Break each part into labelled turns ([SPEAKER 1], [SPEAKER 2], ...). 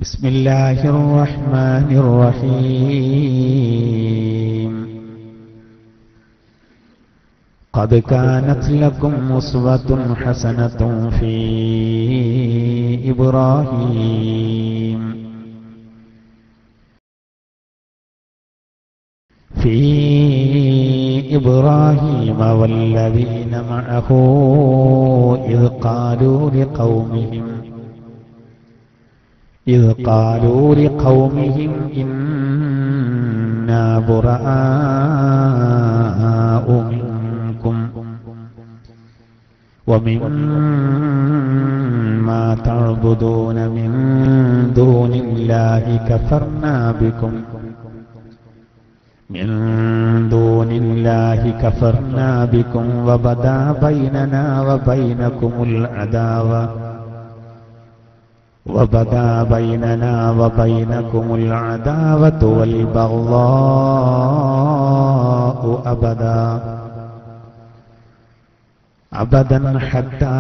[SPEAKER 1] بسم الله الرحمن الرحيم قد كانت لكم أسوة حسنة في إبراهيم في إبراهيم والذين معه إذ قالوا لقومهم إذ قالوا لقومهم إنا براء منكم ومما تعبدون من دون الله كفرنا بكم من دون الله كفرنا بكم وبدا بيننا وبينكم العداوة وبدا بيننا وبينكم العداوة والبغضاء أبدا أبدا حتى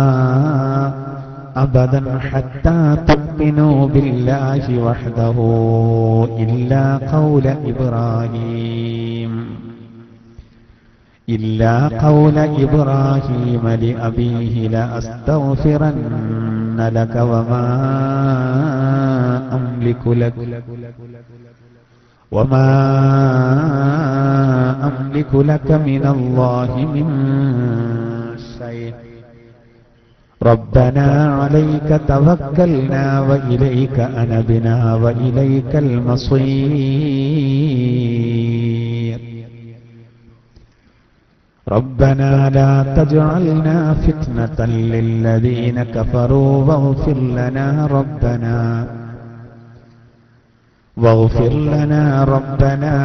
[SPEAKER 1] أبدا حتى تؤمنوا بالله وحده إلا قول إبراهيم إلا قول إبراهيم لأبيه لأستغفرن لك وما أملك لك وما أملك لك من الله من شيء ربنا عليك توكلنا وإليك أنبنا وإليك المصير ربنا لا تجعلنا فتنة للذين كفروا واغفر لنا ربنا واغفر لنا ربنا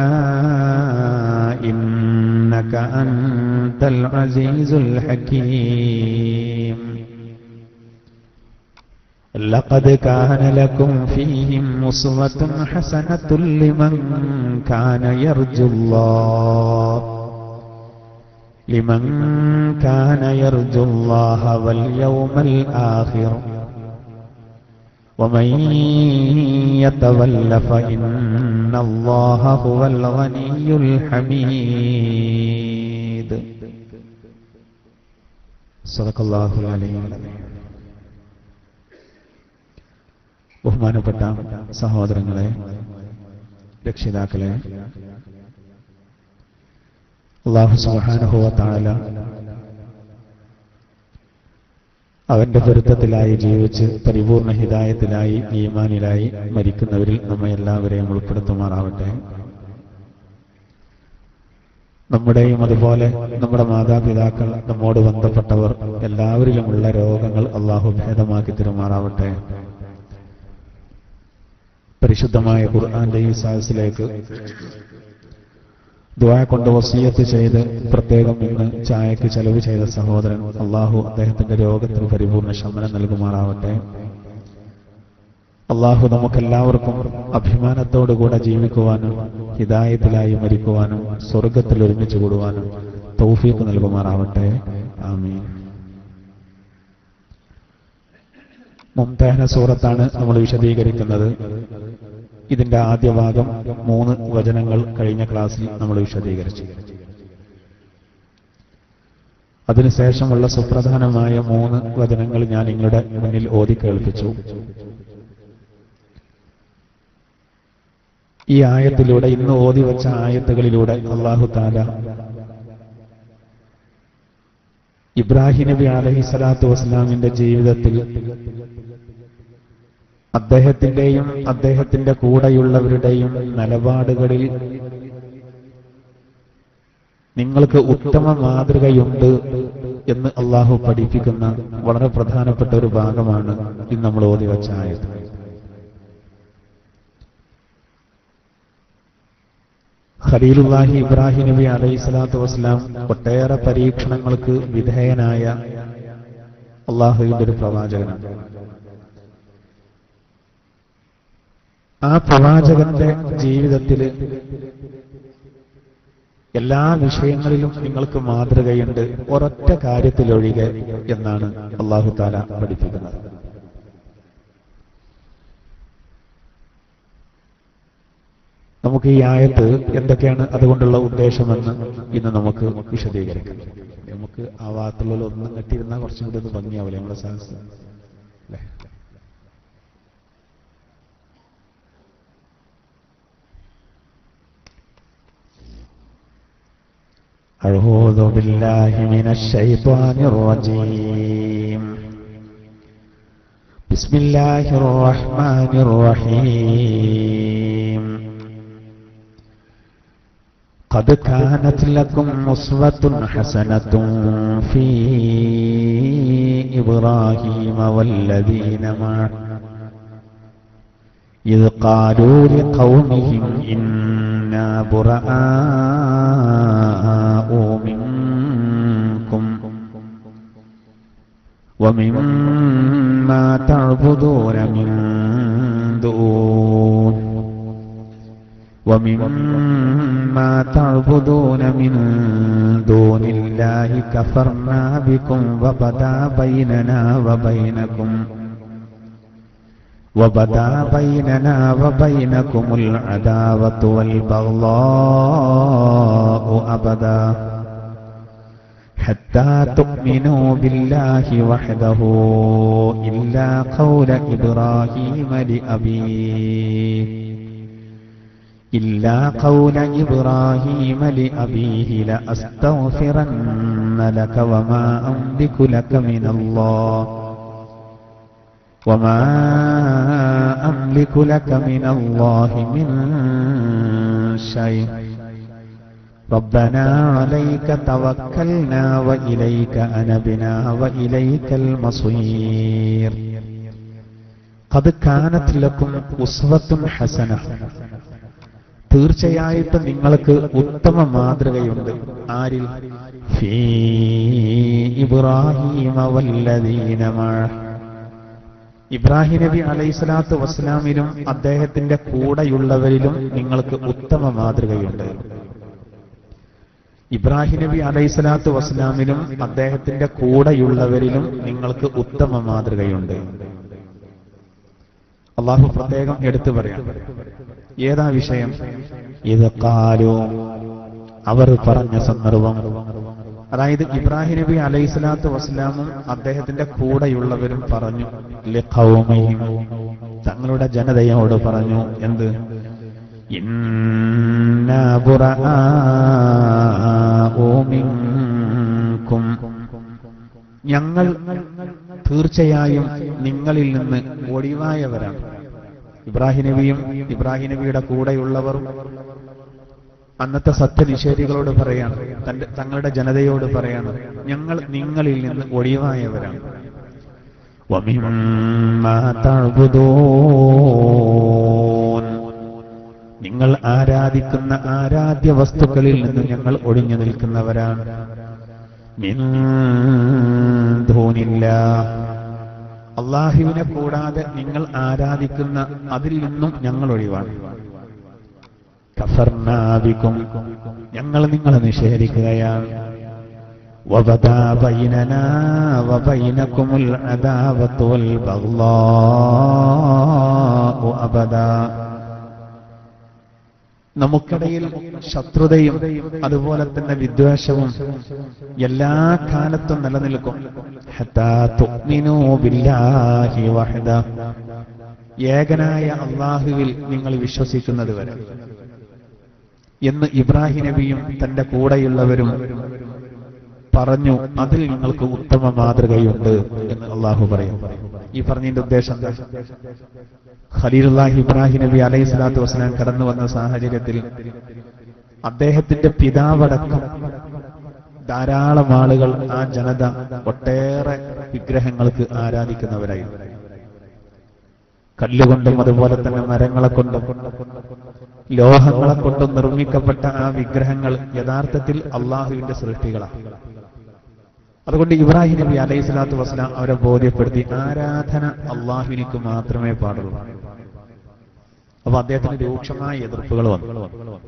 [SPEAKER 1] إنك أنت العزيز الحكيم لقد كان لكم فيهم أسوة حسنة لمن كان يرجو الله لمن كان يرجو الله واليوم الآخر ومن يتول فإن الله هو الغني الحميد صدق الله العليم ബഹുമാനപ്പെട്ട സഹോദരങ്ങളെ രക്ഷിതാക്കളെ അള്ളാഹു സുബാനുഭവ താഴല അവന്റെ പൊരുത്തത്തിലായി ജീവിച്ച് പരിപൂർണ ഹിതായത്തിലായി ഈമാനിലായി മരിക്കുന്നവരിൽ നമ്മെ എല്ലാവരെയും ഉൾപ്പെടുത്തുമാറാവട്ടെ നമ്മുടെയും അതുപോലെ നമ്മുടെ മാതാപിതാക്കൾ നമ്മോട് ബന്ധപ്പെട്ടവർ എല്ലാവരിലുമുള്ള രോഗങ്ങൾ അള്ളാഹു ഭേദമാക്കി തരുമാറാവട്ടെ പരിശുദ്ധമായ ഖുർആന്റെ ഈ സാഹസിലേക്ക് ദ്വാ കൊണ്ട് വസീയത്ത് ചെയ്ത് പ്രത്യേകം ഇന്ന് ചായക്ക് ചെലവ് ചെയ്ത സഹോദരൻ അള്ളാഹു അദ്ദേഹത്തിന്റെ രോഗത്തിന് പരിപൂർണ ശമനം നൽകുമാറാവട്ടെ അള്ളാഹു നമുക്കെല്ലാവർക്കും അഭിമാനത്തോടുകൂടെ ജീവിക്കുവാനും ഹിതായത്തിലായി മരിക്കുവാനും സ്വർഗത്തിൽ ഒരുമിച്ച് കൂടുവാനും തൗഫീഖ് നൽകുമാറാവട്ടെ ആമീൻ മുംതഹന സൂറത്താണ് നമ്മൾ വിശദീകരിക്കുന്നത് ഇതിന്റെ ആദ്യ ഭാഗം മൂന്ന് വചനങ്ങൾ കഴിഞ്ഞ ക്ലാസ്സിൽ നമ്മൾ വിശദീകരിച്ചു അതിനുശേഷമുള്ള സുപ്രധാനമായ മൂന്ന് വചനങ്ങൾ ഞാൻ നിങ്ങളുടെ മുന്നിൽ ഓതി കേൾപ്പിച്ചു ഈ ആയത്തിലൂടെ ഇന്ന് ഓതി വെച്ച ആയത്തുകളിലൂടെ അള്ളാഹു താല ഇബ്രാഹിം നബി അലഹി സ്വലാത്തു വസ്ലാമിന്റെ ജീവിതത്തിൽ അദ്ദേഹത്തിന്റെയും അദ്ദേഹത്തിന്റെ കൂടെയുള്ളവരുടെയും നിലപാടുകളിൽ നിങ്ങൾക്ക് ഉത്തമ മാതൃകയുണ്ട് എന്ന് അള്ളാഹു പഠിപ്പിക്കുന്ന വളരെ പ്രധാനപ്പെട്ട ഒരു ഭാഗമാണ് ഇന്ന് നമ്മൾ ഓതി വച്ച ആയത് ഖലീലുല്ലാഹി ഇബ്രാഹിം നബി അലൈഹി സ്വലാത്തു വസ്സലാം ഒട്ടേറെ പരീക്ഷണങ്ങൾക്ക് വിധേയനായ അള്ളാഹുവിന്റെ ഒരു പ്രവാചകനാണ് ആ പ്രവാചകന്റെ ജീവിതത്തിൽ എല്ലാ വിഷയങ്ങളിലും നിങ്ങൾക്ക് മാതൃകയുണ്ട് ഒരൊറ്റ കാര്യത്തിലൊഴികെ എന്നാണ് അള്ളാഹു താല പഠിപ്പിക്കുന്നത് നമുക്ക് ഈ ആയത്ത് എന്തൊക്കെയാണ് അതുകൊണ്ടുള്ള ഉദ്ദേശമെന്ന് ഇന്ന് നമുക്ക് വിശദീകരിക്കാം നമുക്ക് ആ ഭാഗത്തുള്ള ഒന്നും കെട്ടിയിരുന്നാൽ കുറച്ചും കൂടി ഒന്ന് ഭംഗിയാവില്ലേ നമ്മുടെ സാഹസ് അല്ലേ أعوذ بالله من الشيطان الرجيم بسم الله الرحمن الرحيم قد كانت لكم أسوة حسنة في إبراهيم والذين معه إذ قالوا لقومهم إنا براء منكم ومما تعبدون من دون ومما تعبدون من دون الله كفرنا بكم وبدا بيننا وبينكم وبدا بيننا وبينكم العداوة والبغضاء أبدا حتى تؤمنوا بالله وحده إلا قول إبراهيم لأبيه إلا قول إبراهيم لأبيه لأستغفرن لك وما أملك لك من الله وما أملك لك من الله من شيء ربنا عليك توكلنا وإليك أنبنا وإليك المصير قد كانت لكم أسوة حسنة തീർച്ചയായിട്ടും നിങ്ങൾക്ക് ഉത്തമ മാതൃകയുണ്ട് ആരിൽ ഫീ ഇബ്രാഹിമ വല്ലദീന മഅഹ ഇബ്രാഹിം നബി അലൈഹിസ്സലാത്തു വസ്സലാമിലും അദ്ദേഹത്തിന്റെ കൂടെയുള്ളവരിലും നിങ്ങൾക്ക് ഉത്തമ മാതൃകയുണ്ട് ഇബ്രാഹിം നബി അലൈഹിസ്സലാത്തു വസ്സലാമിലും അദ്ദേഹത്തിന്റെ കൂടെയുള്ളവരിലും നിങ്ങൾക്ക് ഉത്തമ മാതൃകയുണ്ട് അള്ളാഹു പ്രത്യേകം എടുത്തു പറയാം ഏതാ വിഷയം ഇത് കാലോ അവർ പറഞ്ഞ സന്ദർഭം അതായത് ഇബ്രാഹിം നബി അലൈഹി സ്വലാത്തു വസ്സലാമും അദ്ദേഹത്തിന്റെ കൂടെയുള്ളവരും പറഞ്ഞു ലിഖൗമിഹിം തങ്ങളുടെ ജനതയോട് പറഞ്ഞു എന്ത് ഇന്നാ ബുറആഉ മിൻകും ഞങ്ങൾ തീർച്ചയായും നിങ്ങളിൽ നിന്ന് ഒഴിവായവരാണ് ഇബ്രാഹിം നബിയും ഇബ്രാഹിം നബിയുടെ കൂടെയുള്ളവരും അന്നത്തെ സത്യനിഷേധികളോട് പറയാണ് തന്റെ തങ്ങളുടെ ജനതയോട് പറയാണ് ഞങ്ങൾ നിങ്ങളിൽ നിന്ന് ഒഴിവായവരാണ് وَمِمَّا تَعْبُدُونَ നിങ്ങൾ ആരാധിക്കുന്ന ആരാധ്യ വസ്തുക്കളിൽ നിന്ന് ഞങ്ങൾ ഒഴിഞ്ഞു നിൽക്കുന്നവരാണ് മിൻ ദൂനില്ലാഹ് അള്ളാഹുവിനെ കൂടാതെ നിങ്ങൾ ആരാധിക്കുന്ന അതിൽ നിന്നും ഞങ്ങൾ ഒഴിവാണ് കഫർനാബിക്കും ഞങ്ങൾ നിങ്ങളെ നിഷേധിക്കുകയാണ് وبدا بيننا وبينكم العداوة والبغضاء أبدا നമുക്കിടയിൽ ശത്രുതയും അതുപോലെ തന്നെ വിദ്വേഷവും എല്ലാ കാലത്തും നിലനിൽക്കും ഹത്താ തുഅ്മിനൂ ബില്ലാഹി വഹദ ഏകനായ അള്ളാഹുവിൽ നിങ്ങൾ വിശ്വസിക്കുന്നത് വരെ എന്ന് ഇബ്രാഹിം നബിയും തന്റെ കൂടെയുള്ളവരും പറഞ്ഞു അതിൽ നിങ്ങൾക്ക് ഉത്തമ മാതൃകയുണ്ട് എന്ന് അള്ളാഹു പറയും ഈ പറഞ്ഞതിന്റെ ഉദ്ദേശം എന്താ ഖലീലുല്ലാഹി ഇബ്രാഹിം നബി അലൈഹി സ്വലാത്തു വസ്സലാം കടന്നു വന്ന സാഹചര്യത്തിൽ അദ്ദേഹത്തിന്റെ പിതാവടക്കം ധാരാളം ആളുകൾ ആ ജനത ഒട്ടേറെ വിഗ്രഹങ്ങൾക്ക് ആരാധിക്കുന്നവരായി കല്ലുകൊണ്ടും അതുപോലെ തന്നെ മരങ്ങളെ കൊണ്ടും ലോഹങ്ങളെ കൊണ്ടും നിർമ്മിക്കപ്പെട്ട ആ വിഗ്രഹങ്ങൾ യഥാർത്ഥത്തിൽ അള്ളാഹുവിന്റെ സൃഷ്ടികളാണ് അതുകൊണ്ട് ഇബ്രാഹിം നബി അലൈഹി സ്വലാത്തു വസ്സലാം അവരെ ബോധ്യപ്പെടുത്തി ആരാധന അള്ളാഹുവിനിക്ക് മാത്രമേ പാടുള്ളൂ അപ്പൊ അദ്ദേഹത്തിന് രൂക്ഷമായ എതിർപ്പുകൾ വന്നു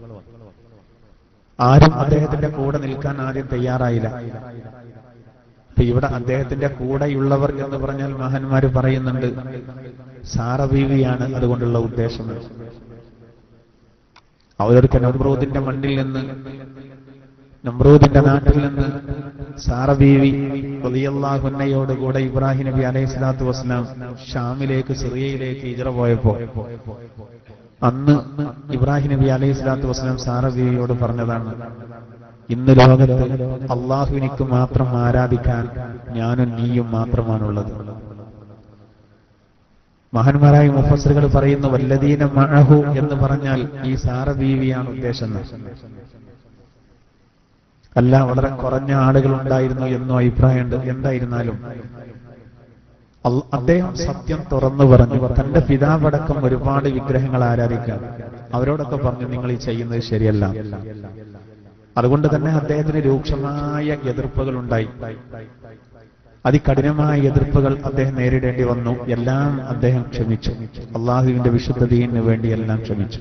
[SPEAKER 1] ആരും അദ്ദേഹത്തിന്റെ കൂടെ നിൽക്കാൻ ആദ്യം തയ്യാറായില്ല ഇപ്പൊ ഇവിടെ അദ്ദേഹത്തിന്റെ കൂടെയുള്ളവർ എന്ന് പറഞ്ഞാൽ മഹാന്മാര് പറയുന്നുണ്ട് സാറ ബീവിയാണ് അതുകൊണ്ടുള്ള ഉദ്ദേശം അവരൊക്കെ നമ്രൂദിന്റെ മണ്ണിൽ നിന്ന് നമ്രൂദിന്റെ നാട്ടിൽ നിന്ന് സാറ ബീവി റളിയല്ലാഹുന്നയോട് കൂടെ ഇബ്രാഹിം നബി അലൈഹി സ്വലാത്തു വസ്സലാം ഷാമിലേക്ക് സിറിയയിലേക്ക് ഇജറ പോയപ്പോ അന്ന് ഇബ്രാഹിം നബി അലൈഹി സ്വലാത്തു വസ്സലാം സാറ ബീവിയോട് പറഞ്ഞതാണ് ഇന്ന് ലോകത്ത് അള്ളാഹുവിനിക്ക് മാത്രം ആരാധിക്കാൻ ഞാനും നീയും മാത്രമാണുള്ളത് മഹാന്മാരായ മുഫസറുകൾ പറയുന്നു വല്ലദീന മഅഹു എന്ന് പറഞ്ഞാൽ ഈ സാറ ബീവിയാണ് ഉദ്ദേശം അല്ല വളരെ കുറഞ്ഞ ആളുകൾ ഉണ്ടായിരുന്നു എന്നോ അഭിപ്രായമുണ്ട് എന്തായിരുന്നാലും അൽ- അദ്ദേഹം സത്യം തുറന്നു പറഞ്ഞു തന്റെ പിതാവടക്കം ഒരുപാട് വിഗ്രഹങ്ങൾ ആരാധിക്കാൻ അവരോടൊക്കെ പറഞ്ഞു നിങ്ങൾ ഈ ചെയ്യുന്നത് ശരിയല്ല അതുകൊണ്ട് തന്നെ അദ്ദേഹത്തിന് രൂക്ഷമായ എതിർപ്പുകൾ ഉണ്ടായി അതികഠിനമായ എതിർപ്പുകൾ അദ്ദേഹം നേരിടേണ്ടി വന്നു എല്ലാം അദ്ദേഹം ക്ഷമിച്ചു അള്ളാഹുവിന്റെ വിശുദ്ധതയിന് വേണ്ടി എല്ലാം ക്ഷമിച്ചു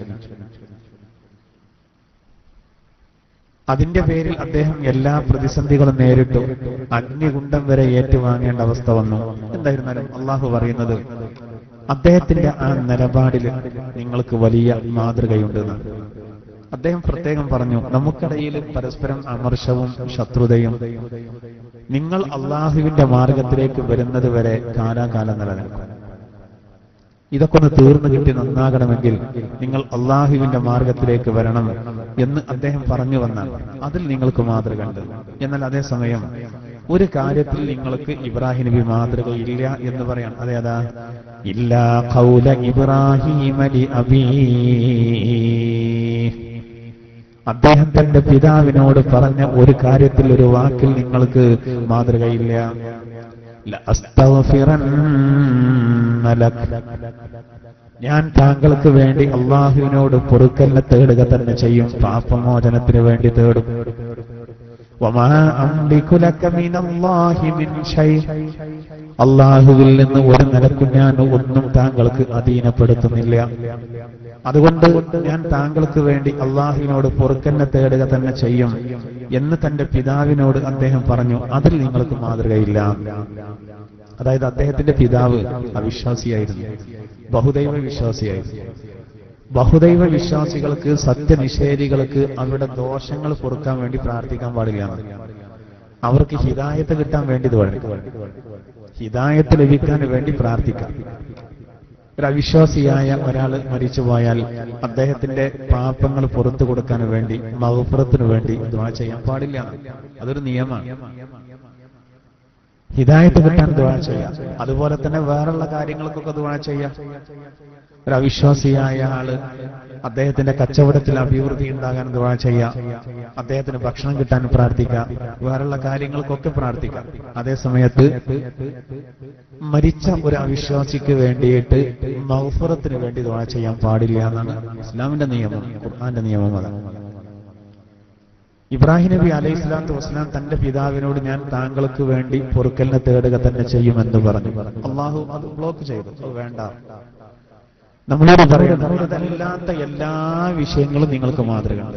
[SPEAKER 1] അതിന്റെ പേരിൽ അദ്ദേഹം എല്ലാ പ്രതിസന്ധികളും നേരിട്ടു അഗ്നികുണ്ഡം വരെ ഏറ്റുവാങ്ങേണ്ട അവസ്ഥ വന്നു എന്തായിരുന്നാലും അള്ളാഹു പറയുന്നത് അദ്ദേഹത്തിന്റെ ആ നിലപാടിൽ നിങ്ങൾക്ക് വലിയ മാതൃകയുണ്ടെന്ന് അദ്ദേഹം പ്രത്യേകം പറഞ്ഞു നമുക്കിടയിൽ പരസ്പരം അമർഷവും ശത്രുതയും നിങ്ങൾ അള്ളാഹുവിന്റെ മാർഗത്തിലേക്ക് വരുന്നത് വരെ കാലാകാലം നിലനിൽക്കും ഇതൊക്കെ ഒന്ന് തീർന്നു കിട്ടി നന്നാകണമെങ്കിൽ നിങ്ങൾ അള്ളാഹുവിന്റെ മാർഗത്തിലേക്ക് വരണം എന്ന് അദ്ദേഹം പറഞ്ഞു വന്നാൽ അതിൽ നിങ്ങൾക്ക് മാതൃക ഉണ്ട് എന്നാൽ അതേസമയം ഒരു കാര്യത്തിൽ നിങ്ങൾക്ക് ഇബ്രാഹിം നബി മാതൃകയില്ല എന്ന് പറയാം അതെ അതാ ഇല്ലാ ഖൗല ഇബ്രാഹിം അലി അബീ അദ്ദേഹം തന്റെ പിതാവിനോട് പറഞ്ഞ ഒരു കാര്യത്തിൽ ഒരു വാക്കിൽ നിങ്ങൾക്ക് മാതൃകയില്ല ലഅസ്തഗ്ഫിറന്ന ലക്. ഞാൻ താങ്കൾക്ക് വേണ്ടി അള്ളാഹുവിനോട് പൊറുക്കലിനെ തേടുക തന്നെ ചെയ്യും പാപമോചനത്തിന് വേണ്ടി തേടും വമാ അംലികു ലക മിനല്ലാഹി മിൻ ഷൈ അള്ളാഹുവിൽ നിന്ന് ഒരു നിലക്കും ഞാൻ ഒന്നും താങ്കൾക്ക് അധീനപ്പെടുത്തുന്നില്ല അതുകൊണ്ട് ഞാൻ താങ്കൾക്ക് വേണ്ടി അള്ളാഹുവിനോട് പൊറുക്കന്നെ തേടുക തന്നെ ചെയ്യും എന്ന് തന്റെ പിതാവിനോട് അദ്ദേഹം പറഞ്ഞു അതിൽ നിങ്ങൾക്ക് മാതൃകയില്ല അതായത് അദ്ദേഹത്തിന്റെ പിതാവ് അവിശ്വാസിയായിരുന്നു ബഹുദൈവ വിശ്വാസിയായിരുന്നു ബഹുദൈവ വിശ്വാസികൾക്ക് സത്യനിഷേധികൾക്ക് അവരുടെ ദോഷങ്ങൾ പൊറുക്കാൻ വേണ്ടി പ്രാർത്ഥിക്കാൻ പാടില്ല അവർക്ക് ഹിതായത്ത് കിട്ടാൻ വേണ്ടി തോന്നും ഹിതായത്ത് ലഭിക്കാൻ വേണ്ടി പ്രാർത്ഥിക്കാം ഒരു അവിശ്വാസിയായ ഒരാൾ മരിച്ചുപോയാൽ അദ്ദേഹത്തിന്റെ പാപങ്ങൾ പുറത്തു കൊടുക്കാൻ വേണ്ടി മഹഫുറത്തിനു വേണ്ടി ദ്വാ ചെയ്യാൻ പാടില്ല അതൊരു നിയമമാണ് ഹിദായത്ത് കിട്ടാൻ ദ്വാ ചെയ്യാം അതുപോലെ തന്നെ വേറുള്ള കാര്യങ്ങൾക്കൊക്കെ ദ്വാ ചെയ്യാം ഒരു അവിശ്വാസിയായ ആള് അദ്ദേഹത്തിന്റെ കച്ചവടത്തിൽ അഭിവൃദ്ധി ഉണ്ടാകാൻ ദ്വാ ചെയ്യാം അദ്ദേഹത്തിന് ഭക്ഷണം കിട്ടാൻ പ്രാർത്ഥിക്കാം വേറുള്ള കാര്യങ്ങൾക്കൊക്കെ പ്രാർത്ഥിക്കാം അതേ സമയത്ത് മരിച്ച ഒരു അവിശ്വാസിക്ക് വേണ്ടിയിട്ട് മൗഫുറത്തിന് വേണ്ടി ദ്വാ ചെയ്യാൻ പാടില്ല എന്നാണ് ഇസ്ലാമിന്റെ നിയമം ഖുർആന്റെ നിയമം അതാണ് ഇബ്രാഹിം നബി അലൈഹി സ്വലാത്തു വസ്സലാം തന്റെ പിതാവിനോട് ഞാൻ താങ്കൾക്ക് വേണ്ടി പൊറുക്കലിനെ തേടുക തന്നെ ചെയ്യുമെന്ന് പറഞ്ഞു അള്ളാഹു അത് ബ്ലോക്ക് ചെയ്തു അത് വേണ്ട നമ്മളോട് പറയുന്നു അതല്ലാത്ത എല്ലാ വിഷയങ്ങളും നിങ്ങൾക്ക് മാതൃകയുണ്ട്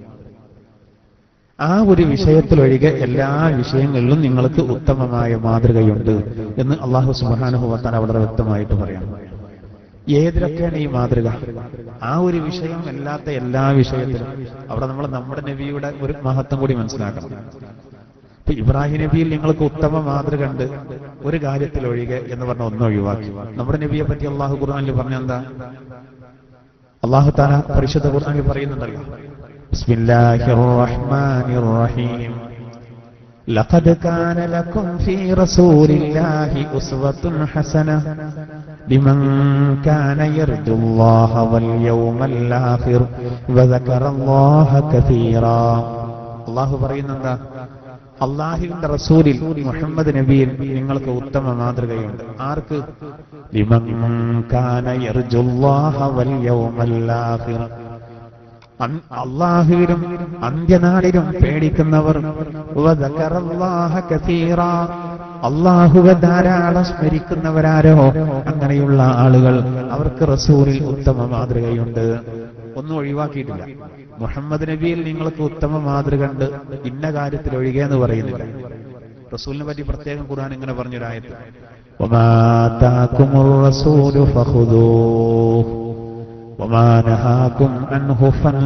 [SPEAKER 1] ആ ഒരു വിഷയത്തിലൊഴികെ എല്ലാ വിഷയങ്ങളിലും നിങ്ങൾക്ക് ഉത്തമമായ മാതൃകയുണ്ട് എന്ന് അള്ളാഹു സുബാനുഭവത്താൻ വളരെ വ്യക്തമായിട്ട് പറയാം ഏതിലൊക്കെയാണ് ഈ മാതൃക ആ ഒരു വിഷയം അല്ലാത്ത എല്ലാ വിഷയത്തിലും അവിടെ നമ്മൾ നമ്മുടെ നബിയുടെ ഒരു മഹത്വം കൂടി മനസ്സിലാക്കണം ഇപ്പൊ ഇബ്രാഹിം നബിയിൽ നിങ്ങൾക്ക് ഉത്തമ മാതൃക ഉണ്ട് ഒരു കാര്യത്തിൽ ഒഴികെ എന്ന് പറഞ്ഞ ഒന്ന് ഒഴിവാക്കി നമ്മുടെ നബിയെ പറ്റി അള്ളാഹു ഖുർആനിൽ പറഞ്ഞ എന്താ അള്ളാഹു താല പരിശുദ്ധ ഖുർആനിൽ പറയുന്നുണ്ടല്ലോ ബിസ്മില്ലാഹിർ റഹ്മാനിർ റഹീം لقد كان لكم في رسول الله أسوة حسنة لمن كان يرجو الله واليوم الآخر وذكر الله كثيرا الله പറയുന്നെന്താ അള്ളാഹുവിന്റെ റസൂലിൽ മുഹമ്മദ് നബിയിൽ നിങ്ങൾക്ക് ഉത്തമ മാതൃകയുണ്ട് ആർക്ക് ലിമൻ കാന യർജുല്ലാഹ വൽ യൗമൽ ആഖിർ അൻ- അള്ളാഹുവിലും അന്ത്യനാളിലും പേടിക്കുന്നവർ വദക്കറല്ലാഹ കസീറാ. അള്ളാഹുവെ ധാരാളം സ്മരിക്കുന്നവരാരോ അങ്ങനെയുള്ള ആളുകൾ അവർക്ക് റസൂലിൽ ഉത്തമ മാതൃകയുണ്ട് ഒന്നും ഒഴിവാക്കിയിട്ടില്ല മുഹമ്മദ് നബിയിൽ നിങ്ങൾക്ക് ഉത്തമ മാതൃക ഉണ്ട് ഇന്ന കാര്യത്തിൽ ഒഴികെ എന്ന് പറയുന്നില്ല റസൂലിനെ പറ്റി പ്രത്യേകം ഖുർആൻ ഇങ്ങനെ പറഞ്ഞൊരായത്ത് وما آتاكم الرسول فخذوه وما نهاكم عنه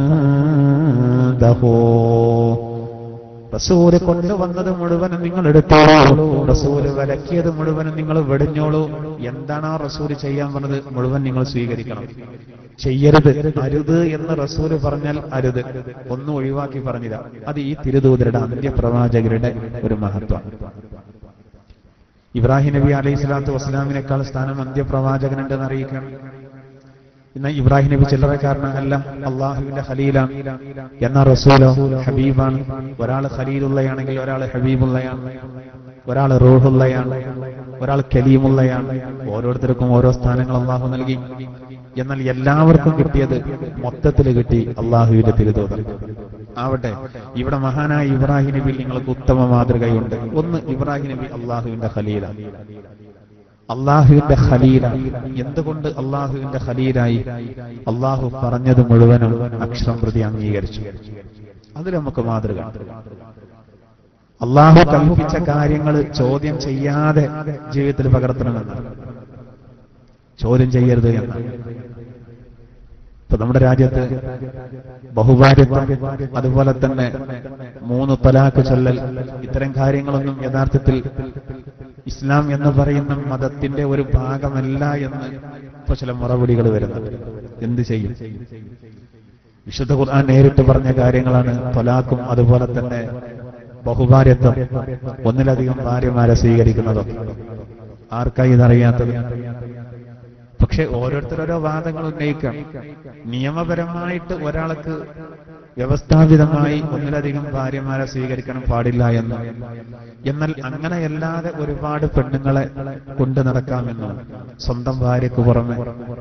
[SPEAKER 1] فانتهوا റസൂല് കൊണ്ടുവന്നത് മുഴുവനും നിങ്ങൾ എടുത്തോളൂ റസൂല് വിലക്കിയത് മുഴുവനും നിങ്ങൾ വെടിഞ്ഞോളൂ എന്താണ് ആ റസൂല് ചെയ്യാൻ പറഞ്ഞത് മുഴുവൻ നിങ്ങൾ സ്വീകരിക്കണം ചെയ്യരുത് അരുത് എന്ന് റസൂല് പറഞ്ഞാൽ അരുത് ഒന്നും ഒഴിവാക്കി പറഞ്ഞില്ല അത് ഈ തിരുദൂതരുടെ അന്ത്യപ്രവാചകരുടെ ഒരു മഹത്വം ഇബ്രാഹിം നബി അലൈഹി സ്വലാത്തു വസ്സലാമിനേക്കാൾ സ്ഥാനം അന്ത്യപ്രവാചകനുണ്ടെന്ന് അറിയിക്കണം ഇന്ന് ഇബ്രാഹിം നബി ചില്ലറക്കാരനല്ല അള്ളാഹുവിന്റെ ഖലീലാണ് എന്ന റസൂലോ ഹബീബാണ് ഒരാൾ ഖലീലുള്ളയാണെങ്കിൽ ഒരാൾ ഹബീബുള്ളയാണ് ഒരാൾ റൂഹുള്ളയാണ് ഒരാൾ കലീമുള്ളയാണ് ഓരോരുത്തർക്കും ഓരോ സ്ഥാനങ്ങൾ അള്ളാഹു നൽകി എന്നാൽ എല്ലാവർക്കും കിട്ടിയത് മൊത്തത്തിൽ കിട്ടി അള്ളാഹുവിന്റെ തിരുതോതൽ ആവട്ടെ ഇവിടെ മഹാനായ ഇബ്രാഹിം നബിയിൽ നിങ്ങൾക്ക് ഉത്തമ മാതൃകയുണ്ട് ഒന്ന് ഇബ്രാഹിം നബി അള്ളാഹുവിന്റെ ഖലീലാണ് അള്ളാഹുവിന്റെ ഖലീല എന്തുകൊണ്ട് അള്ളാഹുവിന്റെ ഖലീലായി അള്ളാഹു പറഞ്ഞത് മുഴുവനും അക്ഷരം പ്രതി അംഗീകരിച്ചു അതിൽ നമുക്ക് മാതൃക അള്ളാഹു കൽപ്പിച്ച കാര്യങ്ങൾ ചോദ്യം ചെയ്യാതെ ജീവിതത്തിൽ പകർത്തണമെന്നാണ് ചോദ്യം ചെയ്യരുത് എന്നാണ് ഇപ്പൊ നമ്മുടെ രാജ്യത്ത് ബഹുഭാര്യത്വം അതുപോലെ തന്നെ മൂന്ന് തലാക്ക് ചൊല്ലൽ ഇത്തരം കാര്യങ്ങളൊന്നും യഥാർത്ഥത്തിൽ ഇസ്ലാം എന്ന് പറയുന്ന മതത്തിന്റെ ഒരു ഭാഗമല്ല എന്ന് ഇപ്പൊ ചില മറുപടികൾ വരുന്നുണ്ട് എന്ത് ചെയ്യും വിശുദ്ധ ഖുർആൻ നേരിട്ട് പറഞ്ഞ കാര്യങ്ങളാണ് തൊലാക്കും അതുപോലെ തന്നെ ബഹുഭാര്യത്വം ഒന്നിലധികം ഭാര്യമാരെ സ്വീകരിക്കുന്നതൊക്കെ ആർക്കായി ഇതറിയാത്തത് പക്ഷെ ഓരോരുത്തരോരോ വാദങ്ങൾ ഉന്നയിക്കാം നിയമപരമായിട്ട് ഒരാൾക്ക് വ്യവസ്ഥാപിതമായി ഒന്നിലധികം ഭാര്യമാരെ സ്വീകരിക്കണം പാടില്ല എന്ന് എന്നാൽ അങ്ങനെയല്ലാതെ ഒരുപാട് പെണ്ണുങ്ങളെ കൊണ്ടു നടക്കാമെന്നും സ്വന്തം ഭാര്യക്ക് പുറമെ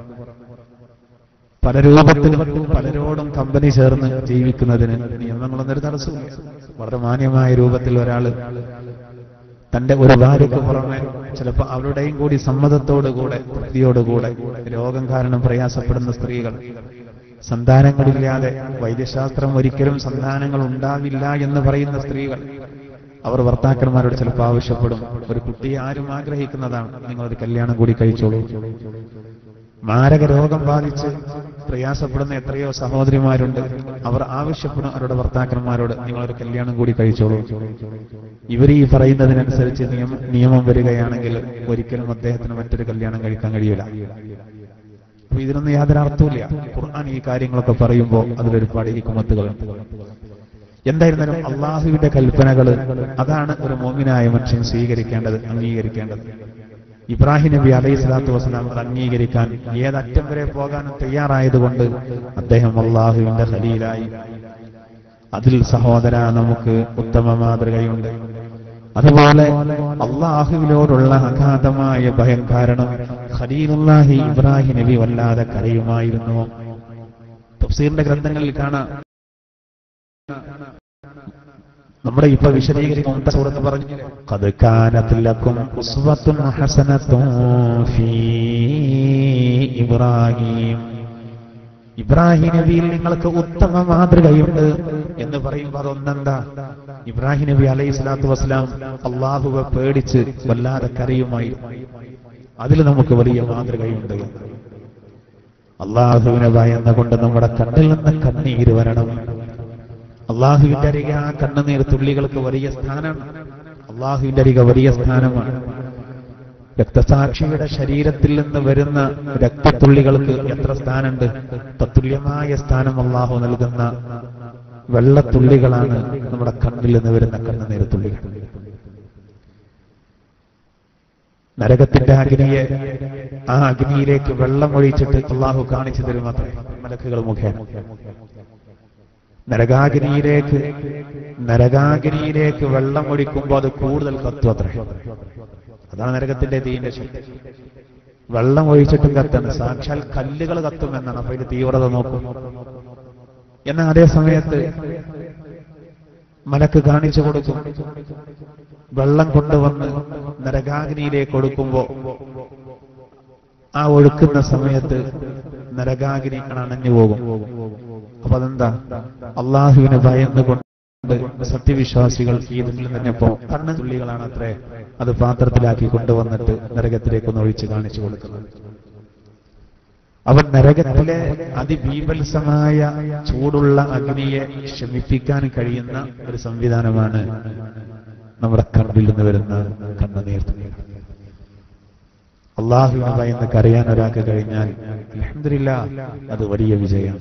[SPEAKER 1] പല രൂപത്തിലും പലരോടും കമ്പനി ചേർന്ന് ജീവിക്കുന്നതിന് നിയമങ്ങളൊന്നും ഒരു തടസ്സമില്ല വളരെ മാന്യമായ രൂപത്തിൽ ഒരാള് തന്റെ ഒരു ഭാര്യക്ക് പുറമെ ചിലപ്പോൾ അവരുടെയും കൂടി സമ്മതത്തോടുകൂടെ തൃപ്തിയോടുകൂടെ രോഗം കാരണം പ്രയാസപ്പെടുന്ന സ്ത്രീകൾ സന്താനങ്ങളില്ലാതെ വൈദ്യശാസ്ത്രം ഒരിക്കലും സന്താനങ്ങൾ ഉണ്ടാവില്ല എന്ന് പറയുന്ന സ്ത്രീകൾ അവർ ഭർത്താക്കന്മാരോട് ചിലപ്പോൾ ആവശ്യപ്പെടും ഒരു കുട്ടിയെ ആരും ആഗ്രഹിക്കുന്നതാണ് നിങ്ങളൊരു കല്യാണം കൂടി കഴിച്ചോളൂ മാരക രോഗം ബാധിച്ച് പ്രയാസപ്പെടുന്ന എത്രയോ സഹോദരിമാരുണ്ട് അവർ ആവശ്യപ്പെടും അവരുടെ ഭർത്താക്കന്മാരോട് നിങ്ങളൊരു കല്യാണം കൂടി കഴിച്ചോളൂ ഇവർ ഈ പറയുന്നതിനനുസരിച്ച് നിയമം നിയമം വരികയാണെങ്കിൽ ഒരിക്കലും അദ്ദേഹത്തിന് മറ്റൊരു കല്യാണം കഴിക്കാൻ കഴിയില്ല അപ്പൊ ഇതിനൊന്നും യാതൊരു അർത്ഥമില്ല ഖുർആൻ ഈ കാര്യങ്ങളൊക്കെ പറയുമ്പോൾ അതിലൊരുപാട് ഹിക്കുമത്തുകളുണ്ട് എന്തായിരുന്നാലും അള്ളാഹുവിന്റെ കൽപ്പനകൾ അതാണ് ഒരു മോമിനായ മനുഷ്യൻ സ്വീകരിക്കേണ്ടത് അംഗീകരിക്കേണ്ടത് ഇബ്രാഹിം നബി അലൈഹി സ്വലാത്തു വസ്സലാം അത് അംഗീകരിക്കാൻ ഏതറ്റം വരെ പോകാനും തയ്യാറായതുകൊണ്ട് അദ്ദേഹം അള്ളാഹുവിന്റെ ഖലീലായി അതിൽ സഹോദര നമുക്ക് ഉത്തമ മാതൃകയുണ്ട് അതുപോലെ അള്ളാഹുവിനോടുള്ള അഗാധമായ ഭയം കാരണം ഖലീലുല്ലാഹി ഇബ്രാഹിം നബി വല്ലാതെ കരയുമായിരുന്നു തഫ്സീറിന്റെ ഗ്രന്ഥങ്ങളിൽ കാണാം നമ്മുടെ ഇപ്പൊ വിശദീകരിക്കുന്ന സുഹൃത്ത് പറഞ്ഞു قد كانت لكم أسوة حسنة في ഇബ്രാഹിം ഇബ്രാഹിം നബിയിൽ നിങ്ങൾക്ക് ഉത്തമ മാതൃകയുണ്ട് എന്ന് പറയുമ്പോൾ അതൊന്നെന്താ ഇബ്രാഹിം നബി അലൈഹി സ്വലാത്തു വസ്സലാം അള്ളാഹുവെ പേടിച്ച് വല്ലാതെ കരയുമായി അതിൽ നമുക്ക് വലിയ മാതൃകയുണ്ട് അള്ളാഹുവിനെ ഭയന്നുകൊണ്ട് നമ്മുടെ കണ്ണിൽ നിന്ന് കണ്ണീര് വരണം അള്ളാഹുവിന്റെ അരികെ ആ കണ്ണുനീർ തുള്ളികൾക്ക് വലിയ സ്ഥാനമാണ് അള്ളാഹുവിന്റെ അരികെ വലിയ സ്ഥാനമാണ് രക്തസാക്ഷിയുടെ ശരീരത്തിൽ നിന്ന് വരുന്ന രക്തത്തുള്ളികൾക്ക് എത്ര സ്ഥാനമുണ്ട് തത്തുല്യമായ സ്ഥാനം അള്ളാഹു നൽകുന്ന വെള്ളത്തുള്ളികളാണ് നമ്മുടെ കണ്ണിൽ നിന്ന് വരുന്ന കണ്ണുനീർ തുള്ളികൾ നരകത്തിന്റെ അഗ്നിയെ ആ അഗ്നിയിലേക്ക് വെള്ളം ഒഴിച്ചിട്ട് അള്ളാഹു കാണിച്ചു തരുമത്രേ മലക്കുകൾ മുഖേന നരകാഗ്നിയിലേക്ക് നരകാഗ്നിയിലേക്ക് വെള്ളം ഒഴിക്കുമ്പോൾ അത് കൂടുതൽ കത്തും അത്രേ അതാണ് നരകത്തിന്റെ തീന്റെ ശക്തി വെള്ളം ഒഴിച്ചിട്ടും കത്താണ് സാക്ഷാൽ കല്ലുകൾ കത്തും എന്നാണ് അപ്പൊ ഇത് തീവ്രത നോക്കും എന്നാൽ അതേ സമയത്ത് മലക്ക് കാണിച്ചു കൊടുക്കും വെള്ളം കൊണ്ടുവന്ന് നരകാഗ്നിയിലേക്ക് ഒടുക്കുമ്പോ ആ ഒഴുക്കുന്ന സമയത്ത് നരകാഗ്നി അണഞ്ഞു പോകും അപ്പൊ അതെന്താ അള്ളാഹുവിനെ ഭയന്നുകൊണ്ട് സത്യവിശ്വാസികൾ ഇതിൽ തന്നെ പോ കണ്ണുതുള്ളികളാണ് അത്രേ അത് പാത്രത്തിലാക്കി കൊണ്ടുവന്നിട്ട് നരകത്തിലേക്ക് ഒന്ന് ഒഴിച്ച് കാണിച്ചു കൊടുക്കുന്നത് അവൻ നരകത്തിലെ അതിബീഭത്സമായ ചൂടുള്ള അഗ്നിയെ ശമിപ്പിക്കാൻ കഴിയുന്ന ഒരു സംവിധാനമാണ് നമ്മുടെ കണ്ണിൽ നിന്ന് വരുന്ന കണ്ണുനീർ അള്ളാഹുവിനെ ഭയന്ന് കരയാൻ ഒരാൾക്ക് കഴിഞ്ഞാൽ അൽഹംദുലില്ലാ അത് വലിയ വിജയം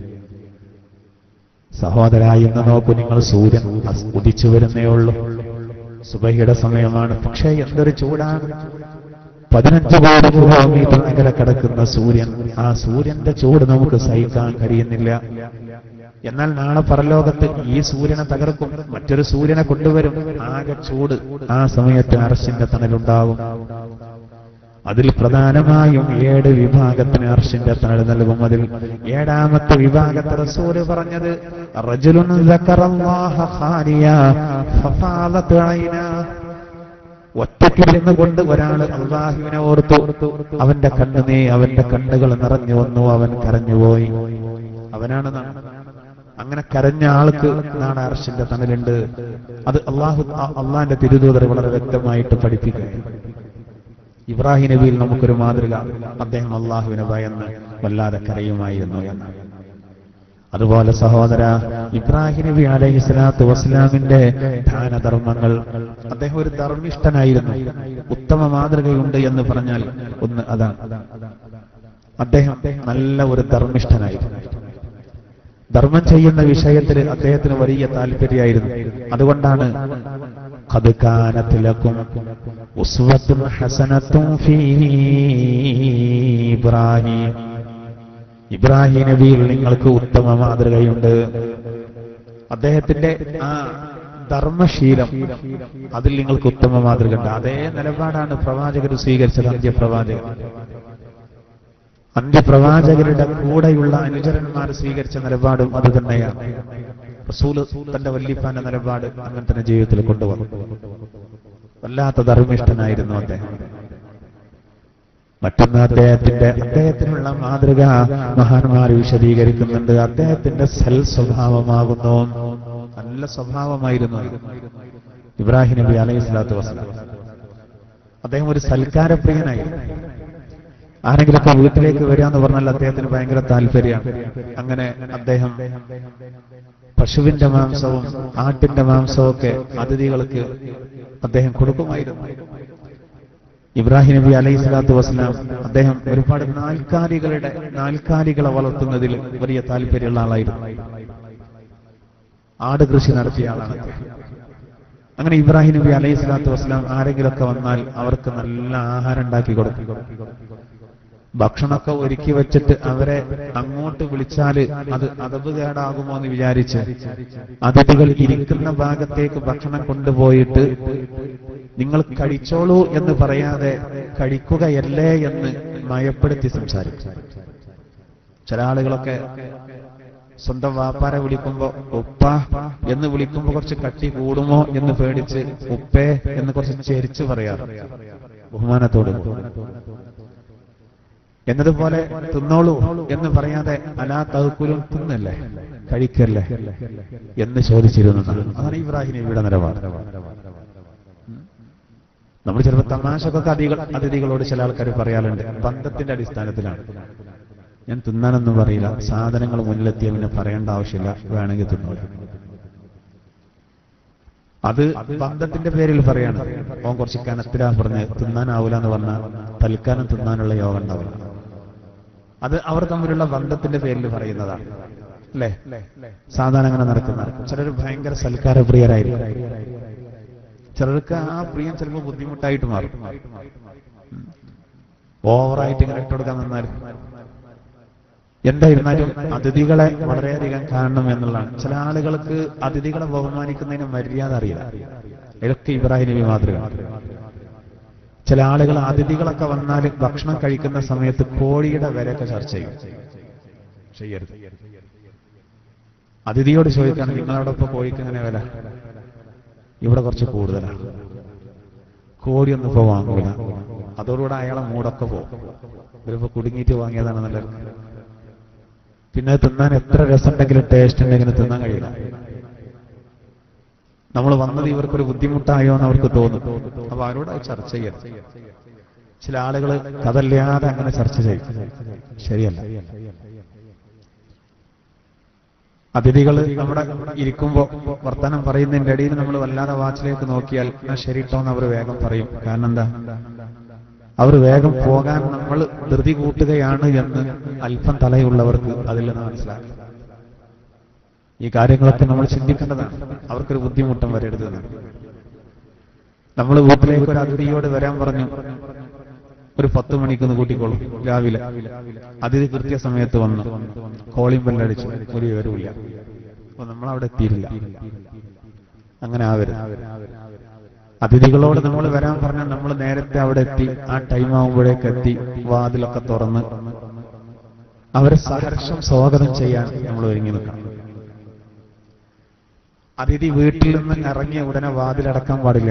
[SPEAKER 1] സഹോദരായി എന്ന് നോക്കൂ നിങ്ങൾ സൂര്യൻ അസ്- ഉദിച്ചു വരുന്നേ ഉള്ളൂ സുബഹിയുടെ സമയമാണ് പക്ഷേ എന്തൊരു ചൂടാണ് പതിനഞ്ച് കോടി കിലോമീറ്റർ അകലെ കിടക്കുന്ന സൂര്യൻ ആ സൂര്യന്റെ ചൂട് നമുക്ക് സഹിക്കാൻ കഴിയുന്നില്ല എന്നാൽ നാളെ പരലോകത്ത് ഈ സൂര്യനെ തകർക്കും മറ്റൊരു സൂര്യനെ കൊണ്ടുവരും ആകെ ചൂട് ആ സമയത്ത് അർശിന്റെ തണലുണ്ടാവും അതിൽ പ്രധാനമായും ഏഴ് വിഭാഗത്തിന് അർഷിന്റെ തണൽ നൽകും അതിൽ ഏഴാമത്തെ വിഭാഗത്തെ റസൂല് പറഞ്ഞത് റജുലുൻ ദക്കറല്ലാഹ ഖാലിയ ഫഫാദത് ഐനാ ഒറ്റയ്ക്കിരുന്ന് കൊണ്ട് ഒരാൾ അള്ളാഹുവിനെ ഓർത്തു അവന്റെ കണ്ണുനീ അവന്റെ കണ്ണുകൾ നിറഞ്ഞു വന്നു അവൻ കരഞ്ഞുപോയി അവനാണ് നാം. അങ്ങനെ കരഞ്ഞ ആൾക്ക് നാളെ അർഷിന്റെ തണലുണ്ട് അത് അള്ളാഹു അള്ളാന്റെ തിരുദൂതർ വളരെ വ്യക്തമായിട്ട് പഠിപ്പിക്കുക ഇബ്രാഹിം നബിയിൽ നമുക്കൊരു മാതൃക അദ്ദേഹം അള്ളാഹുവിനെ ഭയന്ന് വല്ലാതെ കരയുമായിരുന്നു എന്ന് അതുപോലെ സഹോദര ഇബ്രാഹിം നബി അലൈഹി സ്വലാത്തു വസ്ലാമിന്റെ ദാനധർമ്മങ്ങൾ അദ്ദേഹം ഒരു ധർമ്മിഷ്ഠനായിരുന്നു ഉത്തമ മാതൃകയുണ്ട് എന്ന് പറഞ്ഞാൽ ഒന്ന് അതാണ് അദ്ദേഹം നല്ല ഒരു ധർമ്മിഷ്ഠനായിരുന്നു ധർമ്മം ചെയ്യുന്ന വിഷയത്തിൽ അദ്ദേഹത്തിന് വലിയ താല്പര്യമായിരുന്നു അതുകൊണ്ടാണ് قد كانت لكم أسوة حسنة في إبراهيم ഇബ്രാഹിം നബിയിൽ നിങ്ങൾക്ക് ഉത്തമ മാതൃകയുണ്ട് അദ്ദേഹത്തിന്റെ ആ ധർമ്മശീലം അതിൽ നിങ്ങൾക്ക് ഉത്തമ മാതൃകയുണ്ട് അതേ നിലപാടാണ് പ്രവാചകർ സ്വീകരിച്ചത് അന്ത്യപ്രവാചകർ അന്ത്യപ്രവാചകരുടെ കൂടെയുള്ള അനുചരന്മാർ സ്വീകരിച്ച നിലപാടും അത് തന്നെയാണ് റസൂല് തന്റെ വല്യപ്പാന്റെ നിലപാട് അങ്ങനെ തന്നെ ജീവിതത്തിൽ കൊണ്ടുവന്നു വല്ലാത്ത ധർമ്മിഷ്ഠനായിരുന്നു അദ്ദേഹം മറ്റൊന്ന് അദ്ദേഹത്തിന്റെ അദ്ദേഹത്തിനുള്ള മാതൃക മഹാന്മാർ വിശദീകരിക്കുന്നുണ്ട് അദ്ദേഹത്തിന്റെ സൽ സ്വഭാവമാകുന്നു നല്ല സ്വഭാവമായിരുന്നു അത്. ഇബ്രാഹിം നബി അലൈഹി സ്വലാത്തു വസ്സലാം അദ്ദേഹം ഒരു സൽക്കാരപ്രിയനായിരുന്നു ആരെങ്കിലൊക്കെ വീട്ടിലേക്ക് വരിക എന്ന് പറഞ്ഞാൽ അദ്ദേഹത്തിന് ഭയങ്കര താല്പര്യമാണ് അങ്ങനെ അദ്ദേഹം പശുവിന്റെ മാംസവും ആട്ടിന്റെ മാംസവും ഒക്കെ അതിഥികൾക്ക് അദ്ദേഹം കൊടുക്കുമായിരുന്നു ഇബ്രാഹിം നബി അലൈഹി സ്വലാത്തു വസ്സലാം അദ്ദേഹം ഒരുപാട് നാൽക്കാലികളുടെ നാൽക്കാലികളെ വളർത്തുന്നതിൽ വലിയ താല്പര്യമുള്ള ആളായിരുന്നു ആട് കൃഷി നടത്തിയ ആളാണ് അദ്ദേഹം അങ്ങനെ ഇബ്രാഹിം നബി അലൈഹി സ്വലാത്തു വസ്സലാം ആരെങ്കിലൊക്കെ വന്നാൽ അവർക്ക് നല്ല ആഹാരം ഉണ്ടാക്കി കൊടുക്കും ഭക്ഷണമൊക്കെ ഒരുക്കി വെച്ചിട്ട് അവരെ അങ്ങോട്ട് വിളിച്ചാല് അത് അതവ് കേടാകുമോ എന്ന് വിചാരിച്ച് അതിഥികൾ ഇരിക്കുന്ന ഭാഗത്തേക്ക് ഭക്ഷണം കൊണ്ടുപോയിട്ട് നിങ്ങൾ കഴിച്ചോളൂ എന്ന് പറയാതെ കഴിക്കുകയല്ലേ എന്ന് മയപ്പെടുത്തി സംസാരിച്ചു ചില ആളുകളൊക്കെ സ്വന്തം വാപ്പാരെ വിളിക്കുമ്പോ ഉപ്പ എന്ന് വിളിക്കുമ്പോ കുറച്ച് കട്ടി കൂടുമോ എന്ന് പേടിച്ച് ഉപ്പേ എന്ന് കുറച്ച് ചെരിച്ച് പറയാറ് ബഹുമാനത്തോട് എന്നതുപോലെ തിന്നോളൂ എന്ന് പറയാതെ അലാ തകുക്കുലും തിന്നല്ലേ കഴിക്കല്ലേ എന്ന് ചോദിച്ചിരുന്നു അതാണ് ഇബ്രാഹിം നബിയുടെ നിലപാട് നമ്മൾ ചിലപ്പോൾ തമാശക്കൊക്കെ അതികൾ അതിഥികളോട് ചില ആൾക്കാർ പറയാറുണ്ട് ബന്ധത്തിന്റെ അടിസ്ഥാനത്തിലാണ് ഞാൻ തിന്നാനൊന്നും പറയില്ല സാധനങ്ങൾ മുന്നിലെത്തിയ പിന്നെ പറയേണ്ട ആവശ്യമില്ല വേണമെങ്കിൽ തിന്നോളൂ അത് ബന്ധത്തിന്റെ പേരിൽ പറയാണ് ഓൻ കുറച്ച് കനത്തിലാ പറഞ്ഞ് തിന്നാനാവൂല എന്ന് പറഞ്ഞാൽ തൽക്കാലം തിന്നാനുള്ള യോഗം ഉണ്ടാവില്ല അത് അവർ തമ്മിലുള്ള ബന്ധത്തിന്റെ പേരിൽ പറയുന്നതാണ് അല്ലേ സാധാരണ അങ്ങനെ നടക്കുന്ന ചിലർ ഭയങ്കര സൽക്കാരപ്രിയരായിരിക്കും ചിലർക്ക് ആ പ്രിയം ചിലപ്പോൾ ബുദ്ധിമുട്ടായിട്ട് മാറും ഓവറായിട്ട് ഇങ്ങനെ ഇട്ടുകൊടുക്കാൻ നിന്നാലും എന്തായിരുന്നാലും അതിഥികളെ വളരെയധികം കാണണം എന്നുള്ളതാണ് ചില ആളുകൾക്ക് അതിഥികളെ ബഹുമാനിക്കുന്നതിന് മര്യാദ അറിയില്ല ഇതൊക്കെ ഇബ്രാഹിം നബി മാതൃക ചില ആളുകൾ അതിഥികളൊക്കെ വന്നാൽ ഭക്ഷണം കഴിക്കുന്ന സമയത്ത് കോഴിയുടെ വിലയൊക്കെ ചർച്ച ചെയ്യും ചെയ്യരുത് അതിഥിയോട് ചോദിക്കാണ് നിങ്ങളവിടെ ഇപ്പൊ കോഴിക്ക് എങ്ങനെ വില ഇവിടെ കുറച്ച് കൂടുതലാണ് കോഴിയൊന്നും ഇപ്പൊ വാങ്ങൂല അതോടുകൂടെ അയാളെ മൂടൊക്കെ പോകും ഇവരിപ്പോ കുടുങ്ങിയിട്ട് വാങ്ങിയതാണ് നല്ലത് പിന്നെ അത് തിന്നാൻ എത്ര രസമുണ്ടെങ്കിലും ടേസ്റ്റ് ഉണ്ടെങ്കിലും തിന്നാൻ കഴിയില്ല നമ്മൾ വന്നത് ഇവർക്കൊരു ബുദ്ധിമുട്ടായോ എന്ന് അവർക്ക് തോന്നും അപ്പൊ അവരോട് അത് ചർച്ച ചെയ്യരുത് ചില ആളുകൾ കഥല്ലാതെ അങ്ങനെ ചർച്ച ചെയ്യും ശരിയല്ല അതിഥികൾ നമ്മുടെ ഇരിക്കുമ്പോ വർത്തമാനം പറയുന്നതിന്റെ ഇടയിൽ നമ്മൾ വല്ലാതെ വാച്ചിലേക്ക് നോക്കിയാൽ ആ ശരിട്ടോന്ന് അവർ വേഗം പറയും കാരണം എന്താ അവർ വേഗം പോകാൻ നമ്മൾ ധൃതി കൂട്ടുകയാണ് എന്ന് അല്പം തലയുള്ളവർക്ക് അതിൽ നിന്ന് മനസ്സിലാക്കി ഈ കാര്യങ്ങളൊക്കെ നമ്മൾ ചിന്തിക്കേണ്ടതാണ് അവർക്കൊരു ബുദ്ധിമുട്ടും വരരുത് എന്ന്. നമ്മൾ വീട്ടിലേക്ക് ഒരു അതിഥിയോട് വരാൻ പറഞ്ഞു ഒരു പത്ത് മണിക്കൊന്ന് കൂട്ടിക്കോളും രാവിലെ അതിഥി കൃത്യസമയത്ത് വന്നു കോളിംഗ് ബെല്ലടിച്ചു ഒരു വിവരമില്ല അപ്പൊ നമ്മൾ അവിടെ എത്തിയില്ല അങ്ങനെ ആവരുത് അതിഥികളോട് നമ്മൾ വരാൻ പറഞ്ഞാൽ നമ്മൾ നേരത്തെ അവിടെ എത്തി ആ ടൈം ആകുമ്പോഴേക്ക് എത്തി വാതിലൊക്കെ തുറന്ന് അവരെ സഹർഷം സ്വാഗതം ചെയ്യാൻ നമ്മൾ ഒരുങ്ങി നിൽക്കണം അതിഥി വീട്ടിൽ നിന്ന് ഇറങ്ങിയ ഉടനെ വാതിലടക്കാൻ പാടില്ല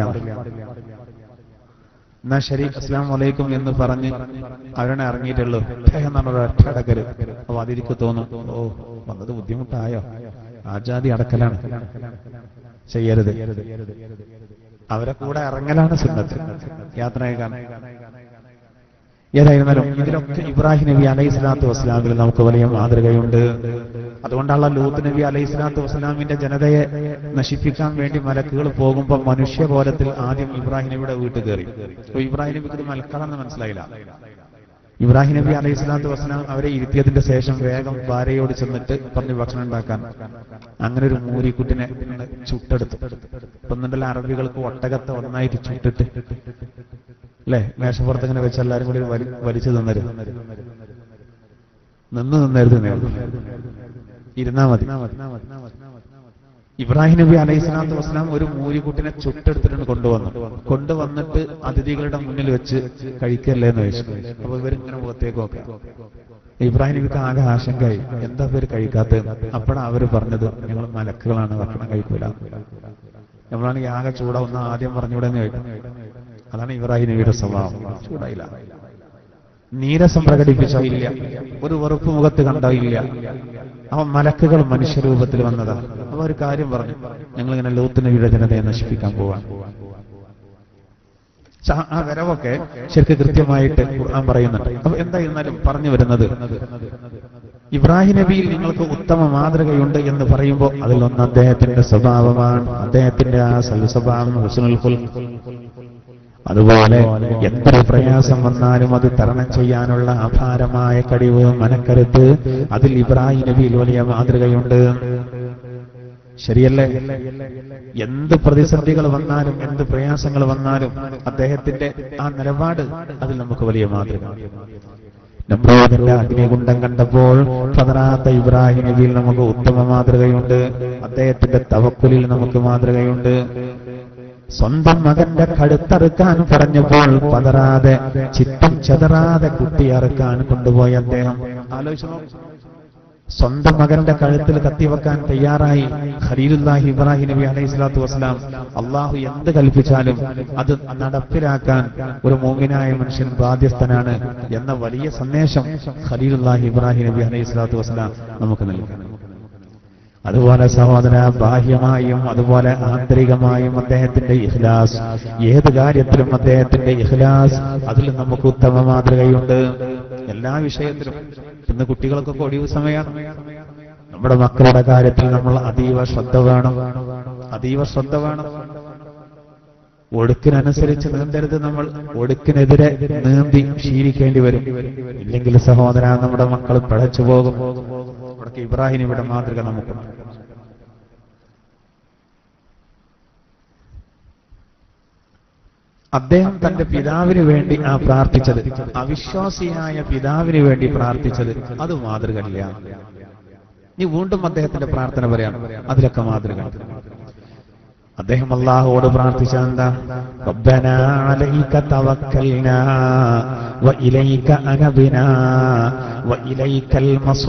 [SPEAKER 1] എന്നാ ശരി അസ്ലാം വലൈക്കും എന്ന് പറഞ്ഞ് അവരാണ് ഇറങ്ങിയിട്ടുള്ളൂ എന്നാണ് ഒരു ഒറ്റ അടക്കല് അപ്പൊ അതിരിക്ക് തോന്നും ഓ വന്നത് ബുദ്ധിമുട്ടായോ ആജാതി അടക്കലാണ് ചെയ്യരുത് അവരെ കൂടെ ഇറങ്ങലാണ് സുന്നത്ത് യാത്രയേക്കാൻ ഏതായിരുന്നാലും ഇതിലൊക്കെ ഇബ്രാഹിം നബി അലൈഹി സ്വലാത്തു വസ്സലാമിൽ നമുക്ക് വലിയ മാതൃകയുണ്ട് അതുകൊണ്ടുള്ള ലൂത്ത് നബി അലൈഹി സ്വലാത്തു വസ്സലാമിന്റെ ജനതയെ നശിപ്പിക്കാൻ വേണ്ടി മലക്കുകൾ പോകുമ്പോൾ മനുഷ്യബോധത്തിൽ ആദ്യം ഇബ്രാഹിം നബിയുടെ വീട്ടിൽ കയറി അപ്പൊ ഇബ്രാഹിം നബിക്ക് ഇത് മലക്കാണെന്ന് മനസ്സിലായില്ല ഇബ്രാഹിം നബി അലൈഹി സ്വലാത്തു വസ്സലാം അവരെ ഇരുത്തിയതിന്റെ ശേഷം വേഗം ഭാര്യയോട് ചെന്നിട്ട് പറഞ്ഞ് ഭക്ഷണം ഉണ്ടാക്കാൻ അങ്ങനെ ഒരു മൂരിക്കുട്ടിനെ ചുട്ടെടുത്തു ഒന്നുണ്ടല്ലോ അറബികൾക്ക് ഒട്ടകത്തെ ഒന്നായിട്ട് ചുട്ടിട്ട് അല്ലെ മേശപ്പുറത്ത് ഇങ്ങനെ വെച്ച് എല്ലാരും കൂടി വലി വലിച്ചു തന്നരും നിന്ന് നിന്നരുത് നേർന്നു ഇരുന്നാ മതി ഇബ്രാഹിം നബി അലൈഹി സ്വലാത്തു വസ്സലാം ഒരു മൂരിക്കുട്ടിനെ ചുട്ടെടുത്തിട്ട് കൊണ്ടുവന്നു കൊണ്ടുവന്നിട്ട് അതിഥികളുടെ മുന്നിൽ വെച്ച് കഴിക്കല്ലേ എന്ന് ചോദിച്ചു അപ്പൊ ഇവരിങ്ങനെ മുഖത്തേക്ക് നോക്കാം ഇബ്രാഹിം നബിക്ക് ആകെ ആശങ്കയായി എന്താ പേര് കഴിക്കാത്തത് അപ്പോഴാണ് അവര് പറഞ്ഞത് ഞങ്ങൾ മലക്കുകളാണ് ഭക്ഷണം കഴിക്കൂല നമ്മളാണെങ്കിൽ ആകെ ചൂടാവുന്ന ആദ്യം പറഞ്ഞൂടെ എന്ന് ചോദിക്കും അതാണ് ഇബ്രാഹിം നബിയുടെ സ്വഭാവം ചൂടായില്ല നീരസം പ്രകടിപ്പിച്ചോ ഇല്ല ഒരു വെറുപ്പ് മുഖത്ത് കണ്ടോ ഇല്ല അവൻ മലക്കുകൾ മനുഷ്യരൂപത്തിൽ വന്നതാ അപ്പൊ ഒരു കാര്യം പറഞ്ഞു ഞങ്ങൾ ഇങ്ങനെ ലൂത്ത് നബിയുടെ ജനതയെ നശിപ്പിക്കാൻ പോവാൻ ച- ആ വരവൊക്കെ ശരിക്കും കൃത്യമായിട്ട് ഖുർആൻ പറയുന്നുണ്ട് അപ്പൊ എന്തായിരുന്നാലും പറഞ്ഞു വരുന്നത് ഇബ്രാഹിം നബിയിൽ നിങ്ങൾക്ക് ഉത്തമ മാതൃകയുണ്ട് എന്ന് പറയുമ്പോൾ അതിലൊന്ന് അദ്ദേഹത്തിന്റെ സ്വഭാവമാണ് അദ്ദേഹത്തിന്റെ ആ സൽസ്വഭാവം ഹുസ്നുൽ ഖുൽഖ് അതുപോലെ എത്ര പ്രയാസം വന്നാലും അത് തരണം ചെയ്യാനുള്ള അപാരമായ കഴിവ് മനക്കരുത്ത് അതിൽ ഇബ്രാഹിം നബിയിൽ വലിയ മാതൃകയുണ്ട് ശരിയല്ലേ എന്ത് പ്രതിസന്ധികൾ വന്നാലും എന്ത് പ്രയാസങ്ങൾ വന്നാലും അദ്ദേഹത്തിന്റെ ആ നിലപാട് അതിൽ നമുക്ക് വലിയ മാതൃക നമ്രോദിന്റെ അഗ്നികുണ്ഡം കണ്ടപ്പോൾ പതറാത്ത ഇബ്രാഹിം നബിയിൽ നമുക്ക് ഉത്തമ മാതൃകയുണ്ട് അദ്ദേഹത്തിന്റെ തവക്കുലിൽ നമുക്ക് മാതൃകയുണ്ട് സ്വന്തം മകന്റെ കഴുത്തറുക്കാൻ പറഞ്ഞപ്പോൾ പതറാതെ ചിത്തം ചെതറാതെ കുട്ടി അറുക്കാൻ കൊണ്ടുപോയി അദ്ദേഹം ആലോചിച്ചു നോക്കൂ. സ്വന്തം മകന്റെ കഴുത്തിൽ കത്തിവെക്കാൻ തയ്യാറായി ഖലീലുല്ലാഹി ഇബ്രാഹിം നബി അലൈഹി സ്വലാത്തു വസ്സലാം അള്ളാഹു എന്ത് കൽപ്പിച്ചാലും അത് നടപ്പിലാക്കാൻ ഒരു മോമിനായ മനുഷ്യൻ ബാധ്യസ്ഥനാണ് എന്ന വലിയ സന്ദേശം ഖലീലുല്ലാഹി ഇബ്രാഹിം നബി അലൈഹി സ്വലാത്തു വസ്സലാം നമുക്ക് നൽകും അതുപോലെ സഹോദര ബാഹ്യമായും അതുപോലെ ആന്തരികമായും അദ്ദേഹത്തിന്റെ ഇഖ്ലാസ് ഏത് കാര്യത്തിലും അദ്ദേഹത്തിന്റെ ഇഖ്ലാസ് അതിൽ നമുക്ക് ഉത്തമ മാതൃകയുണ്ട് എല്ലാ വിഷയത്തിലും ഇന്ന് കുട്ടികൾക്കൊക്കെ ഒഴിവ് സമയമാണ് നമ്മുടെ മക്കളുടെ കാര്യത്തിൽ നമ്മൾ അതീവ ശ്രദ്ധ വേണം അതീവ ശ്രദ്ധ വേണം ഒടുക്കിനനുസരിച്ച് നീന്തരുത് നമ്മൾ ഒടുക്കിനെതിരെ നീന്തി ശീലിക്കേണ്ടി വരും ഇല്ലെങ്കിൽ സഹോദര നമ്മുടെ മക്കൾ പിഴച്ചു പോകും ഇവിടേക്ക് ഇബ്രാഹിം ഇവിടെ മാതൃക നമുക്കുണ്ട് അദ്ദേഹം തന്റെ പിതാവിന് വേണ്ടി ആ പ്രാർത്ഥിച്ചത് അവിശ്വാസിയായ പിതാവിന് വേണ്ടി പ്രാർത്ഥിച്ചത് അത് മാതൃകല്ല നീ വീണ്ടും അദ്ദേഹത്തിന്റെ പ്രാർത്ഥന പറയാം അതിലൊക്കെ മാതൃക അദ്ദേഹം അള്ളാഹുവോട് പ്രാർത്ഥിച്ച എന്താ റബ്ബന അലൈക തവക്കൽനാ വഇലൈക അനബിനാ വഇലൈകൽ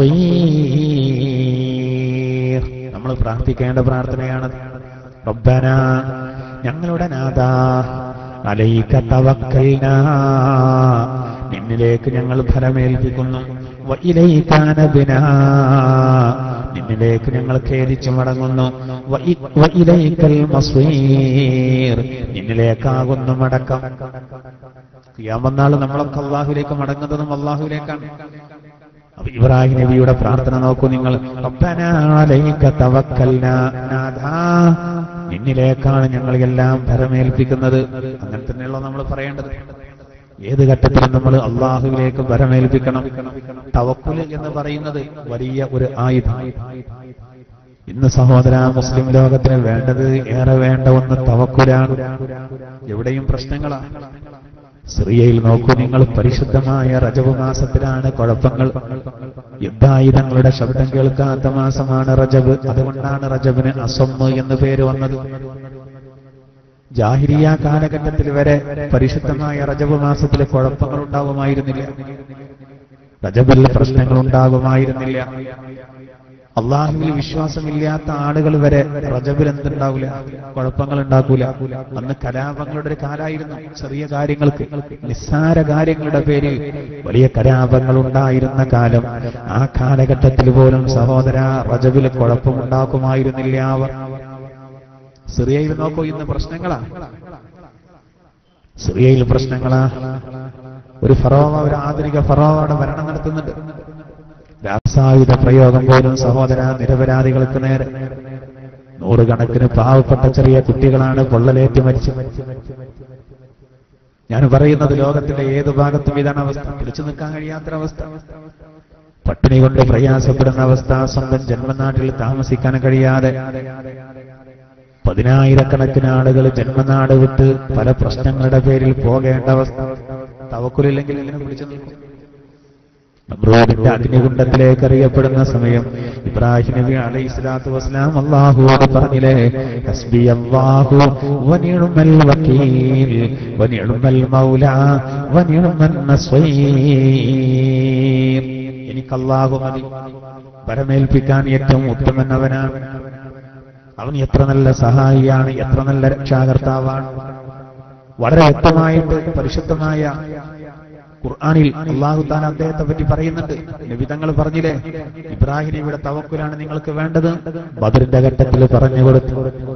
[SPEAKER 1] മസീർ നമ്മൾ പ്രാർത്ഥിക്കേണ്ട പ്രാർത്ഥനയാണ് റബ്ബന ഞങ്ങളുടെ നാഥ അലൈക തവക്കൽനാ നിന്നിലേക്ക് ഞങ്ങൾ ഫലമേൽപ്പിക്കുന്നു വഇലൈക അനബിനാ നിന്നിലേക്ക് ഞങ്ങൾ ഖേദിച്ചു മടങ്ങുന്നു വഇ- വഇലൈക്കൽ മസീർ നിന്നിലേക്കാകുന്നു മടക്കം ഖിയാമന്നാൾ നമ്മളൊക്കെ അള്ളാഹുലേക്ക് മടങ്ങുന്നതും അള്ളാഹുലേക്കാണ് അപ്പൊ ഇബ്രാഹിം നബിയുടെ പ്രാർത്ഥന നോക്കൂ നിങ്ങൾ റബ്ബനാ അലൈക തവക്കൽനാ നാഥാ, നിന്നിലേക്കാണ് ഞങ്ങൾ എല്ലാം ഭരമേൽപ്പിക്കുന്നത് അങ്ങനെ തന്നെയുള്ള നമ്മൾ പറയേണ്ടത് ഏത് ഘട്ടത്തിലും നമ്മൾ അള്ളാഹുവിലേക്ക് ഭരമേൽപ്പിക്കണം തവക്കുൽ എന്ന് പറയുന്നത് വലിയ ഒരു ആയുധം ഇന്ന് സഹോദര മുസ്ലിം ലോകത്തിന് വേണ്ടത് ഏറെ വേണ്ട ഒന്ന് തവക്കുലാണ് എവിടെയും പ്രശ്നങ്ങളാണ് സിറിയയിൽ നോക്കൂ നിങ്ങൾ പരിശുദ്ധമായ റജബ് മാസത്തിലാണ് കുഴപ്പങ്ങൾ യുദ്ധായുധങ്ങളുടെ ശബ്ദം കേൾക്കാത്ത മാസമാണ് റജബ് അതുകൊണ്ടാണ് റജബിന് അസമ്മ് എന്ന് പേര് വന്നത് ജാഹിരിയ കാലഘട്ടത്തിൽ വരെ പരിശുദ്ധമായ റജബ് മാസത്തിൽ കുഴപ്പങ്ങൾ ഉണ്ടാകുമായിരുന്നില്ല റജബിൽ പ്രശ്നങ്ങൾ ഉണ്ടാകുമായിരുന്നില്ല അള്ളാഹുവിൽ വിശ്വാസമില്ലാത്ത ആളുകൾ വരെ റജബിൽ എന്തുണ്ടാവില്ല കുഴപ്പങ്ങൾ ഉണ്ടാക്കൂല അന്ന് കലാപങ്ങളുടെ ഒരു കാലായിരുന്നു ചെറിയ കാര്യങ്ങൾക്ക് നിസ്സാര കാര്യങ്ങളുടെ പേരിൽ വലിയ കലാപങ്ങൾ ഉണ്ടായിരുന്ന കാലം ആ കാലഘട്ടത്തിൽ പോലും സഹോദര റജബിൽ കുഴപ്പമുണ്ടാക്കുമായിരുന്നില്ല അവർ സിറിയയിൽ നോക്കൂ ഇന്ന് പ്രശ്നങ്ങളാ സിറിയയിൽ പ്രശ്നങ്ങളാ ഒരു ഫറോവ ഒരു ആധുനിക ഫറോവയുടെ ഭരണം നടത്തുന്നുണ്ട് രാസായുധ പ്രയോഗം പോലും സഹോദര നിരപരാധികൾക്ക് നേരെ നൂറുകണക്കിന് പാവപ്പെട്ട ചെറിയ കുട്ടികളാണ് പൊള്ളലേറ്റ് മരിച്ചു ഞാൻ പറയുന്നത് ലോകത്തിന്റെ ഏത് ഭാഗത്തും ഇതാണ് അവസ്ഥ പിടിച്ചു നിൽക്കാൻ കഴിയാത്തൊരവസ്ഥ പട്ടിണി കൊണ്ട് പ്രയാസപ്പെടുന്ന അവസ്ഥ സ്വന്തം ജന്മനാട്ടിൽ താമസിക്കാൻ കഴിയാതെ പതിനായിരക്കണക്കിന് ആളുകൾ ജന്മനാട് വിട്ട് പല പ്രശ്നങ്ങളുടെ പേരിൽ പോകേണ്ട അവസ്ഥ തവക്കുലില്ലെങ്കിൽ എങ്ങനെ പിടിച്ചു നിൽക്കും നമ്രൂദിന്റെ അഗ്നികുണ്ഡത്തിലേക്ക് അറിയപ്പെടുന്ന സമയം ഇബ്രാഹിം നബി അലൈഹി സ്വലാത്തു വസ്സലാം അള്ളാഹുവോട് പറഞ്ഞില്ലേ ഹസ്ബി അല്ലാഹു വനിഉമൽ വക്കീൽ വനിഉമൽ മൗല വനിഉമൻ നസ്വീർ എനിക്ക് അല്ലാഹു മതി പരമേൽപ്പിക്കാൻ ഏറ്റവും ഉത്തമൻ അവനാണ് അവൻ എത്ര നല്ല സഹായിയാണ് എത്ര നല്ല രക്ഷാകർത്താവാണ് വളരെ വ്യക്തമായിട്ട് പരിശുദ്ധമായ ഖുർആാനിൽ അള്ളാഹു താൻ അദ്ദേഹത്തെ പറ്റി പറയുന്നുണ്ട് നിബിതങ്ങൾ പറഞ്ഞില്ലേ ഇബ്രാഹിം ഇവിടെ തവക്കുലാണ് നിങ്ങൾക്ക് വേണ്ടത് ബദറിന്റെ ഘട്ടത്തിൽ പറഞ്ഞു കൊടുത്തു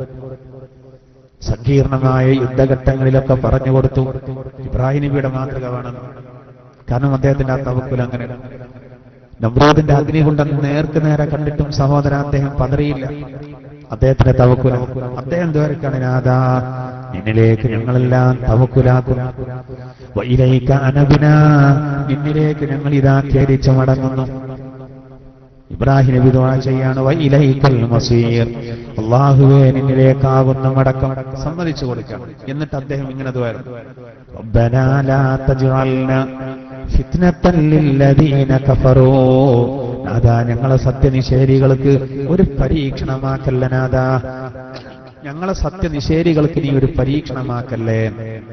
[SPEAKER 1] സങ്കീർണമായ യുദ്ധഘട്ടങ്ങളിലൊക്കെ പറഞ്ഞു കൊടുത്തു ഇബ്രാഹിം നബിയുടെ മാതൃക വേണമെന്ന് കാരണം അദ്ദേഹത്തിന്റെ ആ തവക്കുൽ അങ്ങനെ നമ്രോദിന്റെ അഗ്നി കൊണ്ടെന്ന് നേർക്ക് നേരെ കണ്ടിട്ടും സഹോദര അദ്ദേഹം പതറിയില്ല അദ്ദേഹത്തിന്റെ തവക്കുല അദ്ദേഹം ദ്വാരക്കാണ് നാഥാ നിന്നിലേക്ക് ഞങ്ങളെല്ലാം തവക്കുലാക്കുന്നു വയിലേക്ക് അനബിന നിന്നിലേക്ക് ഞങ്ങൾ ഇതാ ഖേദിച്ചു മടങ്ങുന്നു ഇബ്രാഹിം നബി ദുആ ചെയ്യാണ് വയിലൈക്കൽ മസീർ അല്ലാഹുവേ നിന്നിലേക്കാകുന്ന മടക്കം സമ്മതിച്ചു കൊടുക്കണം എന്നിട്ട് അദ്ദേഹം ഇങ്ങനെ ദ്വാരം ربنا لا تجعلنا فتنة للذين كفروا നാദാ ഞങ്ങളെ സത്യനിഷേധികൾക്ക് ഒരു പരീക്ഷണമാക്കല്ല നാദാ ഞങ്ങളെ സത്യനിഷേധികൾക്ക് നീ ഒരു പരീക്ഷണമാക്കല്ലേ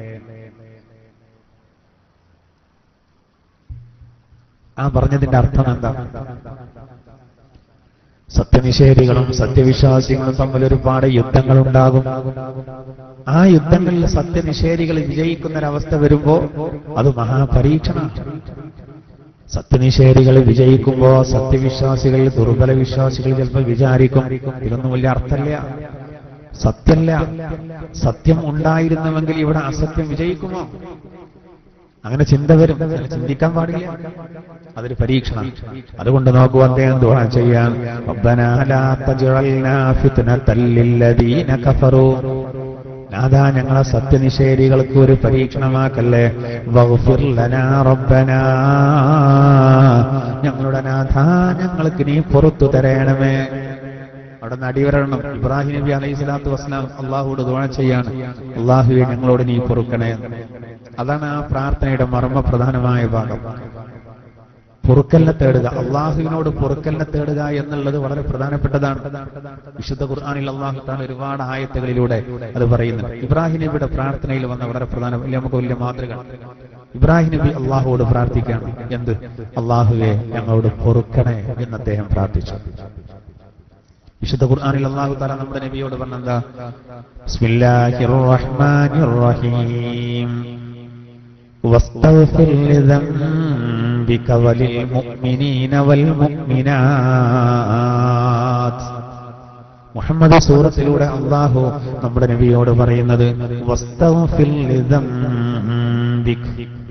[SPEAKER 1] ആ പറഞ്ഞതിന്റെ അർത്ഥം എന്താ സത്യനിഷേധികളും സത്യവിശ്വാസികളും തമ്മിൽ ഒരുപാട് യുദ്ധങ്ങൾ ഉണ്ടാകും ആ യുദ്ധങ്ങളിൽ സത്യനിഷേധികൾ വിജയിക്കുന്ന ഒരവസ്ഥ വരുമ്പോ അത് മഹാപരീക്ഷണം സത്യനിഷേധികൾ വിജയിക്കുമ്പോ സത്യവിശ്വാസികൾ ദുർബല വിശ്വാസികൾ ചിലപ്പോൾ വിചാരിക്കും ഇതൊന്നും വലിയ അർത്ഥമില്ല സത്യമല്ല സത്യം ഉണ്ടായിരുന്നുവെങ്കിൽ ഇവിടെ അസത്യം വിജയിക്കുമോ അങ്ങനെ ചിന്ത വരും അങ്ങനെ ചിന്തിക്കാൻ പാടില്ല അതൊരു പരീക്ഷണം അതുകൊണ്ട് നോക്കൂ അദ്ദേഹം ദുആ ചെയ്യാൻ റബ്ബനാ ലാ തജ്അൽനാ ഫിത്നതൽ ലില്ലദീന കഫറൂ നാഥാ ഞങ്ങളെ സത്യനിഷേധികൾക്ക് ഒരു പരീക്ഷണമാക്കല്ലേ വഗ്ഫിർ ലനാ റബ്ബനാ ഞങ്ങളുടെ നാഥ ഞങ്ങൾക്ക് നീ പുറത്തു തരേണമേ അവിടെ നിന്ന് അടിവരണം ഇബ്രാഹിം നബി അലൈഹി സ്വലാത്തു വസ്സലാം അള്ളാഹുവോട് ദുആ ചെയ്യാണ് അള്ളാഹുവെ ഞങ്ങളോട് നീ പൊറുക്കണേ അതാണ് ആ പ്രാർത്ഥനയുടെ മർമ്മ പ്രധാനമായ ഭാഗം പൊറുക്കലിനെ തേടുക അള്ളാഹുവിനോട് പൊറുക്കലിനെ തേടുക എന്നുള്ളത് വളരെ പ്രധാനപ്പെട്ടതാണ് വിശുദ്ധ ഖുർആാനിൽ അള്ളാഹു താൻ ഒരുപാട് ആയത്തുകളിലൂടെ അത് പറയുന്നു ഇബ്രാഹിം നബിയുടെ പ്രാർത്ഥനയിൽ വന്ന വളരെ പ്രധാന വലിയ നമുക്ക് വലിയ മാതൃക ഇബ്രാഹിം നബി അള്ളാഹുവോട് പ്രാർത്ഥിക്കുകയാണ് എന്ത് അള്ളാഹുവെ ഞങ്ങളോട് പൊറുക്കണേ എന്ന് അദ്ദേഹം പ്രാർത്ഥിച്ചു വിശുദ്ധ ഖുർആനിൽ അള്ളാഹു താല നമ്മുടെ നബിയോട് പറഞ്ഞെന്താ ബിസ്മില്ലാഹിർ റഹ്മാനിർ റഹീം واستغفر لذنبك وللمؤمنين والمؤمنات മുഹമ്മദ് സൂറത്തിലൂടെ അള്ളാഹു നമ്മുടെ നബിയോട് പറയുന്നത് വസ്തഗ്ഫിർ ലിദംബിക്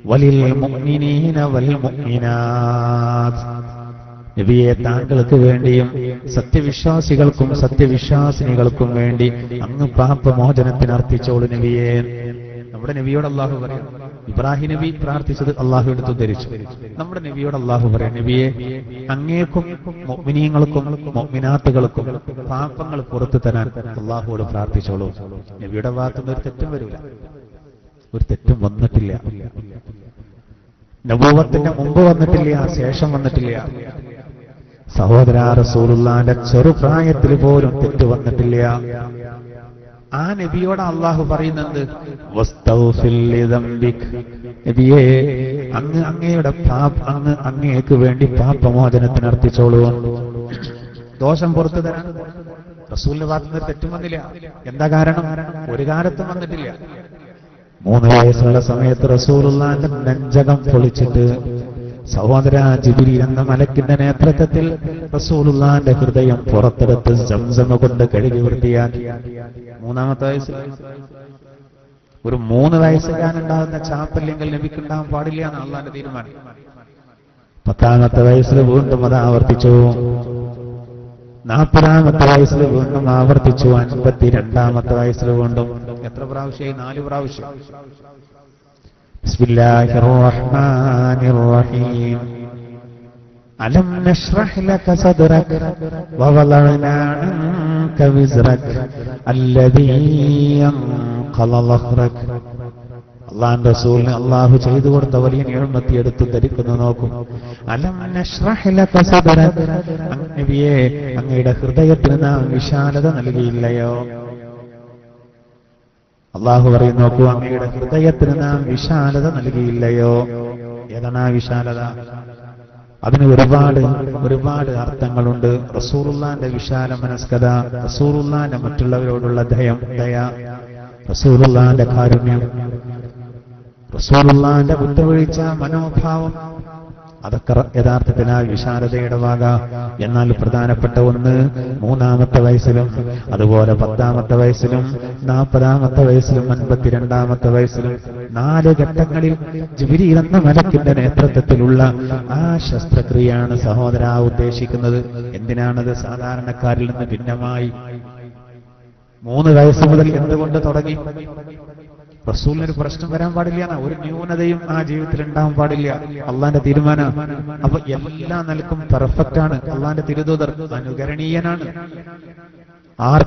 [SPEAKER 1] വലിൽ മുഅ്മിനീന വൽ മുഅ്മിനാത്ത് നബിയെ താങ്കൾക്ക് വേണ്ടിയും സത്യവിശ്വാസികൾക്കും സത്യവിശ്വാസിനികൾക്കും വേണ്ടി അങ്ങ് പാപമോചനത്തിന് അർത്ഥിച്ചോളൂ നബിയെ നമ്മുടെ നബിയോട് അള്ളാഹു പറയാം ഇബ്രാഹിം നബി പ്രാർത്ഥിച്ചത് അള്ളാഹു എടുത്തു ധരിച്ചു നമ്മുടെ നബിയോട് അള്ളാഹു പറയാം നബിയെ അങ്ങേക്കും മൊമിനീങ്ങൾക്കും മൊമിനാത്തുകൾക്കും പാപങ്ങൾ പുറത്തു തരാൻ അള്ളാഹുവോട് പ്രാർത്ഥിച്ചോളൂ നബിയുടെ ഭാഗത്തുനിന്ന് ഒരു തെറ്റും വരില്ല ഒരു തെറ്റും വന്നിട്ടില്ല നബൂവത്തിന്റെ മുമ്പ് വന്നിട്ടില്ല ശേഷം വന്നിട്ടില്ല സഹോദര റസൂലുള്ളാന്റെ ചെറുപ്രായത്തിൽ പോലും തെറ്റ് വന്നിട്ടില്ല ആ നബിയോട് അള്ളാഹു പറയുന്നത് വസ്തഗ്ഫിർ ലിദംബിക്. നബിയേ അങ്ങ് അങ്ങയുടെ പാപ അങ്ങ് അങ്ങേക്ക് വേണ്ടി പാപമോചനത്തിന് അർത്ഥിച്ചോളൂ ദോഷം പുറത്തു തരാൻ റസൂലിന്റെ ഭാഗത്തുനിന്ന് ഒരു തെറ്റും വന്നില്ല എന്താ കാരണം ഒരു കാലത്തും വന്നിട്ടില്ല മൂന്ന് വയസ്സുള്ള സമയത്ത് റസൂലുള്ളാന്റെ നെഞ്ചകം പൊളിച്ചിട്ട് സഹോദര ജിബിരി എന്ന മലക്കിന്റെ നേതൃത്വത്തിൽ റസൂലുള്ളാന്റെ ഹൃദയം പുറത്തെടുത്ത് സംസമ കൊണ്ട് കഴുകി വൃത്തിയാക്കി മൂന്നാമത്തെ വയസ്സിൽ ഒരു മൂന്ന് വയസ്സുകാരുണ്ടാകുന്ന ചാപ്പല്ലെങ്കിൽ ലഭിക്കുണ്ടാകാൻ പാടില്ല എന്ന് അള്ളാന്റെ തീരുമാനം പത്താമത്തെ വയസ്സിൽ വീണ്ടും അത് ആവർത്തിച്ചു നാൽപ്പതാമത്തെ വയസ്സിൽ വീണ്ടും ആവർത്തിച്ചു അൻപത്തിരണ്ടാമത്തെ വയസ്സിൽ വീണ്ടും എത്ര പ്രാവശ്യമായി നാല് പ്രാവശ്യം ബിസ്മില്ലാഹിർ റഹ്മാനിർ റഹീം ألم نشرح لك صدرك ووضعنا عنك وزرك الذي ينقض ظهرك അള്ളാന്റെ റസൂലിന് അള്ളാഹു ചെയ്തു കൊടുത്ത വലിയ നിഴമത്തി എടുത്ത് ധരിക്കുന്നു നോക്കും അലം നശ്റഹ് ലക സദറക. അങ്ങ് നബിയേ അങ്ങയുടെ ഹൃദയത്തിന് നാം വിശാലത നൽകിയില്ലയോ അള്ളാഹു പറയും നോക്കൂ അങ്ങയുടെ ഹൃദയത്തിന് നാം വിശാലത നൽകിയില്ലയോ ഏതാണ് ആ വിശാലത അതിന് ഒരുപാട് ഒരുപാട് അർത്ഥങ്ങളുണ്ട് റസൂറുല്ലാന്റെ വിശാല മനസ്കത റസൂറുല്ലാന്റെ മറ്റുള്ളവരോടുള്ള ദയം ദയ റസൂറുല്ലാന്റെ കാരുണ്യം റസൂലുള്ളാന്റെ വിട്ടുവീഴ്ച മനോഭാവം അതൊക്കെ റ- യഥാർത്ഥത്തിൽ ആ വിശാലതയുടെ വാക എന്നാൽ പ്രധാനപ്പെട്ട ഒന്ന് മൂന്നാമത്തെ വയസ്സിലും അതുപോലെ പത്താമത്തെ വയസ്സിലും നാൽപ്പതാമത്തെ വയസ്സിലും അൻപത്തിരണ്ടാമത്തെ വയസ്സിലും നാല് ഘട്ടങ്ങളിൽ ജിബിരി എന്ന മലക്കിന്റെ നേതൃത്വത്തിലുള്ള ആ ശസ്ത്രക്രിയയാണ് സഹോദര ഉദ്ദേശിക്കുന്നത് എന്തിനാണത് സാധാരണക്കാരിൽ നിന്ന് ഭിന്നമായി മൂന്ന് വയസ്സ് മുതൽ എന്തുകൊണ്ട് തുടങ്ങി റസൂലിനൊരു പ്രശ്നം വരാൻ പാടില്ല എന്നാ. ഒരു ന്യൂനതയും ആ ജീവിതത്തിൽ ഉണ്ടാവാൻ പാടില്ല അള്ളാന്റെ തീരുമാനം അപ്പൊ എല്ലാ നിലക്കും പെർഫെക്റ്റ് ആണ് അള്ളാന്റെ തിരുദൂതർ അനുകരണീയനാണ് ആർ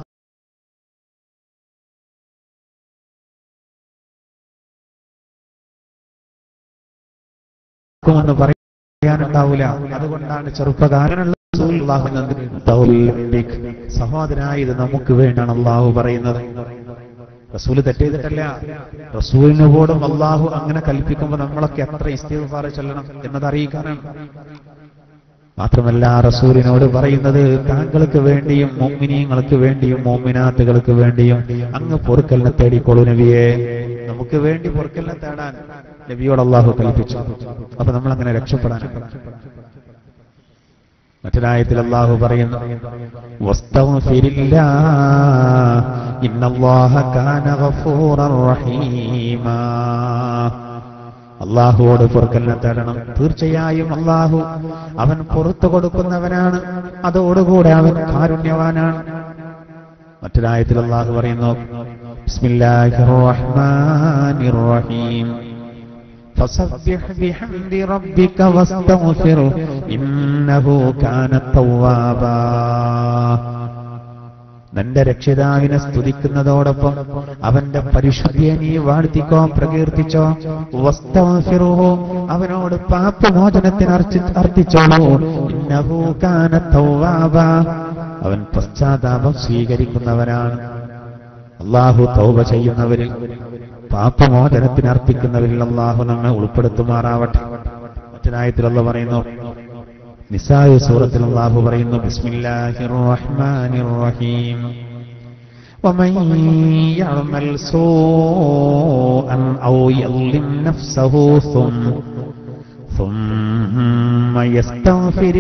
[SPEAKER 1] എന്ന് പറയാനുണ്ടാവൂല അതുകൊണ്ടാണ് ചെറുപ്പക്കാരനുള്ള റസൂലുള്ളാഹി എന്നത് തൗഫീഖ്. സഹോദരാ ഇത് നമുക്ക് വേണ്ടിയാണ് അള്ളാഹു പറയുന്നത് റസൂല് തെറ്റ് ചെയ്തിട്ടല്ല റസൂലിന് പോലും അള്ളാഹു അങ്ങനെ കൽപ്പിക്കുമ്പോൾ നമ്മളൊക്കെ എത്ര ഇസ്തിഗ്ഫാർ ചൊല്ലണം എന്നത് അറിയിക്കാനാണ് മാത്രമല്ല റസൂലിനോട് പറയുന്നത് താങ്കൾക്ക് വേണ്ടിയും മോമിനിയങ്ങൾക്ക് വേണ്ടിയും മോമിനാത്തുകൾക്ക് വേണ്ടിയും അങ്ങ് പൊറുക്കലിനെ തേടിക്കൊള്ളു നബിയെ നമുക്ക് വേണ്ടി പൊറുക്കലിനെ തേടാൻ നബിയോട് അള്ളാഹു കൽപ്പിച്ചു അപ്പൊ നമ്മൾ അങ്ങനെ രക്ഷപ്പെടാനാണ് മറ്റൊരായത്തിൽ അള്ളാഹു പറയുന്നു "വസ്തഗ്ഫിരില്ലാ, ഇന്നല്ലാഹ കാന ഗഫൂറൻ റഹീമാ." അള്ളാഹുവോട് പൊറുക്കലിനെ തേടണം തീർച്ചയായും അള്ളാഹു അവൻ പുറത്തു കൊടുക്കുന്നവനാണ് അതോടുകൂടെ അവൻ കാരുണ്യവാനാണ് മറ്റൊരായത്തിൽ അള്ളാഹു പറയുന്നു ബിസ്മില്ലാഹിർ റഹ്മാനിർ റഹീം فسبح بحمد ربك واستغفره إنه كان توابا നിന്റെ രക്ഷിതാവിനെ സ്തുതിക്കുന്നതോടൊപ്പം അവന്റെ പരിശുദ്ധിയെ നീ വാഴ്ത്തിക്കോ പ്രകീർത്തിച്ചോ വസ്തഗ്ഫിറുഹു, അവനോട് പാപമോചനത്തിന് അർച്ചി- അർത്ഥിച്ചോളൂ ഇന്നഹു കാന തൗവാബാ. അവൻ പശ്ചാത്താപം സ്വീകരിക്കുന്നവനാണ് അള്ളാഹു തൗബ ചെയ്യുന്നവരിൽ പാപമോചനത്തിന് അർപ്പിക്കുന്നവരിൽ അള്ളാഹു നമ്മെ ഉൾപ്പെടുത്തുമാറാവട്ടെ മറ്റൊരായത്തിൽ അല്ല പറയുന്നു നിസായ സൂറത്തിൽ അള്ളാഹു പറയുന്നു ബിസ്മില്ലാഹിർ റഹ്മാനിർ റഹീം ومن يعمل سوءا أو يظلم نفسه ثم ثم يستغفر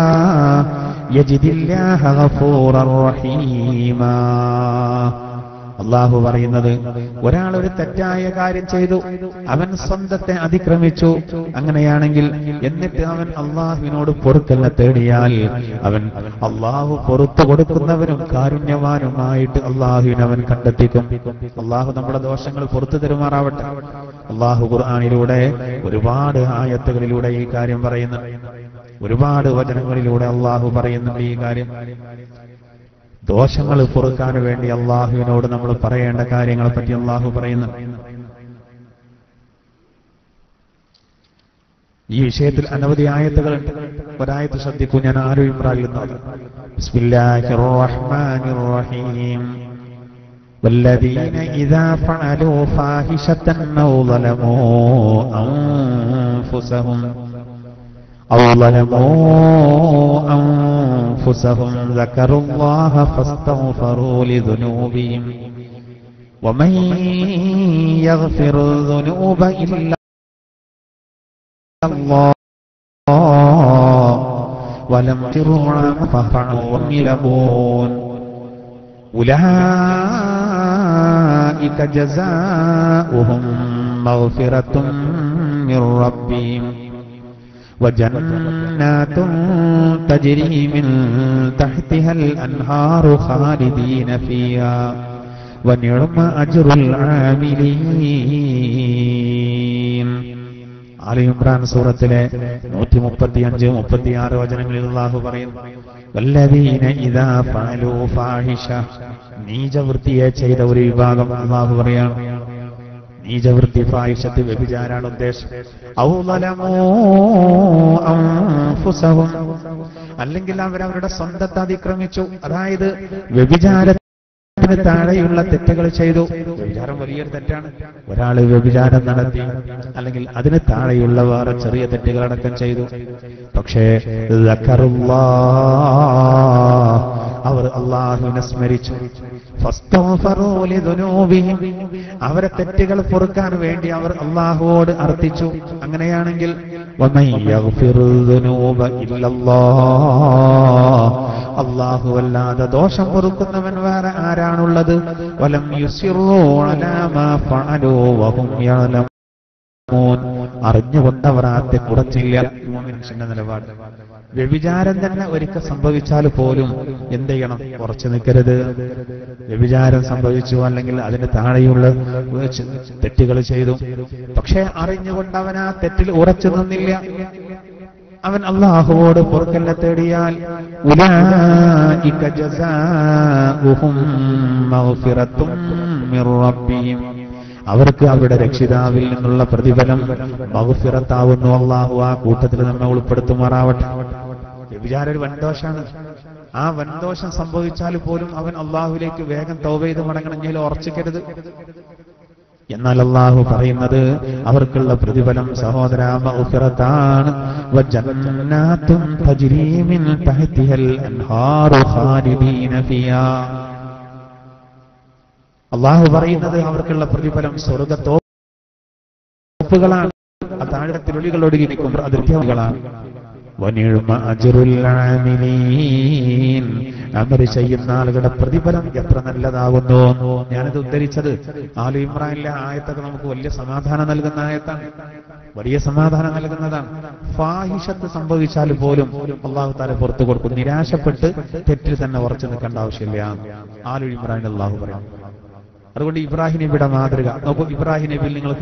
[SPEAKER 1] الله يجد الله غفورا رحيما അള്ളാഹു പറയുന്നത് ഒരാൾ ഒരു തെറ്റായ കാര്യം ചെയ്തു അവൻ സ്വന്തത്തെ അതിക്രമിച്ചു അങ്ങനെയാണെങ്കിൽ എന്നിട്ട് അവൻ അള്ളാഹുവിനോട് പൊറുക്കലിനെ തേടിയാൽ അവൻ അള്ളാഹു പൊറത്തു കൊടുക്കുന്നവനും കാരുണ്യവാനുമായിട്ട് അള്ളാഹുവിനെ അവൻ കണ്ടെത്തിക്കും അള്ളാഹു നമ്മുടെ ദോഷങ്ങൾ പുറത്തു തരുമാറാവട്ടെ അള്ളാഹു ഖുർആാനിലൂടെ ഒരുപാട് ആയത്തുകളിലൂടെ ഈ കാര്യം പറയുന്നു ഒരുപാട് വചനങ്ങളിലൂടെ അള്ളാഹു പറയുന്നുണ്ട് ഈ കാര്യം ദോഷങ്ങൾ പൊറുക്കാൻ വേണ്ടി അള്ളാഹുവിനോട് നമ്മൾ പറയേണ്ട കാര്യങ്ങളെ പറ്റി അള്ളാഹു പറയുന്നു ഈ വിഷയത്തിൽ അനവധി ആയത്തുകളുണ്ട് ഒരായത്ത് ശ്രദ്ധിക്കൂ ഞാൻ ആരും ഇമ്രാകുന്നത് ബിസ്മില്ലാഹിർ റഹ്മാനിർ റഹീം والذين إذا فعلوا فاحشة أو ظلموا أنفسهم أو ظلموا أنفسهم ذكروا الله فاستغفروا لذنوبهم ومن يغفر الذنوب إلا الله ولم يروا ففعلوا وهم يلبون أولئك جزاؤهم مغفرة من ربهم وجنات تجري من تحتها الأنهار خالدين فيها ونعم أجر العاملين ആലി ഇമ്രാൻ സൂറത്തിലെ നൂറ്റി മുപ്പത്തി അഞ്ച് മുപ്പത്തി ആറ് വചനങ്ങളിൽ അള്ളാഹു പറയും വല്ലതീന ഇതാ ഫഅലൂ ഫാഹിഷ നീചവൃത്തിയെ ചെയ്ത ഒരു വിഭാഗം അള്ളാഹു പറയാണ് നീചവൃത്തി ഫാഹിഷത്ത് വ്യഭിചാരാണ് ഉദ്ദേശം ഔ ളലമൂ അൻഫുസഹും അല്ലെങ്കിൽ അവരവരുടെ സ്വന്തത്തെ അതിക്രമിച്ചു അതായത് വ്യഭിചാര ത്തിന് താഴെയുള്ള തെറ്റുകൾ ചെയ്തു വ്യഭിചാരം വലിയൊരു തെറ്റാണ് ഒരാൾ വ്യഭിചാരം നടത്തി അല്ലെങ്കിൽ അതിന് താഴെയുള്ള വേറെ ചെറിയ തെറ്റുകളടക്കം ചെയ്തു പക്ഷേ അവർ അള്ളാഹുവിനെ സ്മരിച്ചു അവരെ തെറ്റുകൾ പൊറുക്കാൻ വേണ്ടി അവർ അള്ളാഹുവോട് അർത്ഥിച്ചു അങ്ങനെയാണെങ്കിൽ അള്ളാഹു അല്ലാതെ ദോഷം പൊറുക്കുന്നവൻ വേറെ ആരാണുള്ളത് വലം അറിഞ്ഞുകൊണ്ടവർ ആദ്യം കുറച്ചില്ല മനുഷ്യന്റെ നിലപാട് വ്യഭിചാരം തന്നെ ഒരിക്കൽ സംഭവിച്ചാൽ പോലും എന്ത് ചെയ്യണം ഉറച്ചു നിൽക്കരുത് വ്യഭിചാരം സംഭവിച്ചു അല്ലെങ്കിൽ അതിന് താഴെയുള്ള തെറ്റുകൾ ചെയ്തു പക്ഷേ അറിഞ്ഞുകൊണ്ട് അവൻ ആ തെറ്റിൽ ഉറച്ചു നിന്നില്ല അവൻ അള്ളാഹുവോട് പൊറുക്കല്ല തേടിയാൽ ഉലായിക ജസാഉഹും മഗ്ഫിറത്തും മിർ റബ്ബിഹിം അവർക്ക് അവരുടെ രക്ഷിതാവിൽ നിന്നുള്ള പ്രതിഫലം മഹുഫിറത്താവുന്നു അള്ളാഹു ആ കൂട്ടത്തിൽ നമ്മെ ഉൾപ്പെടുത്തുമാറാവട്ടെ വ്യഭിചാരം ഒരു വൻദോഷാണ് ആ വൻദോഷം സംഭവിച്ചാൽ പോലും അവൻ അള്ളാഹുലേക്ക് വേഗം തൗബ ചെയ്ത് മടങ്ങണമെങ്കിൽ ഉറച്ചിക്കരുത് എന്നാൽ അള്ളാഹു പറയുന്നത് അവർക്കുള്ള പ്രതിഫലം സഹോദര മൗഫിറത്താണ് വജന്നാത്തും തജ്രീ മിൻ തഹ്തിഹൽ അൻഹാറു ഖാലിദീന ഫിയാ അള്ളാഹു പറയുന്നത് അവർക്കുള്ള പ്രതിഫലം സ്വർഗത്തോപ്പുകളാണ് ആ താഴത്തിൽ ഒളികൾ ഒടുങ്ങി നിൽക്കും അതിർത്തികളാണ് വനിഴുമ അജറുൽ ആമിലീൻ അമര് ചെയ്യുന്ന ആളുകളുടെ പ്രതിഫലം എത്ര നല്ലതാകുന്നു ഞാനിത് ഉദ്ധരിച്ചത് ആലു ഇമ്രാനിലെ ആയത്തൊക്കെ നമുക്ക് വലിയ സമാധാനം നൽകുന്ന ആയത്താണ് വലിയ സമാധാനം നൽകുന്നതാണ് ഫാഹിഷത്ത് സംഭവിച്ചാൽ പോലും അള്ളാഹു താല പുറത്തു കൊടുക്കും നിരാശപ്പെട്ട് തെറ്റിൽ തന്നെ ഉറച്ചു നിൽക്കേണ്ട ആവശ്യമില്ല ആലു ഇമ്രാൻ അള്ളാഹു പറയാം അതുകൊണ്ട് ഇബ്രാഹിം നബിയുടെ മാതൃക നോക്കൂ ഇബ്രാഹിം നബിയിൽ നിങ്ങൾക്ക്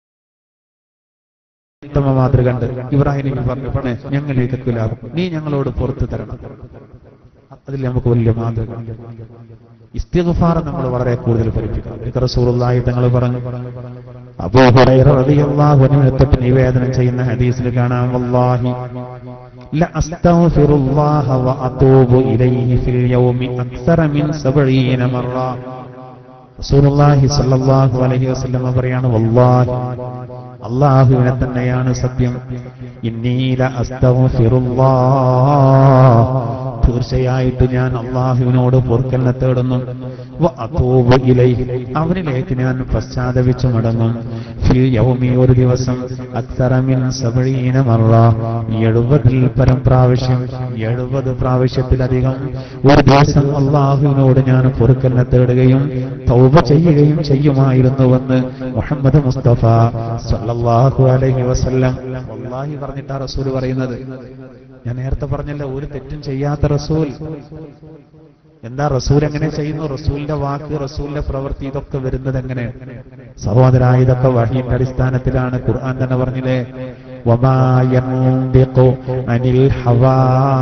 [SPEAKER 1] ഉത്തമ മാതൃക ഉണ്ട് ഇബ്രാഹിം നബി പറഞ്ഞു പണേ ഞങ്ങളിലേക്ക് കുലാകും നീ ഞങ്ങളോട് പുറത്തു തരണം അതിൽ നമുക്ക് വലിയ മാതൃക ഇസ്തിഗ്ഫാർ നമ്മൾ വളരെ കൂടുതൽ പഠിപ്പിക്കണം റസൂലുള്ളാഹി തങ്ങൾ പറഞ്ഞു അബൂ ഹുറൈറ റളിയല്ലാഹു അൻഹു തൊട്ട് നിവേദനം ചെയ്യുന്ന ഹദീസിൽ കാണാം വല്ലാഹി ലഅസ്തഗ്ഫിറുല്ലാഹ വഅതൂബു ഇലൈഹി ഫിൽ യൗമി അക്സറ മിൻ 70 മറ റസൂലുള്ളാഹി സ്വല്ലല്ലാഹു അലൈഹി വസല്ലം പറയാണ് വല്ലാഹി അള്ളാഹുവിനെ തന്നെയാണ് സത്യം ഇന്നീല അസ്തഗ്ഫിറുല്ലാഹ് തീർച്ചയായിട്ടും ഞാൻ അള്ളാഹുവിനോട് പൊറുക്കലിനെ തേടുന്നു വ അതൂബു ഇലൈഹി. അവനിലേക്ക് ഞാൻ പശ്ചാത്തപിച്ചു മടങ്ങും ഫിൽ യൗമി ഒരു ദിവസം അക്തറമിൻ സബഴീന മറ എഴുപതിൽ പരം പ്രാവശ്യം എഴുപത് പ്രാവശ്യത്തിലധികം ഒരു ദിവസം അള്ളാഹുവിനോട് ഞാൻ പൊറുക്കലിനെ തേടുകയും തൗബ ചെയ്യുകയും ചെയ്യുമായിരുന്നുവെന്ന് മുഹമ്മദ് മുസ്തഫ സല്ലല്ലാഹു അലൈഹി വസല്ലം വല്ലാഹി പറഞ്ഞിട്ടാ റസൂൽ പറയുന്നത് ഞാൻ നേരത്തെ പറഞ്ഞല്ലോ ഒരു തെറ്റും ചെയ്യാത്ത റസൂൽ എന്താ റസൂൽ എങ്ങനെ ചെയ്യുന്നു റസൂലിന്റെ വാക്ക് റസൂലിന്റെ പ്രവൃത്തി ഇതൊക്കെ വരുന്നത് എങ്ങനെ സഹോദര ഇതൊക്കെ വഹിയുടെ അടിസ്ഥാനത്തിലാണ് ഖുർആൻ തന്നെ പറഞ്ഞില്ലേ വമാ യൻതിഖു അനിൽ ഹവാ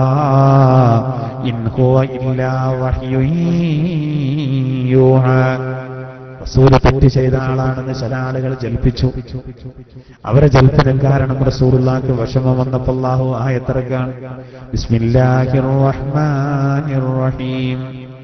[SPEAKER 1] ഇൻ ഹുവ ഇല്ലാ വഹ്യുൻ യൂഹാ റസൂല് തെറ്റ് ചെയ്ത ആളാണെന്ന് ചില ആളുകൾ ജൽപ്പിച്ചു അവരെ ജൽപ്പനം കാരണം റസൂലുള്ളാക്ക് വിഷമം വന്നപ്പോൾ അല്ലാഹു ആയത്തിറക്കാണ് ബിസ്മില്ലാഹിർ റഹ്മാനിർ റഹീം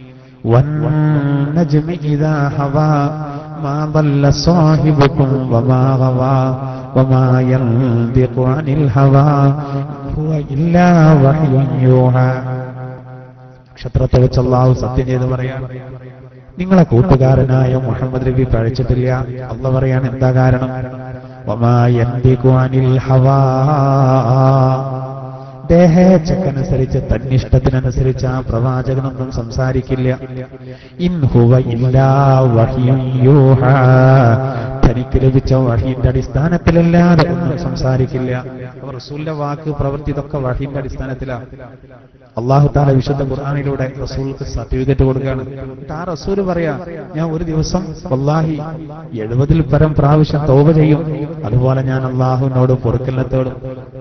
[SPEAKER 1] والنجم إذا هوى ما ضل صاحبكم وما غوى وما ينطق عن الهوى هو إلا وحي يوحى നക്ഷത്രത്തെ വെച്ച് അള്ളാഹു സത്യം ചെയ്ത് പറയാം നിങ്ങളെ കൂട്ടുകാരനായ മുഹമ്മദ് നബി പഴച്ചിട്ടില്ല അള്ള പറയാൻ എന്താ കാരണം വമാ യന്തിഖു അനിൽ ഹവാ ദേഹേച്ഛക്കനുസരിച്ച് തന്നിഷ്ടത്തിനനുസരിച്ച് ആ പ്രവാചകനൊന്നും സംസാരിക്കില്ല ഇൻ ഹുവ ഇല്ലാ വഹിയും യൂഹാ തനിക്ക് ലഭിച്ച വഹീന്റെ അടിസ്ഥാനത്തിലല്ലാതെ ഒന്നും സംസാരിക്കില്ല അപ്പൊ റസൂലിന്റെ വാക്ക് പ്രവൃത്തി ഇതൊക്കെ വഹീന്റെ അടിസ്ഥാനത്തിലാണ് അള്ളാഹു താല വിശുദ്ധ ഖുർആാനിലൂടെ റസൂൽക്ക് സർട്ടിഫിക്കറ്റ് കൊടുക്കുകയാണ് എന്നിട്ട് ആ റസൂല് പറയാ ഞാൻ ഒരു ദിവസം വല്ലാഹി എഴുപതിൽ പരം പ്രാവശ്യം തോപ ചെയ്യും അതുപോലെ ഞാൻ അള്ളാഹുവിനോട് പൊറുക്കലിനെ തേടും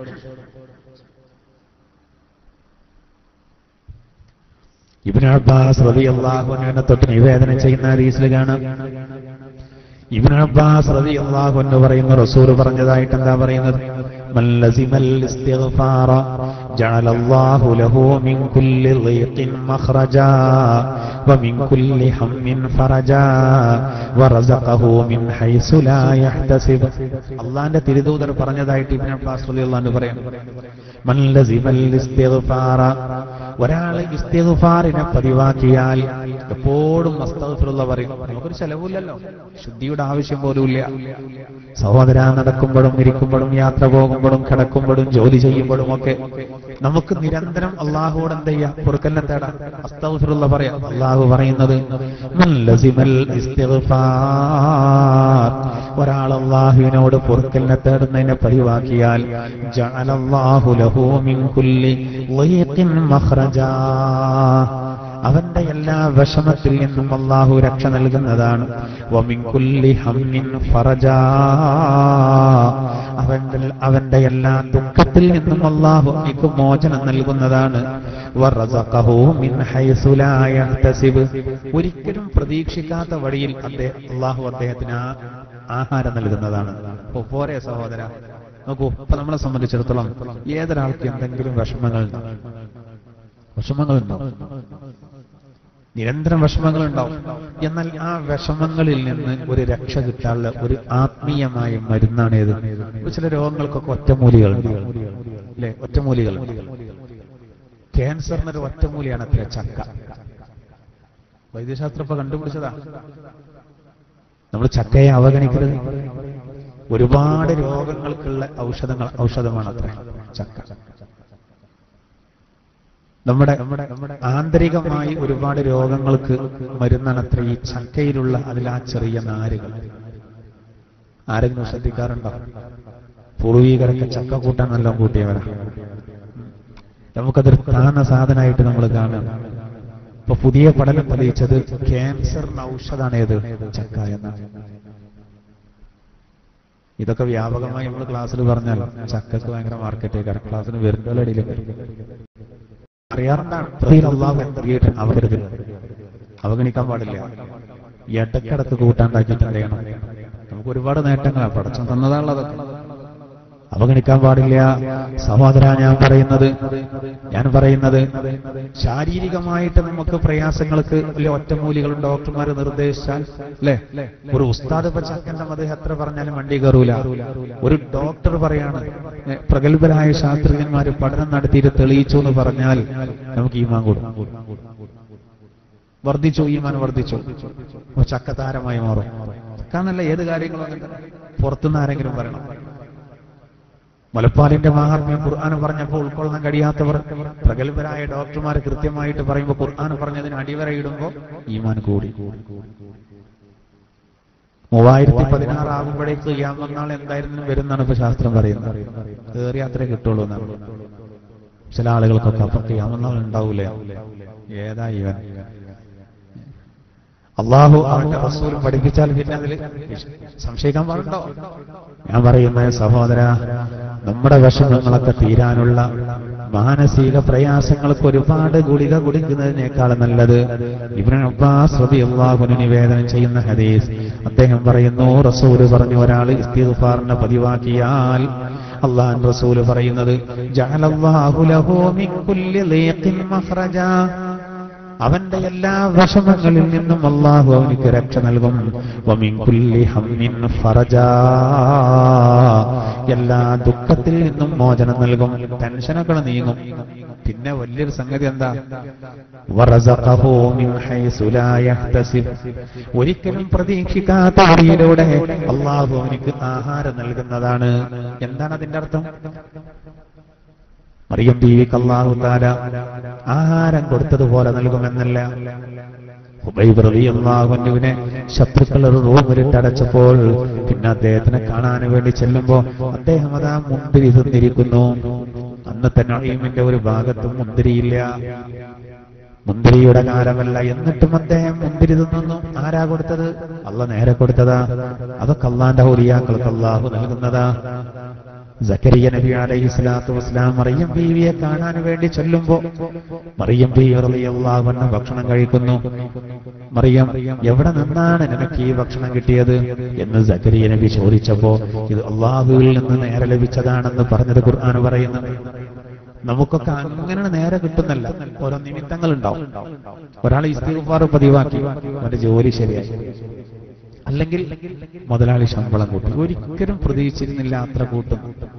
[SPEAKER 1] ഇബിൻ അബ്ബാസ് റതി അള്ളാഹുവിനെ തൊട്ട് നിവേദനം ചെയ്യുന്ന ഹദീസിൽ കാണാം ഇബ്നു അബ്ബാസ് റളിയല്ലാഹു അൻഹു പറയുന്ന റസൂൽ പറഞ്ഞതായിട്ട് എന്താ പറയുന്നത് മൻ ലസിമൽ ഇസ്തിഗ്ഫാറ ജഅല അല്ലാഹു ലഹു മിൻ കുല്ലി ളീഖിൻ മഖ്റജാ വമിൻ കുല്ലി ഹമ്മിൻ ഫറജാ വറസഖഹു മിൻ ഹൈസു ലാ യഹ്തസിബ് അല്ലാഹുവിന്റെ തിരുദൂതർ പറഞ്ഞതായിട്ട് ഇബ്നു അബ്ബാസ് റളിയല്ലാഹു അൻഹു പറയുന്നു മൻ ലസിമൽ ഇസ്തിഗ്ഫാറ ഒരാൾ ഇസ്തിഗ്ഫാറിനെ പതിവാക്കിയാൽ എപ്പോഴും അസ്തഗ്ഫിറുള്ള പറയും നമുക്കൊരു ചെലവില്ലല്ലോ ശുദ്ധിയുടെ ആവശ്യം പോലുമില്ല സഹോദര നടക്കുമ്പോഴും ഇരിക്കുമ്പോഴും യാത്ര പോകുമ്പോഴും കിടക്കുമ്പോഴും ജോലി ചെയ്യുമ്പോഴും ഒക്കെ നമുക്ക് നിരന്തരം അള്ളാഹുവോട് എന്ത് ചെയ്യാം പൊറുക്കലിനെ തേടാം അസ്തഗ്ഫിറുള്ള പറയാം അള്ളാഹു പറയുന്നത് മൻ ലസിമൽ ഇസ്തിഗ്ഫാർ ഒരാൾ അള്ളാഹുവിനോട് പൊറുക്കലിനെ തേടുന്നതിനെ പതിവാക്കിയാൽ ജഅലല്ലാഹു ലഹു മിൻ കുല്ലി ളീഖിൻ മഖ്റജാ അവന്റെ എല്ലാ വിഷമത്തിൽ നിന്നും അള്ളാഹു രക്ഷ നൽകുന്നതാണ് വമിൻ കുല്ലി ഹമ്മിൻ ഫറജാ അവന്റെ അവന്റെ എല്ലാ ദുഃഖത്തിൽ നിന്നും അള്ളാഹു എനിക്ക് മോചനം നൽകുന്നതാണ് വറസഖഹു മിൻ ഹൈസു ലാ യഹ്തസിബ് ഒരിക്കലും പ്രതീക്ഷിക്കാത്ത വഴിയിൽ അദ്ദേഹം അള്ളാഹു അദ്ദേഹത്തിന് ആ ആഹാരം നൽകുന്നതാണ് ഓ, പോരെ സഹോദര നോക്കൂ ഇപ്പൊ നമ്മളെ സംബന്ധിച്ചിടത്തോളം ഏതൊരാൾക്ക് എന്തെങ്കിലും വിഷമങ്ങളുണ്ടോ വിഷമങ്ങളുണ്ടാവും നിരന്തരം വിഷമങ്ങളുണ്ടാവും എന്നാൽ ആ വിഷമങ്ങളിൽ നിന്ന് ഒരു രക്ഷ കിട്ടാനുള്ള ഒരു ആത്മീയമായ മരുന്നാണ് ഏത് ഇപ്പൊ ചില രോഗങ്ങൾക്കൊക്കെ ഒറ്റമൂലികളുണ്ട് അല്ലെ ഒറ്റമൂലികൾ ക്യാൻസറിനൊരു ഒറ്റമൂലിയാണ് അത്ര ചക്ക വൈദ്യശാസ്ത്രം ഇപ്പൊ കണ്ടുപിടിച്ചതാ നമ്മൾ ചക്കയെ അവഗണിക്കരുത് ഒരുപാട് രോഗങ്ങൾക്കുള്ള ഔഷധങ്ങൾ ഔഷധമാണ് അത്ര ചക്ക നമ്മുടെ നമ്മുടെ ആന്തരികമായി ഒരുപാട് രോഗങ്ങൾക്ക് മരുന്നാണ് അത്ര ഈ ചക്കയിലുള്ള അതിൽ ആ ചെറിയ നാരുകൾ ആരെങ്കിലും ശ്രദ്ധിക്കാറുണ്ടോ പൂർവീകരൊക്കെ ചക്ക കൂട്ടാൻ നല്ലോണം കൂട്ടിയവരാ നമുക്കതൊരു പ്രധാന സാധനമായിട്ട് നമ്മൾ കാണാം ഇപ്പൊ പുതിയ പഠനം തെളിയിച്ചത് ക്യാൻസറിന് ഔഷധാണ് ഏത് ചക്ക എന്നാണ് ഇതൊക്കെ വ്യാപകമായി നമ്മൾ ക്ലാസ്സിൽ പറഞ്ഞാൽ ചക്കക്ക് ഭയങ്കര മാർക്കറ്റ് ക്ലാസ്സിന് വരുന്നതിലും അറിയാറുണ്ടാണ് പ്രതിയിൽ അള്ളാഹു നൽകിയിട്ട് അവകരുത് അവഗണിക്കാൻ പാടില്ല ഇടക്കിടക്ക് കൂട്ടാണ്ടാക്കിയിട്ട് എന്ത് ചെയ്യണം നമുക്ക് ഒരുപാട് നേട്ടങ്ങളാണ് പടച്ചം തന്നതാണുള്ളതൊക്കെ അവഗണിക്കാൻ പാടില്ല സഹോദര ഞാൻ പറയുന്നത് ഞാൻ പറയുന്നത് ശാരീരികമായിട്ട് നമുക്ക് പ്രയാസങ്ങൾക്ക് വലിയ ഒറ്റമൂലികളും ഡോക്ടർമാർ നിർദ്ദേശിച്ചാൽ അല്ലെ ഒരു ഉസ്താദ് ഇപ്പൊ ചക്കന്റെ മതം എത്ര പറഞ്ഞാലും വണ്ടി കയറൂല ഒരു ഡോക്ടർ പറയാണ് ഏ, പ്രഗത്ഭരായ ശാസ്ത്രജ്ഞന്മാർ പഠനം നടത്തിയിട്ട് തെളിയിച്ചു എന്ന് പറഞ്ഞാൽ നമുക്ക് ഈമാൻ കൂടും വർദ്ധിച്ചു ഈമാൻ വർദ്ധിച്ചു അപ്പൊ ചക്കതാരമായി മാറും ചക്കാന്നല്ല ഏത് കാര്യങ്ങളും അങ്ങനെ തന്നെ. പുറത്തുനിന്ന് ആരെങ്കിലും പറയണം മലപ്പാലിന്റെ മഹാത്മ്യം ഖുർആൻ പറഞ്ഞപ്പോൾ ഉൾക്കൊള്ളാൻ കഴിയാത്തവർ പ്രഗത്ഭരായ ഡോക്ടർമാർ കൃത്യമായിട്ട് പറയുമ്പോൾ ഖുർആൻ പറഞ്ഞതിന് അടിവരയിടുമ്പോൾ ഈമാൻ കൂടി മൂവായിരത്തി പതിനാറ് ആകുമ്പോഴേക്ക് യാമന്നാൾ എന്തായിരുന്നു വരുന്നാണ് ഇപ്പൊ ശാസ്ത്രം പറയുന്നത് ഏറിയ അത്രേ കിട്ടുള്ളൂ എന്നാണ് ചില ആളുകൾക്കൊക്കെ അപ്പൊ യാമന്നാൾ ഉണ്ടാവൂലേ ഏതാ ഇവൻ അള്ളാഹു അവന്റെ റസൂൽ പഠിപ്പിച്ചാൽ പിന്നെ അതിൽ സംശയിക്കാൻ പാടുണ്ടോ ഞാൻ പറയുന്ന സഹോദര നമ്മുടെ വിഷമങ്ങളൊക്കെ തീരാനുള്ള മാനസിക പ്രയാസങ്ങൾക്ക് ഒരുപാട് ഗുളിക കുടിക്കുന്നതിനേക്കാൾ നല്ലത് ഇബ്രാൻ അബ്ബാസ് റളിയല്ലാഹുവിന് നിവേദനം ചെയ്യുന്ന ഹദീസ് അദ്ദേഹം പറയുന്നു റസൂല് പറഞ്ഞു ഒരാൾ ഇസ്തിഗ്ഫാറിനെ പതിവാക്കിയാൽ അള്ളാഹൻ റസൂല് പറയുന്നത് ജഅലല്ലാഹു ലഹു മിൻ കുല്ലി ളീഖിൻ മഖ്റജാ അവന്റെ എല്ലാ വിഷമങ്ങളിൽ നിന്നും അള്ളാഹു അവനിക്ക് രക്ഷ നൽകും വമിൻ കുല്ലി ഹമ്മിൻ ഫറജാ എല്ലാ ദുഃഖത്തിൽ നിന്നും മോചനം നൽകും ടെൻഷനൊക്കെ നീങ്ങും പിന്നെ വലിയൊരു സംഗതി എന്താ വറസഖഹു മിൻ ഹൈസു ലാ യഹ്തസിബ് ഒരിക്കലും പ്രതീക്ഷിക്കാത്ത വഴിയിലൂടെ അള്ളാഹു അവനിക്ക് ആഹാരം നൽകുന്നതാണ് എന്താണ് അതിന്റെ അർത്ഥം മറിയം ബീവിക്ക് അള്ളാഹു താല ആഹാരം കൊടുത്തതുപോലെ നൽകുമെന്നല്ല ഹുബൈബ് റളിയല്ലാഹുവിനെ ശത്രുക്കൾ ഒരു റൂമിലിട്ടടച്ചപ്പോൾ പിന്നെ അദ്ദേഹത്തിനെ കാണാൻ വേണ്ടി ചെല്ലുമ്പോ അദ്ദേഹം അതാ മുന്തിരി തിന്നിരിക്കുന്നു അന്നത്തെ നഈമിന്റെ ഒരു ഭാഗത്തും മുന്തിരിയില്ല മുന്തിരിയുടെ കാലമല്ല എന്നിട്ടും അദ്ദേഹം മുന്തിരി തിന്നുന്നു ആരാ കൊടുത്തത് അല്ല നേരെ കൊടുത്തതാ അതൊക്കെ അള്ളാന്റെ ഹുരിയാക്കൾക്ക് അള്ളാഹു നൽകുന്നതാ സക്കരിയ നബി അലൈഹി സ്വലാത്തു വസ്സലാം മറിയം ബീവിയെ കാണാൻ വേണ്ടി ചൊല്ലുമ്പോ മറിയം ബീവി റളിയല്ലാഹു അൻഹ ഭക്ഷണം കഴിക്കുന്നു മറിയം എവിടെ നിന്നാണ് നിനക്ക് ഈ ഭക്ഷണം കിട്ടിയത് എന്ന് സക്കരിയ നബി ചോദിച്ചപ്പോ ഇത് അള്ളാഹുവിൽ നിന്ന് നേരെ ലഭിച്ചതാണെന്ന് പറഞ്ഞത് ഖുർആൻ പറയുന്നുണ്ട് നമുക്കൊക്കെ അങ്ങനെ നേരെ കിട്ടുന്നല്ല ഓരോ നിമിത്തങ്ങൾ ഉണ്ടാവും ഒരാൾ ഇസ്തിഗ്ഫാർ പതിവാക്കി അവന്റെ ജോലി ശരിയായി അല്ലെങ്കിൽ മുതലാളി ശമ്പളം കൂട്ടി ഒരിക്കലും പ്രതീക്ഷിച്ചിരുന്നില്ല അത്ര കൂട്ടും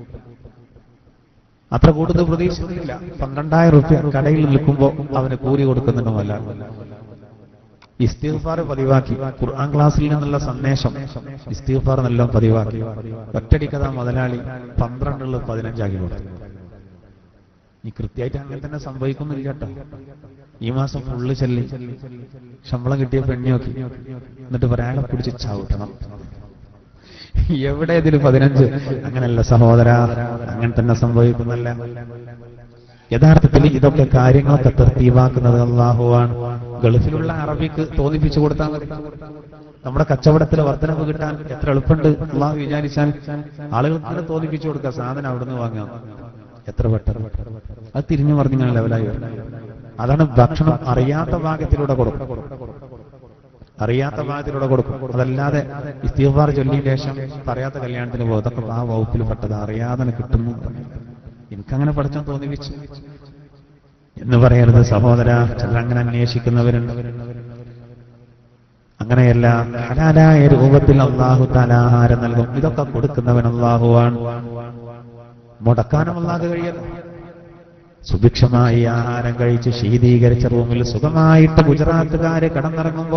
[SPEAKER 1] അത്ര കൂടുതൽ പ്രതീക്ഷിച്ചിരുന്നില്ല പന്ത്രണ്ടായിരം റുപ്യ കടയിൽ നിൽക്കുമ്പോൾ അവന് കൂലി കൊടുക്കുന്നുണ്ടുമല്ല ഇസ്തിഗ്ഫാർ പതിവാക്കി ഖുർആൻ ക്ലാസ്സിൽ നിന്നുള്ള സന്ദേശം ഇസ്തിഗ്ഫാർ നല്ലോണം പതിവാക്കി ഒറ്റടിക്കഥ മുതലാളി പന്ത്രണ്ടുള്ള പതിനഞ്ചാക്കി കൊടുത്തു ഈ കൃത്യമായിട്ട് അങ്ങനെ തന്നെ സംഭവിക്കുന്നില്ല കേട്ടോ ഈ മാസം ഫുള്ള് ചെല്ലി ശമ്പളം കിട്ടിയ പെണ്ണി നോക്കി എന്നിട്ട് ഒരാളെ പിടിച്ച് ചവിട്ടണം എവിടെ ഇതിൽ പതിനഞ്ച് അങ്ങനല്ല സഹോദര അങ്ങനെ തന്നെ സംഭവിക്കുന്നില്ല യഥാർത്ഥത്തിൽ ഇതൊക്കെ കാര്യങ്ങളൊക്കെ തർത്തീവാക്കുന്നത് അള്ളാഹുവാണ് ഗൾഫിലുള്ള അറബിക്ക് തോന്നിപ്പിച്ചു കൊടുത്താൽ മതി നമ്മുടെ കച്ചവടത്തിൽ വർധനവ് കിട്ടാൻ എത്ര എളുപ്പമുണ്ട് അള്ളാഹു വിചാരിച്ചാൽ ആളുകൾക്ക് തോന്നിപ്പിച്ചു കൊടുക്കുക സാധനം അവിടുന്ന് വാങ്ങാം എത്ര പെട്ടെന്ന് അത് തിരിഞ്ഞു പറഞ്ഞിങ്ങനെ ലെവലായി വരും അതാണ് ഭക്ഷണം അറിയാത്ത ഭാഗത്തിലൂടെ കൊടുക്കും അറിയാത്ത ഭാഗത്തിലൂടെ കൊടുക്കും അതല്ലാതെ ഇസ്തീഫാർ ചൊല്ലിയ ശേഷം പറയാത്ത കല്യാണത്തിന് പോകും അതൊക്കെ ആ വകുപ്പിൽ പെട്ടത് അറിയാതെ കിട്ടുന്നു എനിക്കങ്ങനെ പഠിച്ചാൽ തോന്നിപ്പിച്ചു എന്ന് പറയരുത് സഹോദര ചിലർ അങ്ങനെ അന്വേഷിക്കുന്നവരുണ്ട് അങ്ങനെയല്ല ഹലാലായ രൂപത്തിൽ അള്ളാഹു താലാഹാരം നൽകും ഇതൊക്കെ കൊടുക്കുന്നവൻ അള്ളാഹുവാണ് മുടക്കാനും അല്ലാതെ കഴിയല്ല സുഭിക്ഷമായി ആഹാരം കഴിച്ച് ശീതീകരിച്ച റൂമിൽ സുഖമായിട്ട് ഗുജറാത്തുകാര് കടന്നിറങ്ങുമ്പോ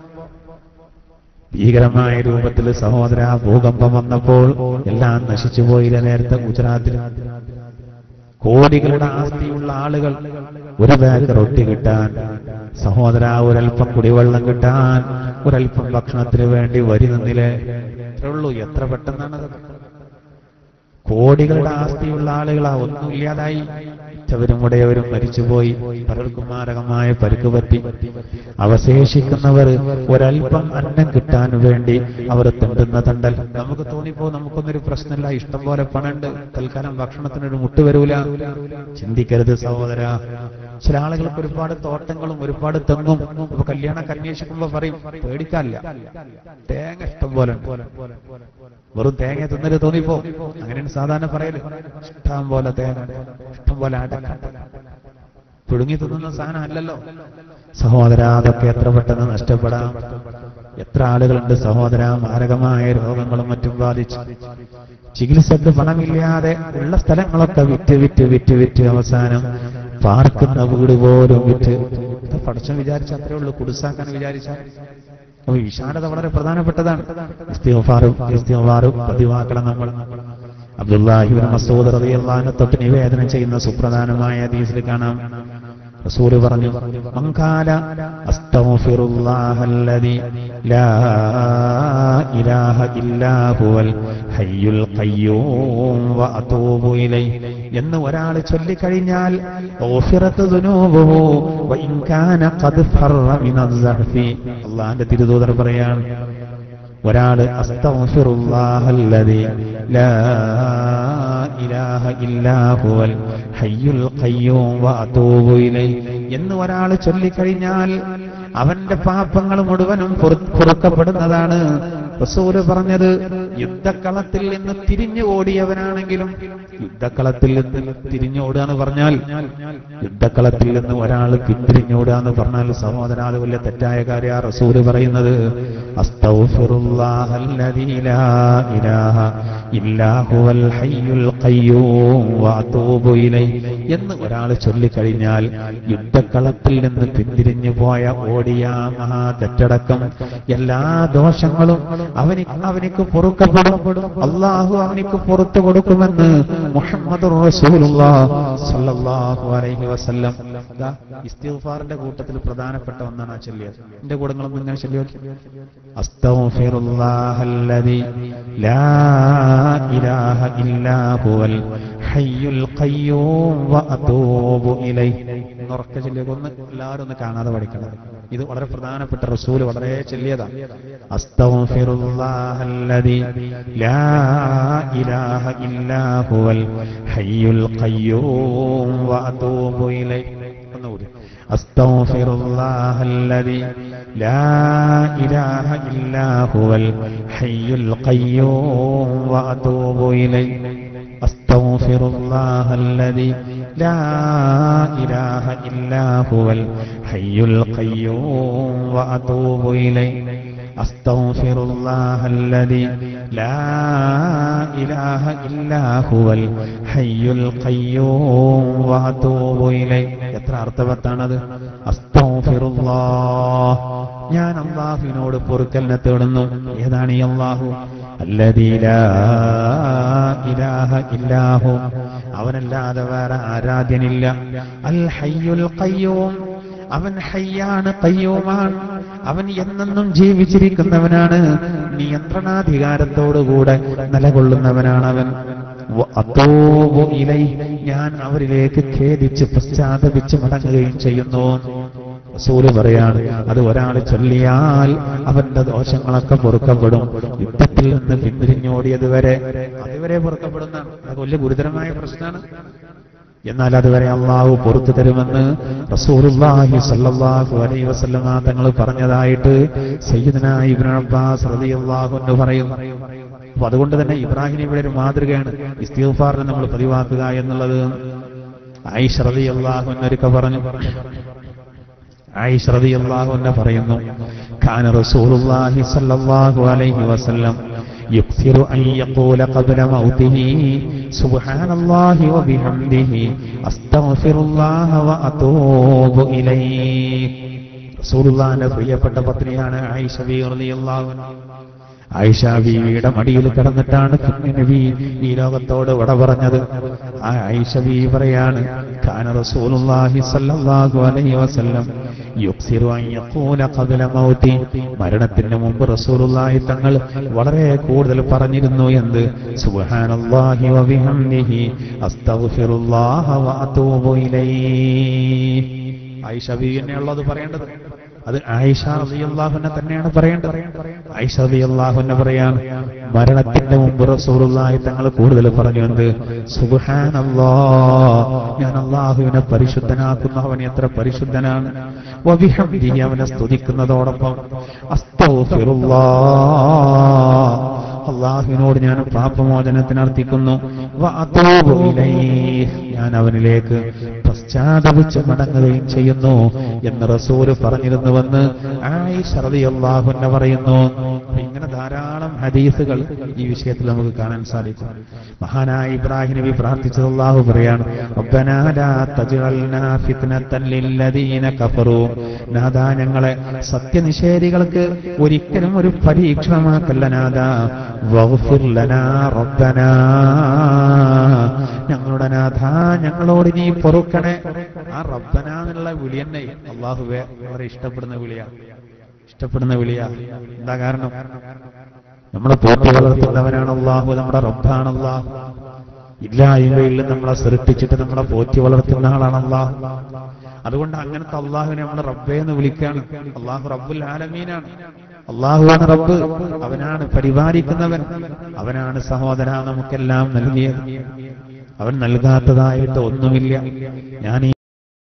[SPEAKER 1] ഭീകരമായ രൂപത്തിൽ സഹോദര ഭൂകമ്പം വന്നപ്പോൾ എല്ലാം നശിച്ചുപോയില്ല നേരത്തെ ഗുജറാത്തിൽ കോടികളുടെ ആസ്തിയുള്ള ആളുകൾ ഒരു ബാഗ് റൊട്ടി കിട്ടാൻ സഹോദര ഒരൽപ്പം കുടിവെള്ളം കിട്ടാൻ ഒരൽപ്പം ഭക്ഷണത്തിന് വേണ്ടി വരി നിന്നില്ലേ ഇത്രേ ഉള്ളൂ എത്ര പെട്ടെന്നാണ് അതൊക്കെ കോടികളുടെ ആസ്തിയുള്ള ആളുകളാ ഒന്നും ഇല്ലാതായി മറ്റവരും ഉടയവരും മരിച്ചുപോയി പലർക്കും മാരകമായ പരുക്ക് പറ്റി അവശേഷിക്കുന്നവർ ഒരൽപ്പം അന്നം കിട്ടാൻ വേണ്ടി അവർ തിണ്ടുന്ന തണ്ടൽ നമുക്ക് തോന്നിപ്പോ നമുക്കൊന്നൊരു പ്രശ്നമില്ല ഇഷ്ടം പോലെ പണുണ്ട് തൽക്കാലം ഭക്ഷണത്തിനൊരു മുട്ട് വരൂല ചിന്തിക്കരുത് സഹോദര ചില ആളുകൾക്ക് ഒരുപാട് തോട്ടങ്ങളും ഒരുപാട് തെങ്ങും ഇപ്പൊ കല്യാണമൊക്കെ അന്വേഷിക്കുമ്പോ പറയും പേടിക്കാനില്ല തേങ്ങ ഇഷ്ടം പോലെ ഉണ്ട്. വെറും തേങ്ങ തിന്നല് തോന്നിപ്പോ അങ്ങനെയാണ് സാധാരണ പറയല് ഇഷ്ടം പോലെ തേങ്ങ ഇഷ്ടം പോലെ അടക്ക പുഴുങ്ങി തിന്നുന്ന സാധനം അല്ലല്ലോ സഹോദര അതൊക്കെ എത്ര പെട്ടെന്ന് നഷ്ടപ്പെടാം എത്ര ആളുകളുണ്ട് സഹോദര മാരകമായ രോഗങ്ങളും മറ്റും ബാധിച്ചു ചികിത്സക്ക് പണമില്ലാതെ ഉള്ള സ്ഥലങ്ങളൊക്കെ വിറ്റ് വിറ്റ് വിറ്റ് വിറ്റ് അവസാനം പാർക്കുന്ന വീട് പോലും വിറ്റ് ഇത് പഠിച്ചം വിചാരിച്ച അത്രേ ഉള്ളൂ കുടിസാക്കാൻ വിചാരിച്ചാൽ അപ്പൊ വിശാലത വളരെ പ്രധാനപ്പെട്ടതാണ് ഇസ്തിഗ്ഫാറും ഇസ്തിഗ്ഫാറും പതിവാക്കണം നമ്മൾ അബ്ദുല്ലാഹിബിൻ മസൂദ് റളിയല്ലാഹു തൊട്ട് നിവേദനം ചെയ്യുന്ന സുപ്രധാനമായ ഹദീസിൽ കാണാം റസൂല് പറഞ്ഞു മങ്കാല അസ്തഗ്ഫിറുല്ലാഹല്ലദി ലാ ഇലാഹ ഇല്ലാ ഹുവൽ ഹയ്യുൽ ഖയ്യൂം വഅതൂബു ഇലൈഹി എന്ന് ഒരാൾ ചൊല്ലിക്കഴിഞ്ഞാൽ ഓഫിറത്ത് ദുനൂബുഹു വഇൻ കാന ഖദ് ഫറ മിനൽ സഹഫി അല്ലാഹുവിന്റെ തിരുദൂതർ പറയാണ് ഒരാൾ അസ്തഗ്ഫിറുല്ലാഹല്ലദി ലാ ഇലാഹ ഇല്ലാ ഹുവൽ ഹയ്യുൽ ഖയ്യൂം വഅതൂബു ഇലൈഹി എന്ന് ഒരാൾ ചൊല്ലിക്കഴിഞ്ഞാൽ അവന്റെ പാപങ്ങൾ മുഴുവനും പൊറു- പൊറുക്കപ്പെടുന്നതാണ് റസൂല് പറഞ്ഞത് യുദ്ധക്കളത്തിൽ നിന്ന് തിരിഞ്ഞു ഓടിയവനാണെങ്കിലും യുദ്ധക്കളത്തിൽ നിന്ന് തിരിഞ്ഞോടുക എന്ന് പറഞ്ഞാൽ യുദ്ധക്കളത്തിൽ നിന്ന് ഒരാൾ പിന്തിരിഞ്ഞോടുക എന്ന് പറഞ്ഞാൽ സഹോദര അത് വലിയ തെറ്റായ കാര്യ റസൂല് പറയുന്നത് അസ്തഗ്ഫിറുല്ലാഹല്ലദീ ലാ ഇലാഹ ഇല്ലാ ഹുവൽ ഹയ്യുൽ ഖയ്യൂം വഅതൂബു ഇലൈഹി എന്ന് ഒരാൾ ചൊല്ലിക്കഴിഞ്ഞാൽ യുദ്ധക്കളത്തിൽ നിന്ന് പിന്തിരിഞ്ഞു പോയ ഓടിയ മഹാ തെറ്റടക്കം എല്ലാ ദോഷങ്ങളും അവനിക്ക് അവനിക്ക് പൊറുക്കപ്പെടും അള്ളാഹു അവനിക്ക് പുറത്തു കൊടുക്കുമെന്ന് മുഹമ്മദ് സല്ലല്ലാഹു അലൈഹി വസല്ലം ദാ ഇസ്തിഗ്ഫാറിന്റെ കൂട്ടത്തിൽ പ്രധാനപ്പെട്ട ഒന്നാണ് ആ ചൊല്ലിയത് എന്റെ കൂടെ നിങ്ങളൊന്നും ഇങ്ങനെ ചൊല്ലി നോക്കി അസ്തഗ്ഫിറുല്ലാഹല്ലദി ലാ ഇലാഹ ഇല്ലാ ഹുവൽ ഹയ്യുൽ ഖയ്യൂം വഅതൂബു ഇലൈഹി ഉറക്കെ ചൊല്ലിയൊക്കെ ഒന്ന് എല്ലാവരും ഒന്ന് കാണാതെ പഠിക്കണം ഇത് വളരെ പ്രധാനപ്പെട്ട റസൂല് വളരെ ചൊല്ലിയതാണ് അസ്തഗ്ഫിറുല്ലാഹല്ലദി ലാ ഇലാഹ ഇല്ലാ ഹുവൽ ഹയ്യുൽ ഖയ്യൂം വഅതൂബു ഇലൈഹി ഒന്നുകൂടി أستغفر الله الذي لا إله إلا هو الحي القيوم وأتوب إليه أستغفر الله الذي لا إله إلا هو الحي القيوم وأتوب إليه أستغفر الله الذي لا إله إلا هو الحي القيوم وأتوب إليه എത്ര അർത്ഥവത്താണത് അസ്തഗ്ഫിറുല്ലാഹ് ഞാൻ അള്ളാഹുവിനോട് പൊറുക്കലിനെ തേടുന്നു ഏതാണ് ഈ അള്ളാഹു അല്ലദീ ലാ ഇലാഹ ഇല്ലാഹു അവനല്ലാതെ വേറെ ആരാധ്യനില്ല അൽ ഹയ്യുൽ ഖയ്യൂം അവൻ ഹയ്യാണ് കയ്യൂമാണ് അവൻ എന്നെന്നും ജീവിച്ചിരിക്കുന്നവനാണ് നിയന്ത്രണാധികാരത്തോടുകൂടെ നിലകൊള്ളുന്നവനാണ് അവൻ വ- അതൂബു ഇലൈ ഞാൻ അവരിലേക്ക് ഖേദിച്ച് പശ്ചാത്തപിച്ച് മടങ്ങുകയും ചെയ്യുന്നു റസൂല് പറയാണ് അത് ഒരാൾ ചൊല്ലിയാൽ അവന്റെ ദോഷങ്ങളൊക്കെ പൊറുക്കപ്പെടും യുദ്ധത്തിൽ നിന്ന് പിന്തിരിഞ്ഞോടിയത് വരെ അതുവരെ പൊറുക്കപ്പെടുന്നതാണ് അത് വലിയ ഗുരുതരമായ പ്രശ്നമാണ് എന്നാൽ അതുവരെ അള്ളാഹു പുറത്തു തരുമെന്ന് റസൂലുള്ളാഹി സല്ലല്ലാഹു അലൈഹി വസല്ലമ തങ്ങൾ പറഞ്ഞതായിട്ട് സയ്യിദന ഇബ്നു അബ്ബാസ് റളിയല്ലാഹു അൻഹു പറയുന്നു അപ്പൊ അതുകൊണ്ട് തന്നെ ഇബ്രാഹിം ഇവിടെ ഒരു മാതൃകയാണ് ഇസ്തിഗ്ഫാറിനെ നമ്മൾ പതിവാക്കുക എന്നുള്ളത് ആയിഷ റളിയല്ലാഹു അൻഹ പറഞ്ഞു ആയിഷ റളിയല്ലാഹു അൻഹ പറയുന്നു കാന റസൂലുള്ളാഹി സ്വല്ലല്ലാഹു അലൈഹി വസല്ലം يكثر أن يقول قبل موته سبحان الله وبحمده أستغفر الله وأتوب إليه رسول الله പ്രിയപ്പെട്ട പത്നിയാണ് ആയിഷ റളിയല്ലാഹു അൻഹ ആയിഷ ബീവിയുടെ മടിയിൽ കിടന്നിട്ടാണ് കുഞ്ഞു നബി ഈ ലോകത്തോട് വിട പറഞ്ഞത് ആ ആയിഷ ബീവി പറയാണ് കാന റസൂലുള്ളാഹി സ്വല്ലല്ലാഹു അലൈഹി വസല്ലം യുക്സിറു അൻ യഖൂല ഖബ്ല മൗതി മരണത്തിന് മുമ്പ് റസൂലുള്ളാഹി തങ്ങൾ വളരെ കൂടുതൽ പറഞ്ഞിരുന്നു എന്ത് സുബ്ഹാനല്ലാഹി വ ബിഹംദിഹി അസ്തഗ്ഫിറുല്ലാഹ വ അതൂബു ഇലൈഹി ആയിഷ ബീവി തന്നെയുള്ളത് പറയേണ്ടത് അത് ആയിഷ റളിയല്ലാഹുവിനെ തന്നെയാണ് പറയേണ്ടത് ആയിഷ റളിയല്ലാഹുവിനെ പറയാൻ മരണത്തിന്റെ മുമ്പ് റസൂലുള്ളാഹി തങ്ങൾ കൂടുതൽ പറഞ്ഞു എന്ത് സുബ്ഹാനല്ലാഹ് ഞാൻ അള്ളാഹുവിനെ പരിശുദ്ധനാക്കുന്നു അവൻ എത്ര പരിശുദ്ധനാണ് വബിഹംദിഹി അവനെ സ്തുതിക്കുന്നതോടൊപ്പം അസ്തഗ്ഫിറുല്ലാഹ് അള്ളാഹുവിനോട് ഞാൻ പാപമോചനത്തിന് അർത്ഥിക്കുന്നു വ അതൂബു ഇലൈഹ്. ഞാൻ അവനിലേക്ക് പശ്ചാത്തപിച്ച് മടങ്ങുകയും ചെയ്യുന്നു എന്ന് റസൂല് പറഞ്ഞിരുന്നുവെന്ന് ആയിഷ റളിയല്ലാഹു അൻഹ പറയുന്നു അപ്പൊ ഇങ്ങനെ ധാരാളം ഹദീസുകൾ ഈ വിഷയത്തിൽ നമുക്ക് കാണാൻ സാധിക്കും മഹാനായ ഇബ്രാഹിം നബി പ്രാർത്ഥിച്ചത് അല്ലാഹു പറയാണ് റബ്ബനാ ലാ തജ്അൽനാ ഫിത്നത്തൻ ലില്ലദീന കഫറൂ നാദാ ഞങ്ങളെ സത്യനിഷേധികൾക്ക് ഒരിക്കലും ഒരു പരീക്ഷണമാക്കല്ല നാദാ വഗ്ഫിർ ലനാ റബ്ബനാ ഞങ്ങളുടെ നാഥ ഞങ്ങളോട് നീ പൊറുക്കണേ ആ റബ്ബന എന്നുള്ള വിളി തന്നെ അള്ളാഹുവെ വളരെ ഇഷ്ടപ്പെടുന്ന വിളിയാ ഇഷ്ടപ്പെടുന്ന വിളിയാ എന്താ കാരണം നമ്മളെ പോറ്റി വളർത്തുന്നവനാണ് അള്ളാഹു നമ്മുടെ റബ്ബാണ് അള്ളാഹു ഇല്ലായ്മയിൽ നമ്മളെ സൃഷ്ടിച്ചിട്ട് നമ്മളെ പോറ്റി വളർത്തുന്ന ആളാണ് അള്ളാഹു അതുകൊണ്ട് അങ്ങനത്തെ അള്ളാഹുവിനെ നമ്മൾ റബ്ബേ എന്ന് വിളിക്കാണ് അള്ളാഹു റബ്ബുൽ ആലമീനാണ് അള്ളാഹുവാണ് റബ്ബ് അവനാണ് പരിപാലിക്കുന്നവൻ അവനാണ് സഹോദര നമുക്കെല്ലാം നൽകിയത് അവൻ നൽകാത്തതായിട്ട് ഒന്നുമില്ല ഞാൻ ഈ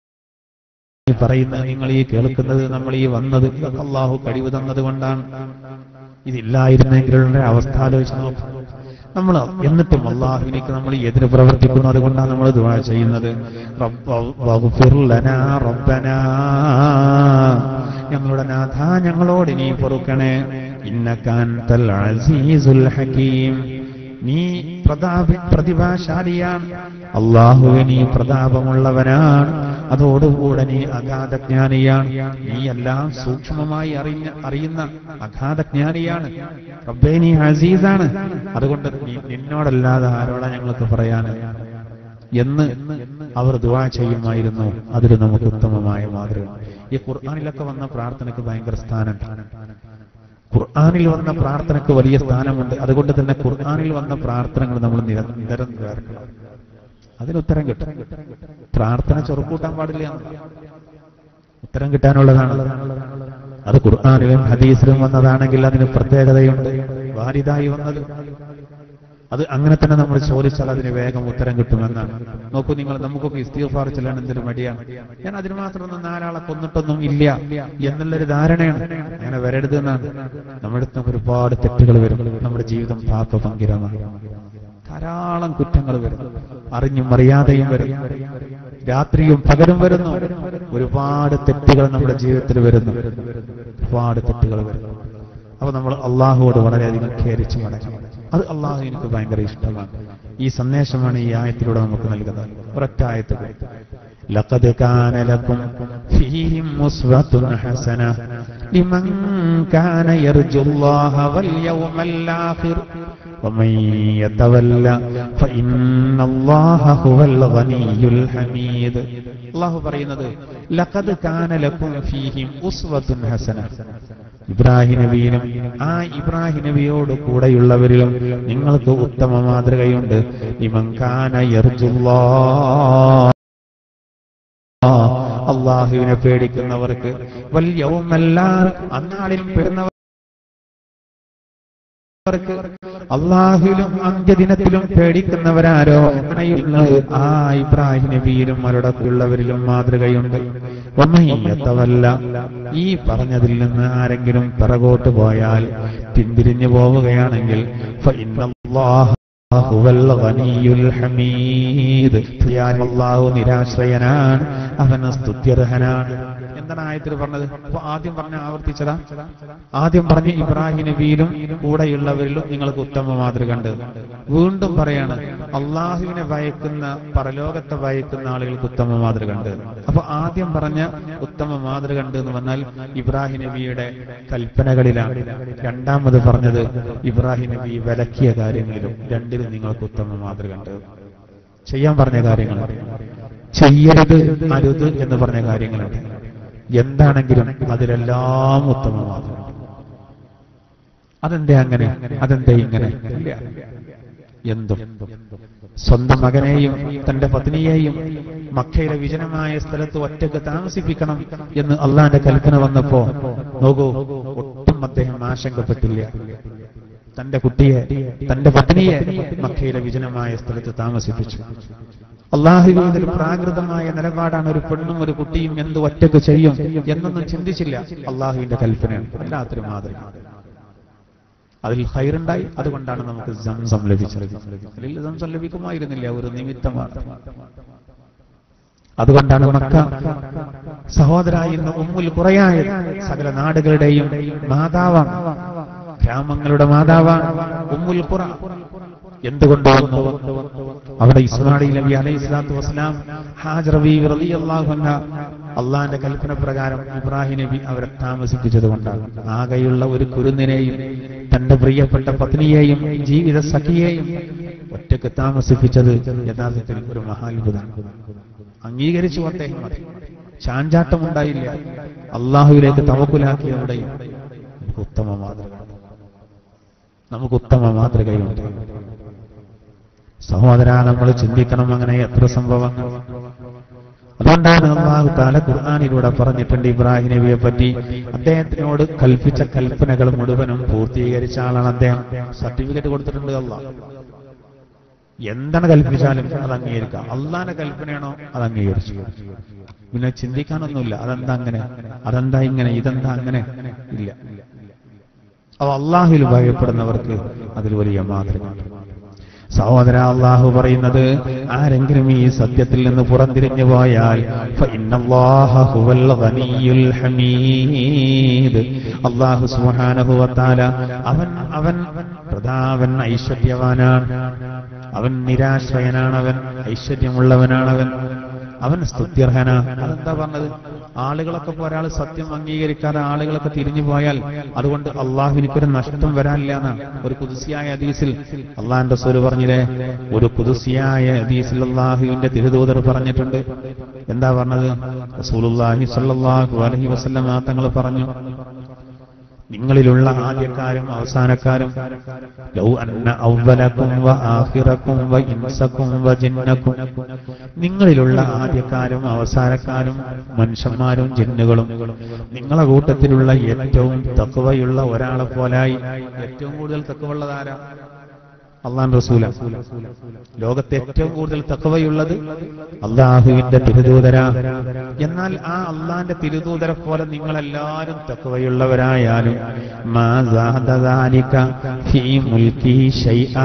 [SPEAKER 1] പറയുന്നത് നിങ്ങൾ ഈ കേൾക്കുന്നത് നമ്മൾ ഈ വന്നത് ഇതൊക്കെ അള്ളാഹു കഴിവ് തന്നത് കൊണ്ടാണ് ഇതില്ലായിരുന്നെങ്കിലുള്ള അവസ്ഥ ആലോചിച്ച് നോക്കും നമ്മൾ എന്നിട്ടും അള്ളാഹുവിനേക്ക് നമ്മൾ എതിര് പ്രവർത്തിക്കുന്നു അതുകൊണ്ടാണ് നമ്മൾ ദുആ ചെയ്യുന്നത് റബ്ബ വഗ്ഫിർ ലനാ റബ്ബനാ ഞങ്ങളുടെ നാഥ ഞങ്ങളോട് നീ പൊറുക്കണേ ഇന്നകാന്തൽ അസീസുൽ ഹകീം നീ പ്രതാപ പ്രതിഭാശാലിയാണ് അള്ളാഹുവെ നീ പ്രതാപമുള്ളവനാണ് അതോടുകൂടെ നീ അഗാധജ്ഞാനിയാണ് നീ എല്ലാം സൂക്ഷ്മമായി അറിഞ്ഞ അറിയുന്ന അഗാധജ്ഞാനിയാണ് റബ്ബേ നീ അസീസാണ് അതുകൊണ്ട് നീ- നിന്നോടല്ലാതെ ആരോടാ ഞങ്ങൾക്ക് പറയാന് എന്ന് അവർ ദുവാ ചെയ്യുമായിരുന്നു അതിൽ നമുക്ക് ഉത്തമമായ മാതൃക ഈ ഖുർആാനിലൊക്കെ വന്ന പ്രാർത്ഥനയ്ക്ക് ഭയങ്കര സ്ഥാനമുണ്ട് ഖുർആാനിൽ വന്ന പ്രാർത്ഥനയ്ക്ക് വലിയ സ്ഥാനമുണ്ട് അതുകൊണ്ട് തന്നെ ഖുർആാനിൽ വന്ന പ്രാർത്ഥനകൾ നമ്മൾ നിരന്തരം കേൾക്കണം അതിന് ഉത്തരം കിട്ടും പ്രാർത്ഥന ചൊറുക്കൂട്ടാൻ പാടില്ല എന്നല്ല. ഉത്തരം കിട്ടാനുള്ളതാണ് അത് ഖുർആാനിലും ഹദീസിലും വന്നതാണെങ്കിൽ അതിന് പ്രത്യേകതയുണ്ട് വാരിതായി വന്നത് അത് അങ്ങനെ തന്നെ നമ്മൾ ചോദിച്ചാൽ അതിന് വേഗം ഉത്തരം കിട്ടുമെന്നാണ് നോക്കൂ നിങ്ങൾ നമുക്കൊക്കെ ഇസ്തീഫാർ ചെല്ലാൻ എന്തൊരു മടിയാണ് ഞാൻ അതിന് മാത്രമൊന്നും നാലാളെ കൊന്നിട്ടൊന്നും ഇല്ല എന്നുള്ളൊരു ധാരണയാണ് അങ്ങനെ വരരുത് എന്നാണ് നമ്മുടെ അടുത്ത് ഒരുപാട് തെറ്റുകൾ വരും നമ്മുടെ ജീവിതം പാപ പങ്കിരമാണ് ധാരാളം കുറ്റങ്ങൾ വരും അറിഞ്ഞും അറിയാതെയും വരും രാത്രിയും പകലും വരുന്നു ഒരുപാട് തെറ്റുകൾ നമ്മുടെ ജീവിതത്തിൽ വരുന്നു ഒരുപാട് തെറ്റുകൾ വരുന്നു അപ്പൊ നമ്മൾ അള്ളാഹുവോട് വളരെയധികം ഖേരിച്ചു മടങ്ങണം അത് അള്ളാഹു എനിക്ക് ഭയങ്കര ഇഷ്ടമാണ് ഈ സന്ദേശമാണ് ഈ ആയത്തിലൂടെ നമുക്ക് നൽകുന്നത് ഒരൊറ്റ ആയത്തിൽ لقد كان لكم فيهم أسوة حسنة لمن كان يرجو الله واليوم الآخر ومن يتولى فإن الله هو الغني الحميد الله പറയുന്നത് لقد كان لكم فيهم أسوة حسنة ഇബ്രാഹിം നബിയിലും ആ ഇബ്രാഹിം നബിയോട് കൂടെയുള്ളവരിലും നിങ്ങൾക്ക് ഉത്തമ മാതൃകയുണ്ട് ഇമങ്കാന യർജുല്ലാ അള്ളാഹുവിനെ പേടിക്കുന്നവർക്ക് വല്യവുമല്ല അന്നാളിൽ പെടുന്നവർക്ക് അള്ളാഹുവിലും അന്ത്യദിനത്തിലും പേടിക്കുന്നവരാരോ അങ്ങനെയുള്ള ആ ഇബ്രാഹിം നബിയിലും അവരുടെയുള്ളവരിലും മാതൃകയുണ്ട് ഒന്നയ്യത്തവല്ല ഈ പറഞ്ഞതിൽ നിന്ന് ആരെങ്കിലും പിറകോട്ട് പോയാൽ പിന്തിരിഞ്ഞു പോവുകയാണെങ്കിൽ ഫഇന്നല്ലാഹ ഹുവൽ ഗനിയുൽ ഹമീദ് തീർച്ചയായും അല്ലാഹു നിരാശ്രയനാണ് അവൻ സ്തുത്യർഹനാണ് എന്താണ് ആയത്തിൽ പറഞ്ഞത് അപ്പൊ ആദ്യം പറഞ്ഞ ആവർത്തിച്ചതാ ആദ്യം പറഞ്ഞ് ഇബ്രാഹിം നബിയിലും കൂടെയുള്ളവരിലും നിങ്ങൾക്ക് ഉത്തമ മാതൃക ഉണ്ട് വീണ്ടും പറയാണ് അള്ളാഹുവിനെ ഭയക്കുന്ന പരലോകത്തെ ഭയക്കുന്ന ആളുകൾക്ക് ഉത്തമ മാതൃക ഉണ്ട് അപ്പൊ ആദ്യം പറഞ്ഞ ഉത്തമ മാതൃക ഉണ്ട് എന്ന് പറഞ്ഞാൽ ഇബ്രാഹിം നബിയുടെ കൽപ്പനകളിലാണ് രണ്ടാമത് പറഞ്ഞത് ഇബ്രാഹിം നബി വിലക്കിയ കാര്യങ്ങളിലും രണ്ടിലും നിങ്ങൾക്ക് ഉത്തമ മാതൃക ഉണ്ട് ചെയ്യാൻ പറഞ്ഞ കാര്യങ്ങളുണ്ട് ചെയ്യരുത് അരുത് എന്ന് പറഞ്ഞ കാര്യങ്ങളുണ്ട് എന്താണെങ്കിലും അതിലെല്ലാം ഉത്തമമാണ് അതെന്തേ അങ്ങനെ അതെന്തേ ഇങ്ങനെ ഇല്ല എന്തും സ്വന്തം മകനെയും തന്റെ പത്നിയെയും മക്കയിലെ വിജനമായ സ്ഥലത്ത് ഒറ്റക്ക് താമസിപ്പിക്കണം എന്ന് അള്ളാന്റെ കൽപ്പന വന്നപ്പോ നോക്കൂ ഒട്ടും അദ്ദേഹം ആശങ്കപ്പെട്ടില്ല തന്റെ കുട്ടിയെ തന്റെ പത്നിയെ മക്കയിലെ വിജനമായ സ്ഥലത്ത് താമസിപ്പിച്ചു അള്ളാഹുവിന്റെ ഒരു പ്രാകൃതമായ നിലപാടാണ് ഒരു പെണ്ണും ഒരു കുട്ടിയും എന്ത് ഒറ്റക്ക് ചെയ്യും എന്നൊന്നും ചിന്തിച്ചില്ല അള്ളാഹുവിന്റെ കൽപ്പനയാണ് വല്ലാത്തൊരു മാതൃക അതിൽ ഹൈറുണ്ടായി അതുകൊണ്ടാണ് നമുക്ക് സംസം ലഭിച്ചത് അല്ലെങ്കിൽ സംസം ലഭിക്കുമായിരുന്നില്ല ഒരു നിമിത്തമാണ് അതുകൊണ്ടാണ് മക്ക സഹോദരായി ഇന്ന് ഉമ്മുൽ കുറയായത് സകല നാടുകളുടെയും മാതാവാണ് ഗ്രാമങ്ങളുടെ മാതാവാണ് ഉമ്മുൽ ഖുറ എന്തുകൊണ്ട് വന്നു അവിടെ ഇസ്മായിൽ നബി അലൈഹി സ്വലാത്തു വസ്സലാം ഹാജർ ബീവി റളിയല്ലാഹു അൻഹ അള്ളാന്റെ കൽപ്പന പ്രകാരം ഇബ്രാഹിം നബി അവരെ താമസിപ്പിച്ചത് കൊണ്ടാണ് ആകെയുള്ള ഒരു കുരുന്നിനെയും തന്റെ പ്രിയപ്പെട്ട പത്നിയെയും ജീവിത സഖിയെയും ഒറ്റക്ക് താമസിപ്പിച്ചത് യഥാർത്ഥത്തിൽ ഒരു മഹാത്ഭുതമാണ് അംഗീകരിച്ചു അദ്ദേഹം അത് ചാഞ്ചാട്ടമുണ്ടായില്ല അള്ളാഹുവിലേക്ക് തവക്കുലാക്കിയവിടെയും നമുക്ക് ഉത്തമ മാതൃക നമുക്ക് ഉത്തമ മാതൃകയുണ്ട് സഹോദര നമ്മൾ ചിന്തിക്കണം അങ്ങനെ എത്ര സംഭവങ്ങൾ അതുകൊണ്ടാണ് അള്ളാഹു താല ഖുർആാനിലൂടെ പറഞ്ഞിട്ടുണ്ട് ഇബ്രാഹിം നബിയെ പറ്റി അദ്ദേഹത്തിനോട് കൽപ്പിച്ച കൽപ്പനകൾ മുഴുവനും പൂർത്തീകരിച്ച ആളാണ് അദ്ദേഹം സർട്ടിഫിക്കറ്റ് കൊടുത്തിട്ടുണ്ട് അള്ളാഹ് എന്താണ് കൽപ്പിച്ചാലും അത് അംഗീകരിക്കാം അള്ളാന്റെ കൽപ്പനയാണോ അത് അംഗീകരിച്ചു പിന്നെ ചിന്തിക്കാനൊന്നുമില്ല അതെന്താ അങ്ങനെ അതെന്താ ഇങ്ങനെ ഇതെന്താ അങ്ങനെ ഇല്ല അപ്പൊ അള്ളാഹുവിൽ ഭയപ്പെടുന്നവർക്ക് അതിൽ വലിയ മാതൃക സഹോദര അള്ളാഹു പറയുന്നത് ആരെങ്കിലും ഈ സത്യത്തിൽ നിന്ന് പുറംതിരിഞ്ഞു പോയാൽ ഫഇന്നല്ലാഹ ഹുവൽ ഗനിയ്യുൽ ഹമീദ് അള്ളാഹു സുബ്ഹാനഹു വതആല അവൻ അവൻ പ്രതാപൻ ഐശ്വര്യവാനാണ് അവൻ നിരാശ്രയനാണവൻ ഐശ്വര്യമുള്ളവനാണവൻ അവൻ സ്തുത്യർഹന അതെന്താ പറഞ്ഞത് ആളുകളൊക്കെ ഇപ്പൊ ഒരാൾ സത്യം അംഗീകരിക്കാതെ ആളുകളൊക്കെ തിരിഞ്ഞു പോയാൽ അതുകൊണ്ട് അള്ളാഹുവിനിക്കൊരു നഷ്ടം വരാനില്ല എന്നാണ് ഒരു കുതിസിയായ ഹദീസിൽ അള്ളാഹിന്റെ സ്വര് പറഞ്ഞില്ലേ ഒരു കുതിസിയായ ഹദീസിൽ അള്ളാഹുവിന്റെ തിരുദൂതർ പറഞ്ഞിട്ടുണ്ട് എന്താ പറഞ്ഞത് റസൂലുള്ളാഹി സ്വല്ലല്ലാഹു അലൈഹി വസല്ലം തങ്ങൾ പറഞ്ഞു നിങ്ങളിലുള്ള ആദ്യക്കാരും അവസാനക്കാരും ലൗ അന്ന ഔവലക്കും വ ആഖിറക്കും വ ഇൻസക്കും വ ജിന്നക്കും നിങ്ങളിലുള്ള ആദ്യക്കാരും അവസാനക്കാരും മനുഷ്യന്മാരും ജിന്നുകളും നിങ്ങളെ കൂട്ടത്തിലുള്ള ഏറ്റവും തക്കവയുള്ള ഒരാളെ പോലായി ഏറ്റവും കൂടുതൽ തക്കവുള്ളതാരാ അള്ളാൻ റസൂല ലോകത്തെ ഏറ്റവും കൂടുതൽ തക്കവയുള്ളത് അള്ളാഹുവിന്റെ തിരുദൂതര എന്നാൽ ആ അള്ളാന്റെ തിരുദൂതരെ പോലെ നിങ്ങളെല്ലാവരും തക്കവയുള്ളവരായാലും മാ സാദ ദാലിക ഫീ മുൽക്കി ശൈആ.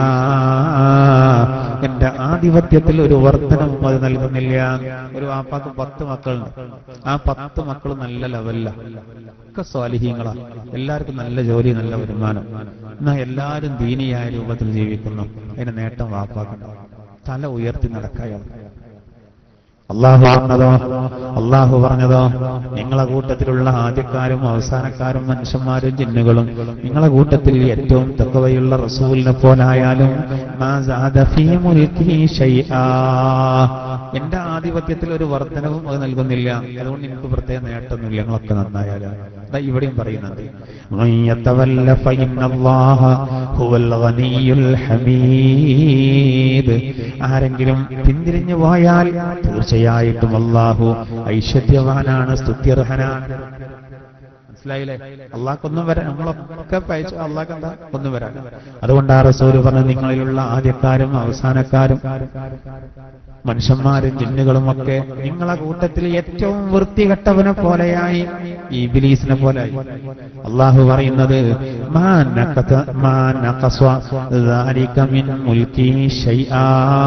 [SPEAKER 1] എന്റെ ആധിപത്യത്തിൽ ഒരു വർധനവും അത് നൽകുന്നില്ല ഒരു വാപ്പാക്ക് പത്ത് മക്കളുണ്ട് ആ പത്ത് മക്കൾ നല്ല ലെവലില ഒക്കെ സ്വാലിഹീങ്ങളാ എല്ലാവർക്കും നല്ല ജോലി നല്ല വരുമാനം എന്നാ എല്ലാവരും ദീനിയായ രൂപത്തിൽ ജീവിക്കുന്നു അതിന് നേട്ടം വാപ്പാക്കണം തല ഉയർത്തി നടക്കായാണ് അള്ളാഹു പറഞ്ഞതോ അള്ളാഹു പറഞ്ഞതോ നിങ്ങളെ കൂട്ടത്തിലുള്ള ആദ്യക്കാരും അവസാനക്കാരും മനുഷ്യന്മാരും ജിന്നുകളും നിങ്ങളെ കൂട്ടത്തിൽ ഏറ്റവും തക്കവയുള്ള റസൂലിനെ പോലായാലും മാ സാദ ഫീ മുൽക്കി ശൈആ. എന്റെ ആധിപത്യത്തിൽ ഒരു വർധനവും അത് നൽകുന്നില്ല അതുകൊണ്ട് എനിക്ക് പ്രത്യേക നേട്ടമൊന്നുമില്ല ഞങ്ങളൊക്കെ നന്നായാലും ദാ ഇവിടെയും പറയുന്നുണ്ട് "മൻ യതവല്ല ഫഇന്നല്ലാഹ ഹുവൽ ഗനിയ്യുൽ ഹമീദ് ആരെങ്കിലും പിന്തിരിഞ്ഞു പോയാൽ തീർച്ചയായിട്ടും അള്ളാഹു ഐശ്വര്യവാനാണ് സ്തുത്യർഹനാണ് മനസ്സിലായില്ലേ അള്ളാഹ്ക്കൊന്നും വരാൻ നമ്മളൊക്കെ പയച്ചു അള്ളാഹ് എന്താ ഒന്നും വരാൻ അതുകൊണ്ട് ആ റസൂല് പറഞ്ഞു നിങ്ങളിലുള്ള ആദ്യക്കാരും അവസാനക്കാരും മനുഷ്യന്മാരും ജിന്നുകളും ഒക്കെ നിങ്ങളെ കൂട്ടത്തിൽ ഏറ്റവും വൃത്തികെട്ടവനെ പോലെയായി ഈ ബിലീസിനെ പോലെയായി അള്ളാഹു പറയുന്നത് "മാ നഖത- മാ നഖസ ذلك മിൻ മുൽക്കി ശൈആ."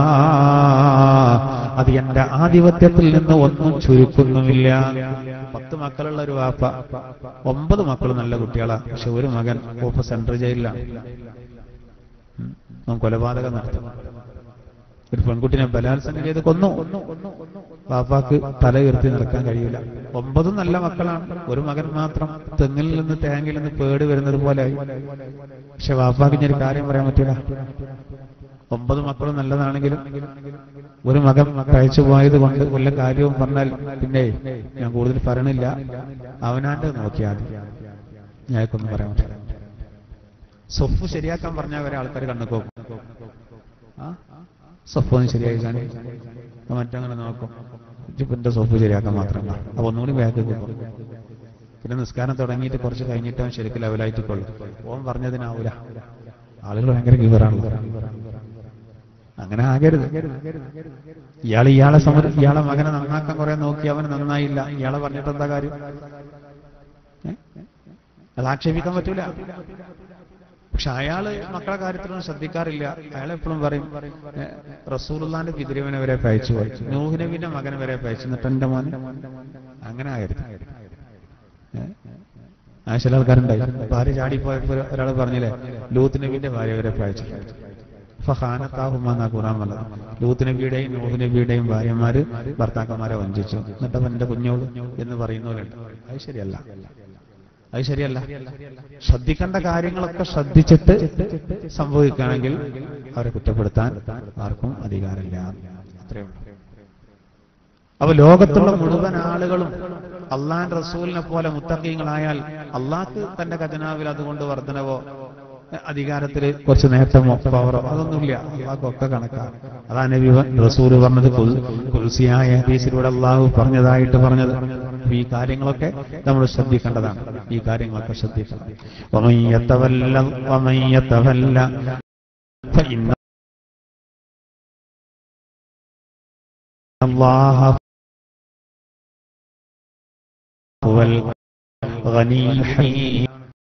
[SPEAKER 1] അത് എന്റെ ആധിപത്യത്തിൽ നിന്ന് ഒന്നും ചുരുക്കുന്നുമില്ല പത്ത് മക്കളുള്ള ഒരു വാപ്പ ഒമ്പത് മക്കൾ നല്ല കുട്ടികളാ പക്ഷെ ഒരു മകൻ ഓപ്പ സെൻട്രൽ ജയിലിലാണ് ഉം. അവൻ കൊലപാതകം നടത്തി ഒരു പെൺകുട്ടിനെ ബലാത്സംഗം ചെയ്ത് കൊന്നു വാപ്പാക്ക് തല ഉയർത്തി നടക്കാൻ കഴിയില്ല ഒമ്പതും നല്ല മക്കളാണ് ഒരു മകൻ മാത്രം തെങ്ങിൽ നിന്ന് തേങ്ങിൽ നിന്ന് പേട് വരുന്നത് പോലെ പക്ഷെ വാപ്പാക്ക് ഞാൻ ഒരു കാര്യം പറയാൻ പറ്റില്ല ഒമ്പത് മക്കളും നല്ലതാണെങ്കിലും ഒരു മകൻ കഴിച്ചു പോയത് കൊണ്ട് വല്ല കാര്യവും പറഞ്ഞാൽ പിന്നെ ഞാൻ കൂടുതൽ പറയണില്ല അവനാന്റെ നോക്കിയാൽ മതി ഞങ്ങൾക്കൊന്നും പറയാൻ പറ്റില്ല സൊഫ് ശരിയാക്കാൻ പറഞ്ഞാൽ വരെ ആൾക്കാർ കണ്ണുക്കോ ആ സൊഫ് ഒന്ന് ശരിയായി കാണി മറ്റങ്ങനെ നോക്കും ഇജിപ്പിന്റെ സൊഫ് ശരിയാക്കാൻ മാത്രമല്ല അപ്പൊ ഒന്നുകൂടി ബാക്ക് പോകും പിന്നെ നിസ്കാരം തുടങ്ങിയിട്ട് കുറച്ച് കഴിഞ്ഞിട്ട് അവൻ ശരിക്കും ലെവലായിട്ട് കൊള്ളും ഓൻ പറഞ്ഞതിനാവൂല ആളുകൾ ഭയങ്കര ഗീവറാണ് അങ്ങനെ ആകരുത് ഇയാൾ ഇയാളെ സമര ഇയാളെ മകനെ നന്നാക്കാൻ കുറെ നോക്കി അവൻ നന്നായില്ല ഇയാളെ പറഞ്ഞിട്ട് എന്താ കാര്യം ഏ? അത് ആക്ഷേപിക്കാൻ പറ്റൂല പക്ഷെ അയാള് മക്കളെ കാര്യത്തിലൊന്നും ശ്രദ്ധിക്കാറില്ല അയാൾ എപ്പോഴും പറയും ഏ, റസൂലുള്ളാന്റെ പിതൃവിനെ വരെ പയച്ചു പോയി നൂഹ് നബിന്റെ മകനെ വരെ പയച്ചു എന്നിട്ട് എന്റെ മോൻ അങ്ങനെ ആയിരുന്നു ഏ? ആ ചില ആൾക്കാരുണ്ടായി ഭാര്യ ചാടിപ്പോയപ്പോ ഒരാൾ പറഞ്ഞില്ലേ ലൂത്ത് നബിന്റെ ഭാര്യ വരെ പയച്ചു ഫഹാനത്താഹുമെന്നാ ഖുറാൻ പറഞ്ഞത് ലൂത്ത് നബിയുടെയും നൂഹ് നബിയുടെയും ഭാര്യമാര് ഭർത്താക്കന്മാരെ വഞ്ചിച്ചു എന്നിട്ട് അവൻ എന്റെ കുഞ്ഞോള് എന്ന് പറയുന്നവരുണ്ട് അത് ശരിയല്ല അത് ശരിയല്ല ശ്രദ്ധിക്കേണ്ട കാര്യങ്ങളൊക്കെ ശ്രദ്ധിച്ചിട്ട് സംഭവിക്കുകയാണെങ്കിൽ അവരെ കുറ്റപ്പെടുത്താൻ ആർക്കും അധികാരമില്ല അത്രയേ ഉള്ളൂ അപ്പൊ ലോകത്തുള്ള മുഴുവൻ ആളുകളും അള്ളാൻ റസൂലിനെ പോലെ മുത്തക്കീങ്ങളായാൽ അള്ളാഹ്ക്ക് തന്റെ ഖജനാവിൽ അതുകൊണ്ട് വർധനവോ അധികാരത്തിൽ കുറച്ച് നേട്ടമോ പവറോ അതൊന്നുമില്ല അള്ളാഹ്ക്കൊക്കെ കണക്കാണ് അതാ നബി റസൂല് പറഞ്ഞത് കുൽ- കുൽസിയായ ഹദീസിലൂടെ അള്ളാഹു പറഞ്ഞതായിട്ട് പറഞ്ഞത് അപ്പൊ ഈ കാര്യങ്ങളൊക്കെ നമ്മൾ ശ്രദ്ധിക്കേണ്ടതാണ് ഈ കാര്യങ്ങളൊക്കെ ശ്രദ്ധിക്കണം ومن يتولى ومن يتولى فإن الله هو الغني الحميد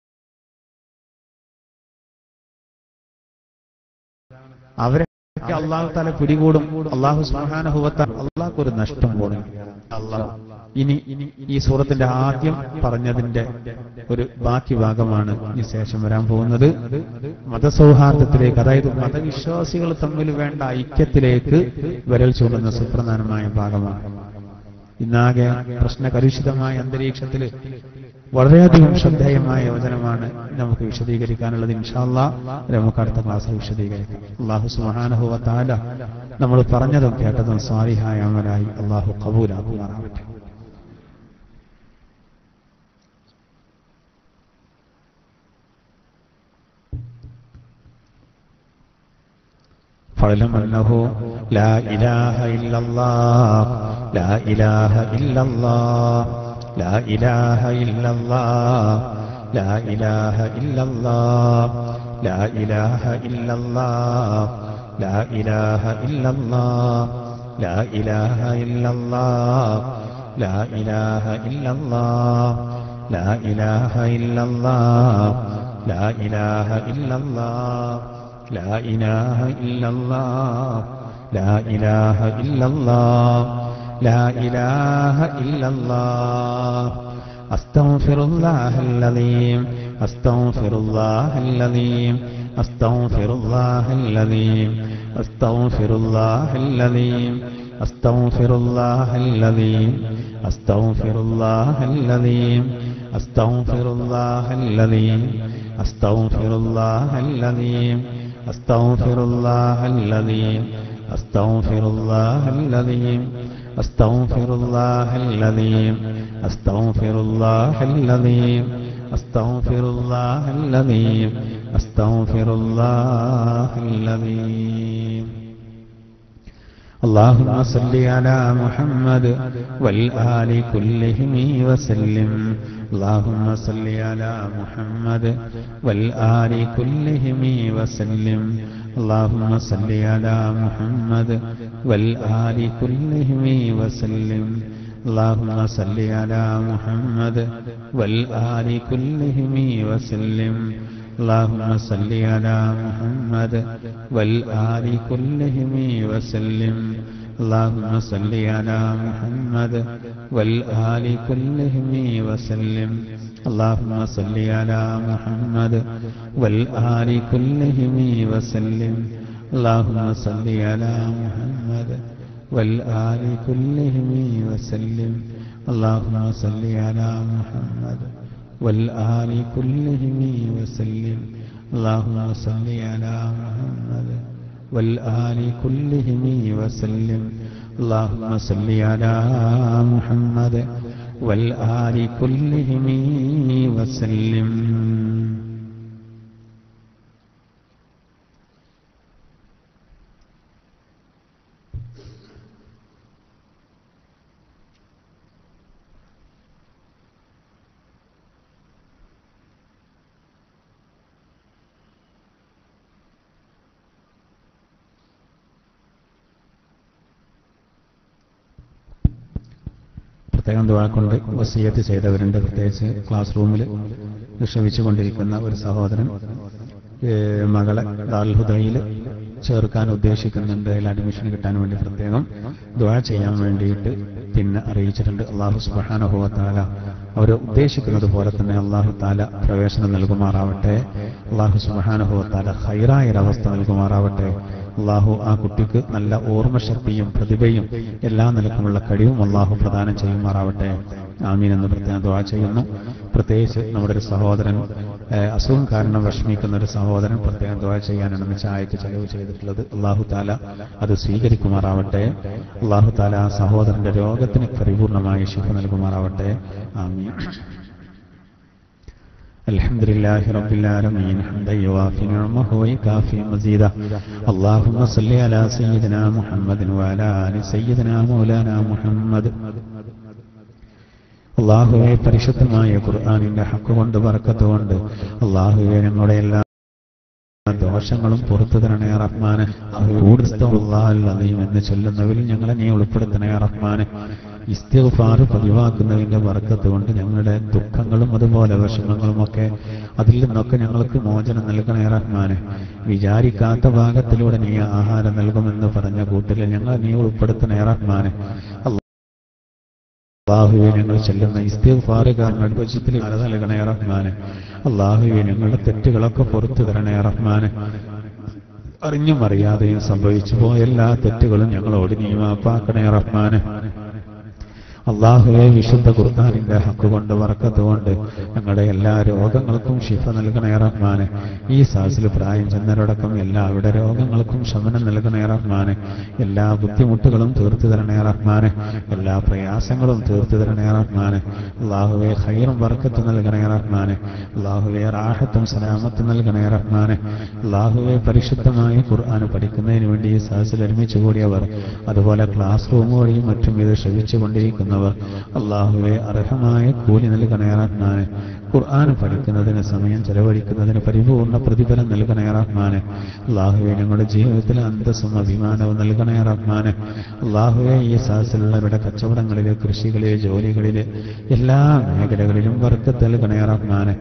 [SPEAKER 1] അവരൊക്കെ അള്ളാഹു താല പിടികൂടും അള്ളാഹു സുഹാനുഭവത്ത അള്ളാഹ്ക്ക് ഒരു നഷ്ടം പോണു അള്ളാഹ് ഇനി ഇനി ഈ സൂറത്തിന്റെ ആദ്യം പറഞ്ഞതിന്റെ ഒരു ബാക്കി ഭാഗമാണ് ഈ ശേഷം വരാൻ പോകുന്നത് മതസൗഹാർദ്ദത്തിലേക്ക് അതായത് മതവിശ്വാസികൾ തമ്മിൽ വേണ്ട ഐക്യത്തിലേക്ക് വിരൽ ചൂണ്ടുന്ന സുപ്രധാനമായ ഭാഗമാണ് ഇന്നാകെ പ്രശ്നകലുഷിതമായ അന്തരീക്ഷത്തിൽ വളരെയധികം ശ്രദ്ധേയമായ വചനമാണ് നമുക്ക് വിശദീകരിക്കാനുള്ളത് ഇൻഷാല്ല നമുക്ക് അടുത്ത ക്ലാസ്സിൽ വിശദീകരിക്കാം അള്ളാഹു സുഹാനഹുവ താല നമ്മൾ പറഞ്ഞതും കേട്ടതും സ്വാലിഹായ അമലായി അള്ളാഹു കബൂലാക്കുമാറാവട്ടെ فاعلم أنه لا إله إلا الله لا إله إلا الله لا إله إلا الله لا إله إلا الله لا إله إلا الله لا إله إلا الله لا إله إلا الله لا إله إلا الله لا إله إلا الله لا إله إلا الله لا إله إلا الله لا إله إلا الله لا إله إلا الله أستغفر الله العظيم أستغفر الله العظيم أستغفر الله العظيم أستغفر الله العظيم أستغفر الله العظيم أستغفر الله العظيم أستغفر الله العظيم أستغفر الله العظيم أستغفر الله العظيم أستغفر الله العظيم أستغفر الله العظيم أستغفر الله العظيم أستغفر الله العظيم أستغفر الله العظيم اللهم صل على محمد والآل كلهم وسلم اللهم صل على محمد والآل كلهم وسلم اللهم صل على محمد والآل كلهم وسلم اللهم صل على محمد والآل كلهم وسلم اللهم صل على محمد والآل كلهم وسلم اللهم صل على محمد والآل كلهم وسلم اللهم صل على محمد والآل كلهم وسلم اللهم صل على محمد والآل كلهم وسلم اللهم صل على محمد والآل كلهم وسلم اللهم صل على محمد والآل كلهم وسلم اللهم صل على محمد والآل كلهم وسلم പ്രത്യേകം ദുവാ കൊണ്ട് വസീയത്ത് ചെയ്തവരുണ്ട് പ്രത്യേകിച്ച് ക്ലാസ് റൂമിൽ ശ്രമിച്ചുകൊണ്ടിരിക്കുന്ന ഒരു സഹോദരൻ ഏഹ് മകളെ ദാൽഹുദയിൽ ചേർക്കാൻ ഉദ്ദേശിക്കുന്നുണ്ട് അതിൽ അഡ്മിഷൻ കിട്ടാൻ വേണ്ടി പ്രത്യേകം ദുആ ചെയ്യാൻ വേണ്ടിയിട്ട് പിന്നെ അറിയിച്ചിട്ടുണ്ട് അള്ളാഹു സുബ്ഹാനഹു വ തആല അവർ ഉദ്ദേശിക്കുന്നത് പോലെ തന്നെ അള്ളാഹു താല പ്രവേശനം നൽകുമാറാവട്ടെ അള്ളാഹു സുബ്ഹാനഹു വ തആല ഹൈറായ ഒരവസ്ഥ നൽകുമാറാവട്ടെ അള്ളാഹു ആ കുട്ടിക്ക് നല്ല ഓർമ്മശക്തിയും പ്രതിഭയും എല്ലാ നിലക്കുമുള്ള കഴിവും അള്ളാഹു പ്രദാനം ചെയ്യുമാറാവട്ടെ ആമീൻ എന്ന് പ്രത്യേകം ദുആ ചെയ്യുന്നു പ്രത്യേകിച്ച് നമ്മുടെ ഒരു സഹോദരൻ ഏഹ്, അസുഖം കാരണം വിഷമിക്കുന്ന ഒരു സഹോദരൻ പ്രത്യേകം ദുആ ചെയ്യാനാണ് ചായക്ക് ചെലവ് ചെയ്തിട്ടുള്ളത് അള്ളാഹു താല അത് സ്വീകരിക്കുമാറാവട്ടെ അള്ളാഹു താല ആ സഹോദരന്റെ രോഗത്തിന് പരിപൂർണമായ ശിഫ നൽകുമാറാവട്ടെ ആമീൻ الحمد لله رب العالمين حمدا يوافي نعمه ويكافي مزيدا اللهم صل على سيدنا محمد وعلى آل سيدنا مولانا محمد അള്ളാഹുവെ പരിശുദ്ധമായ ഖുർആാനിന്റെ ഹക്ക് കൊണ്ട് ബർക്കത്ത് കൊണ്ട് അള്ളാഹുവെ ഞങ്ങളുടെ എല്ലാ ദോഷങ്ങളും പുറത്തു തരണേ റഹ്മാന് കൂടുതലും എന്ന് ചൊല്ലുന്നവരിൽ ഞങ്ങളെ നീ ഉൾപ്പെടുത്തണേ റഹ്മാന് ഇസ്തിഗ്ഫാർ പതിവാക്കുന്നതിന്റെ ബർക്കത്ത് കൊണ്ട് ഞങ്ങളുടെ ദുഃഖങ്ങളും അതുപോലെ വിഷമങ്ങളും ഒക്കെ അതിൽ നിന്നൊക്കെ ഞങ്ങൾക്ക് മോചനം നൽകണേ റഹ്മാന് വിചാരിക്കാത്ത ഭാഗത്തിലൂടെ നീ ആഹാരം നൽകുമെന്ന് പറഞ്ഞ കൂട്ടിൽ ഞങ്ങളെ നീ ഉൾപ്പെടുത്തണേ റഹ്മാന് അള്ളാഹുവെ ഞങ്ങൾ ചെല്ലുന്ന ഇസ്തിഗ്ഫാർ കാരണം അനുഭവത്തിൽ മല നൽകണേ റഹ്മാന് അള്ളാഹുവെ ഞങ്ങളുടെ തെറ്റുകളൊക്കെ പുറത്തു തരണേ റഹ്മാന് അറിഞ്ഞും അറിയാതെയും സംഭവിച്ചു പോയ എല്ലാ തെറ്റുകളും ഞങ്ങളോട് നീ മാപ്പാക്കണേ റഹ്മാന് അള്ളാഹുവെ വിശുദ്ധ ഖുർആാനിന്റെ ഹക്ക് കൊണ്ട് വറക്കത്ത് കൊണ്ട് ഞങ്ങളുടെ എല്ലാ രോഗങ്ങൾക്കും ശിഫ നൽകണേ റഹ്മാന് ഈ സാസിൽ പ്രായം ചെന്നവരടക്കം എല്ലാവരുടെ രോഗങ്ങൾക്കും ശമനം നൽകണേ റഹ്മാന് എല്ലാ ബുദ്ധിമുട്ടുകളും തീർത്തു തരണേ റഹ്മാന് എല്ലാ പ്രയാസങ്ങളും തീർത്തു തരണേ റഹ്മാന് അള്ളാഹുവെ ഹൈറും വറക്കത്ത് നൽകണേ റഹ്മാന് അള്ളാഹുവെ റാഹത്തും സലാമത്തും നൽകണേ റഹ്മാന് അള്ളാഹുവെ പരിശുദ്ധമായ ഖുർആൻ പഠിക്കുന്നതിന് വേണ്ടി ഈ സാസിൽ ഒരുമിച്ച് കൂടിയവർ അതുപോലെ ക്ലാസ് റൂം വഴിയും മറ്റും ഇത് ശ്രമിച്ചു കൊണ്ടിരിക്കുന്നവർ അള്ളാഹുവെ അർഹമായ കൂലി നൽകണേ റഹ്മാന് ഖുർആൻ പഠിക്കുന്നതിന് സമയം ചെലവഴിക്കുന്നതിന് പരിപൂർണ പ്രതിഫലം നൽകണേ റഹ്മാന് അള്ളാഹുവെ ഞങ്ങളുടെ ജീവിതത്തിൽ അന്തസ്സും അഭിമാനവും നൽകണേ റഹ്മാന് അള്ളാഹുവെ ഈ സാഹസിലുള്ളവരുടെ കച്ചവടങ്ങളില് കൃഷികളില് ജോലികളില് എല്ലാ മേഖലകളിലും വർക്കത്ത് നൽകണേ റഹ്മാന്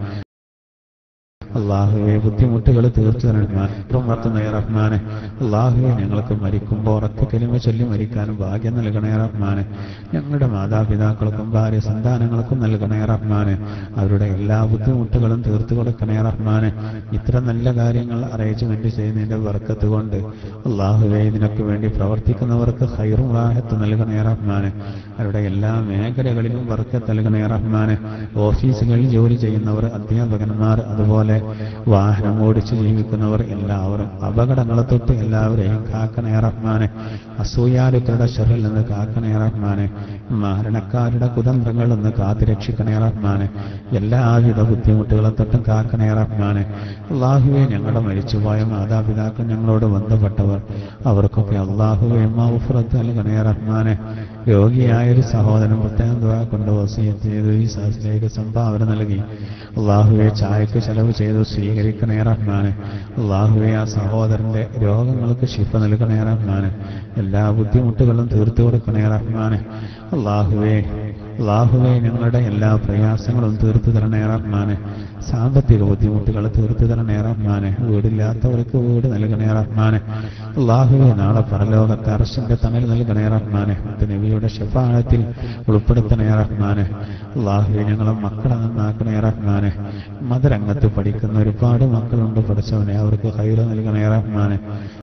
[SPEAKER 1] അള്ളാഹുവെ ബുദ്ധിമുട്ടുകൾ തീർത്തു തരണേ റഹ്മാനെ അള്ളാഹുവെ ഞങ്ങൾക്ക് മരിക്കുമ്പോൾ ഉറക്ക കലിമ ചൊല്ലി മരിക്കാനും ഭാഗ്യം നൽകണേ റഹ്മാനെ ഞങ്ങളുടെ മാതാപിതാക്കൾക്കും ഭാര്യ സന്താനങ്ങൾക്കും നൽകണേ റഹ്മാനെ അവരുടെ എല്ലാ ബുദ്ധിമുട്ടുകളും തീർത്തു കൊടുക്കണേ റഹ്മാനെ ഇത്ര നല്ല കാര്യങ്ങൾ അറേഞ്ച്മെന്റ് ചെയ്യുന്നതിന്റെ വർക്കത്ത് കൊണ്ട് അള്ളാഹുവെ ഇതിനൊക്കെ വേണ്ടി പ്രവർത്തിക്കുന്നവർക്ക് ഹൈറും റാഹത്ത് നൽകണേ റഹ്മാനെ അവരുടെ എല്ലാ മേഖലകളിലും വർക്കത്ത് നൽകണേ റഹ്മാനെ ഓഫീസുകളിൽ ജോലി ചെയ്യുന്നവർ അധ്യാപകന്മാർ അതുപോലെ വാഹനം ഓടിച്ച് ജീവിക്കുന്നവർ എല്ലാവരും അപകടങ്ങളെ തൊട്ട് എല്ലാവരെയും കാക്കണേ റഹ്മാനെ അസൂയാലുക്കളുടെ ഷറിൽ നിന്ന് കാക്കണേ റഹ്മാനെ മരണക്കാരുടെ കുതന്ത്രങ്ങളിൽ നിന്ന് കാത്തുരക്ഷിക്കണേ റഹ്മാനെ എല്ലാവിധ ബുദ്ധിമുട്ടുകളെ തൊട്ടും കാക്കണേ റഹ്മാനെ അള്ളാഹുവെ ഞങ്ങളുടെ മരിച്ചുപോയ മാതാപിതാക്കൾ ഞങ്ങളോട് ബന്ധപ്പെട്ടവർ അവർക്കൊക്കെ അള്ളാഹുവെ മൗഫറത്ത് നൽകണേ റഹ്മാനെ രോഗിയായ ഒരു സഹോദരൻ പ്രത്യേകം ദുആ കൊണ്ട് വസീയത്ത് ചെയ്തു ഈ സാസിലേക്ക് സംഭാവന നൽകി അള്ളാഹുവെ ചായക്ക് ചെലവ് ചെയ്തു സ്വീകരിക്കണേ റഹ്മാനെ അള്ളാഹുവെ ആ സഹോദരന്റെ രോഗങ്ങൾക്ക് ശിഫ നൽകണേ റഹ്മാനെ എല്ലാ ബുദ്ധിമുട്ടുകളും തീർത്തു കൊടുക്കണേ റഹ്മാനെ അള്ളാഹുവെ അള്ളാഹുവെ ഞങ്ങളുടെ എല്ലാ പ്രയാസങ്ങളും തീർത്തു തരണേ റഹ്മാനെ സാമ്പത്തിക ബുദ്ധിമുട്ടുകൾ തീർത്തു തരണേ റഹ്മാനെ വീടില്ലാത്തവർക്ക് വീട് നൽകണേ റഹ്മാനെ അള്ളാഹുവെ നാളെ പരലോകത്തെ അർശന്റെ തണൽ നൽകണേ റഹ്മാനെ നബിയുടെ ഷഫാഴത്തിൽ ഉൾപ്പെടുത്തണേ റഹ്മാനെ അള്ളാഹുവെ ഞങ്ങളെ മക്കളെ നന്നാക്കണേ റഹ്മാനെ മതരംഗത്ത് പഠിക്കുന്ന ഒരുപാട് മക്കളുണ്ട് പഠിച്ചവനെ അവർക്ക് കയ്യിൽ നൽകണേ റഹ്മാനെ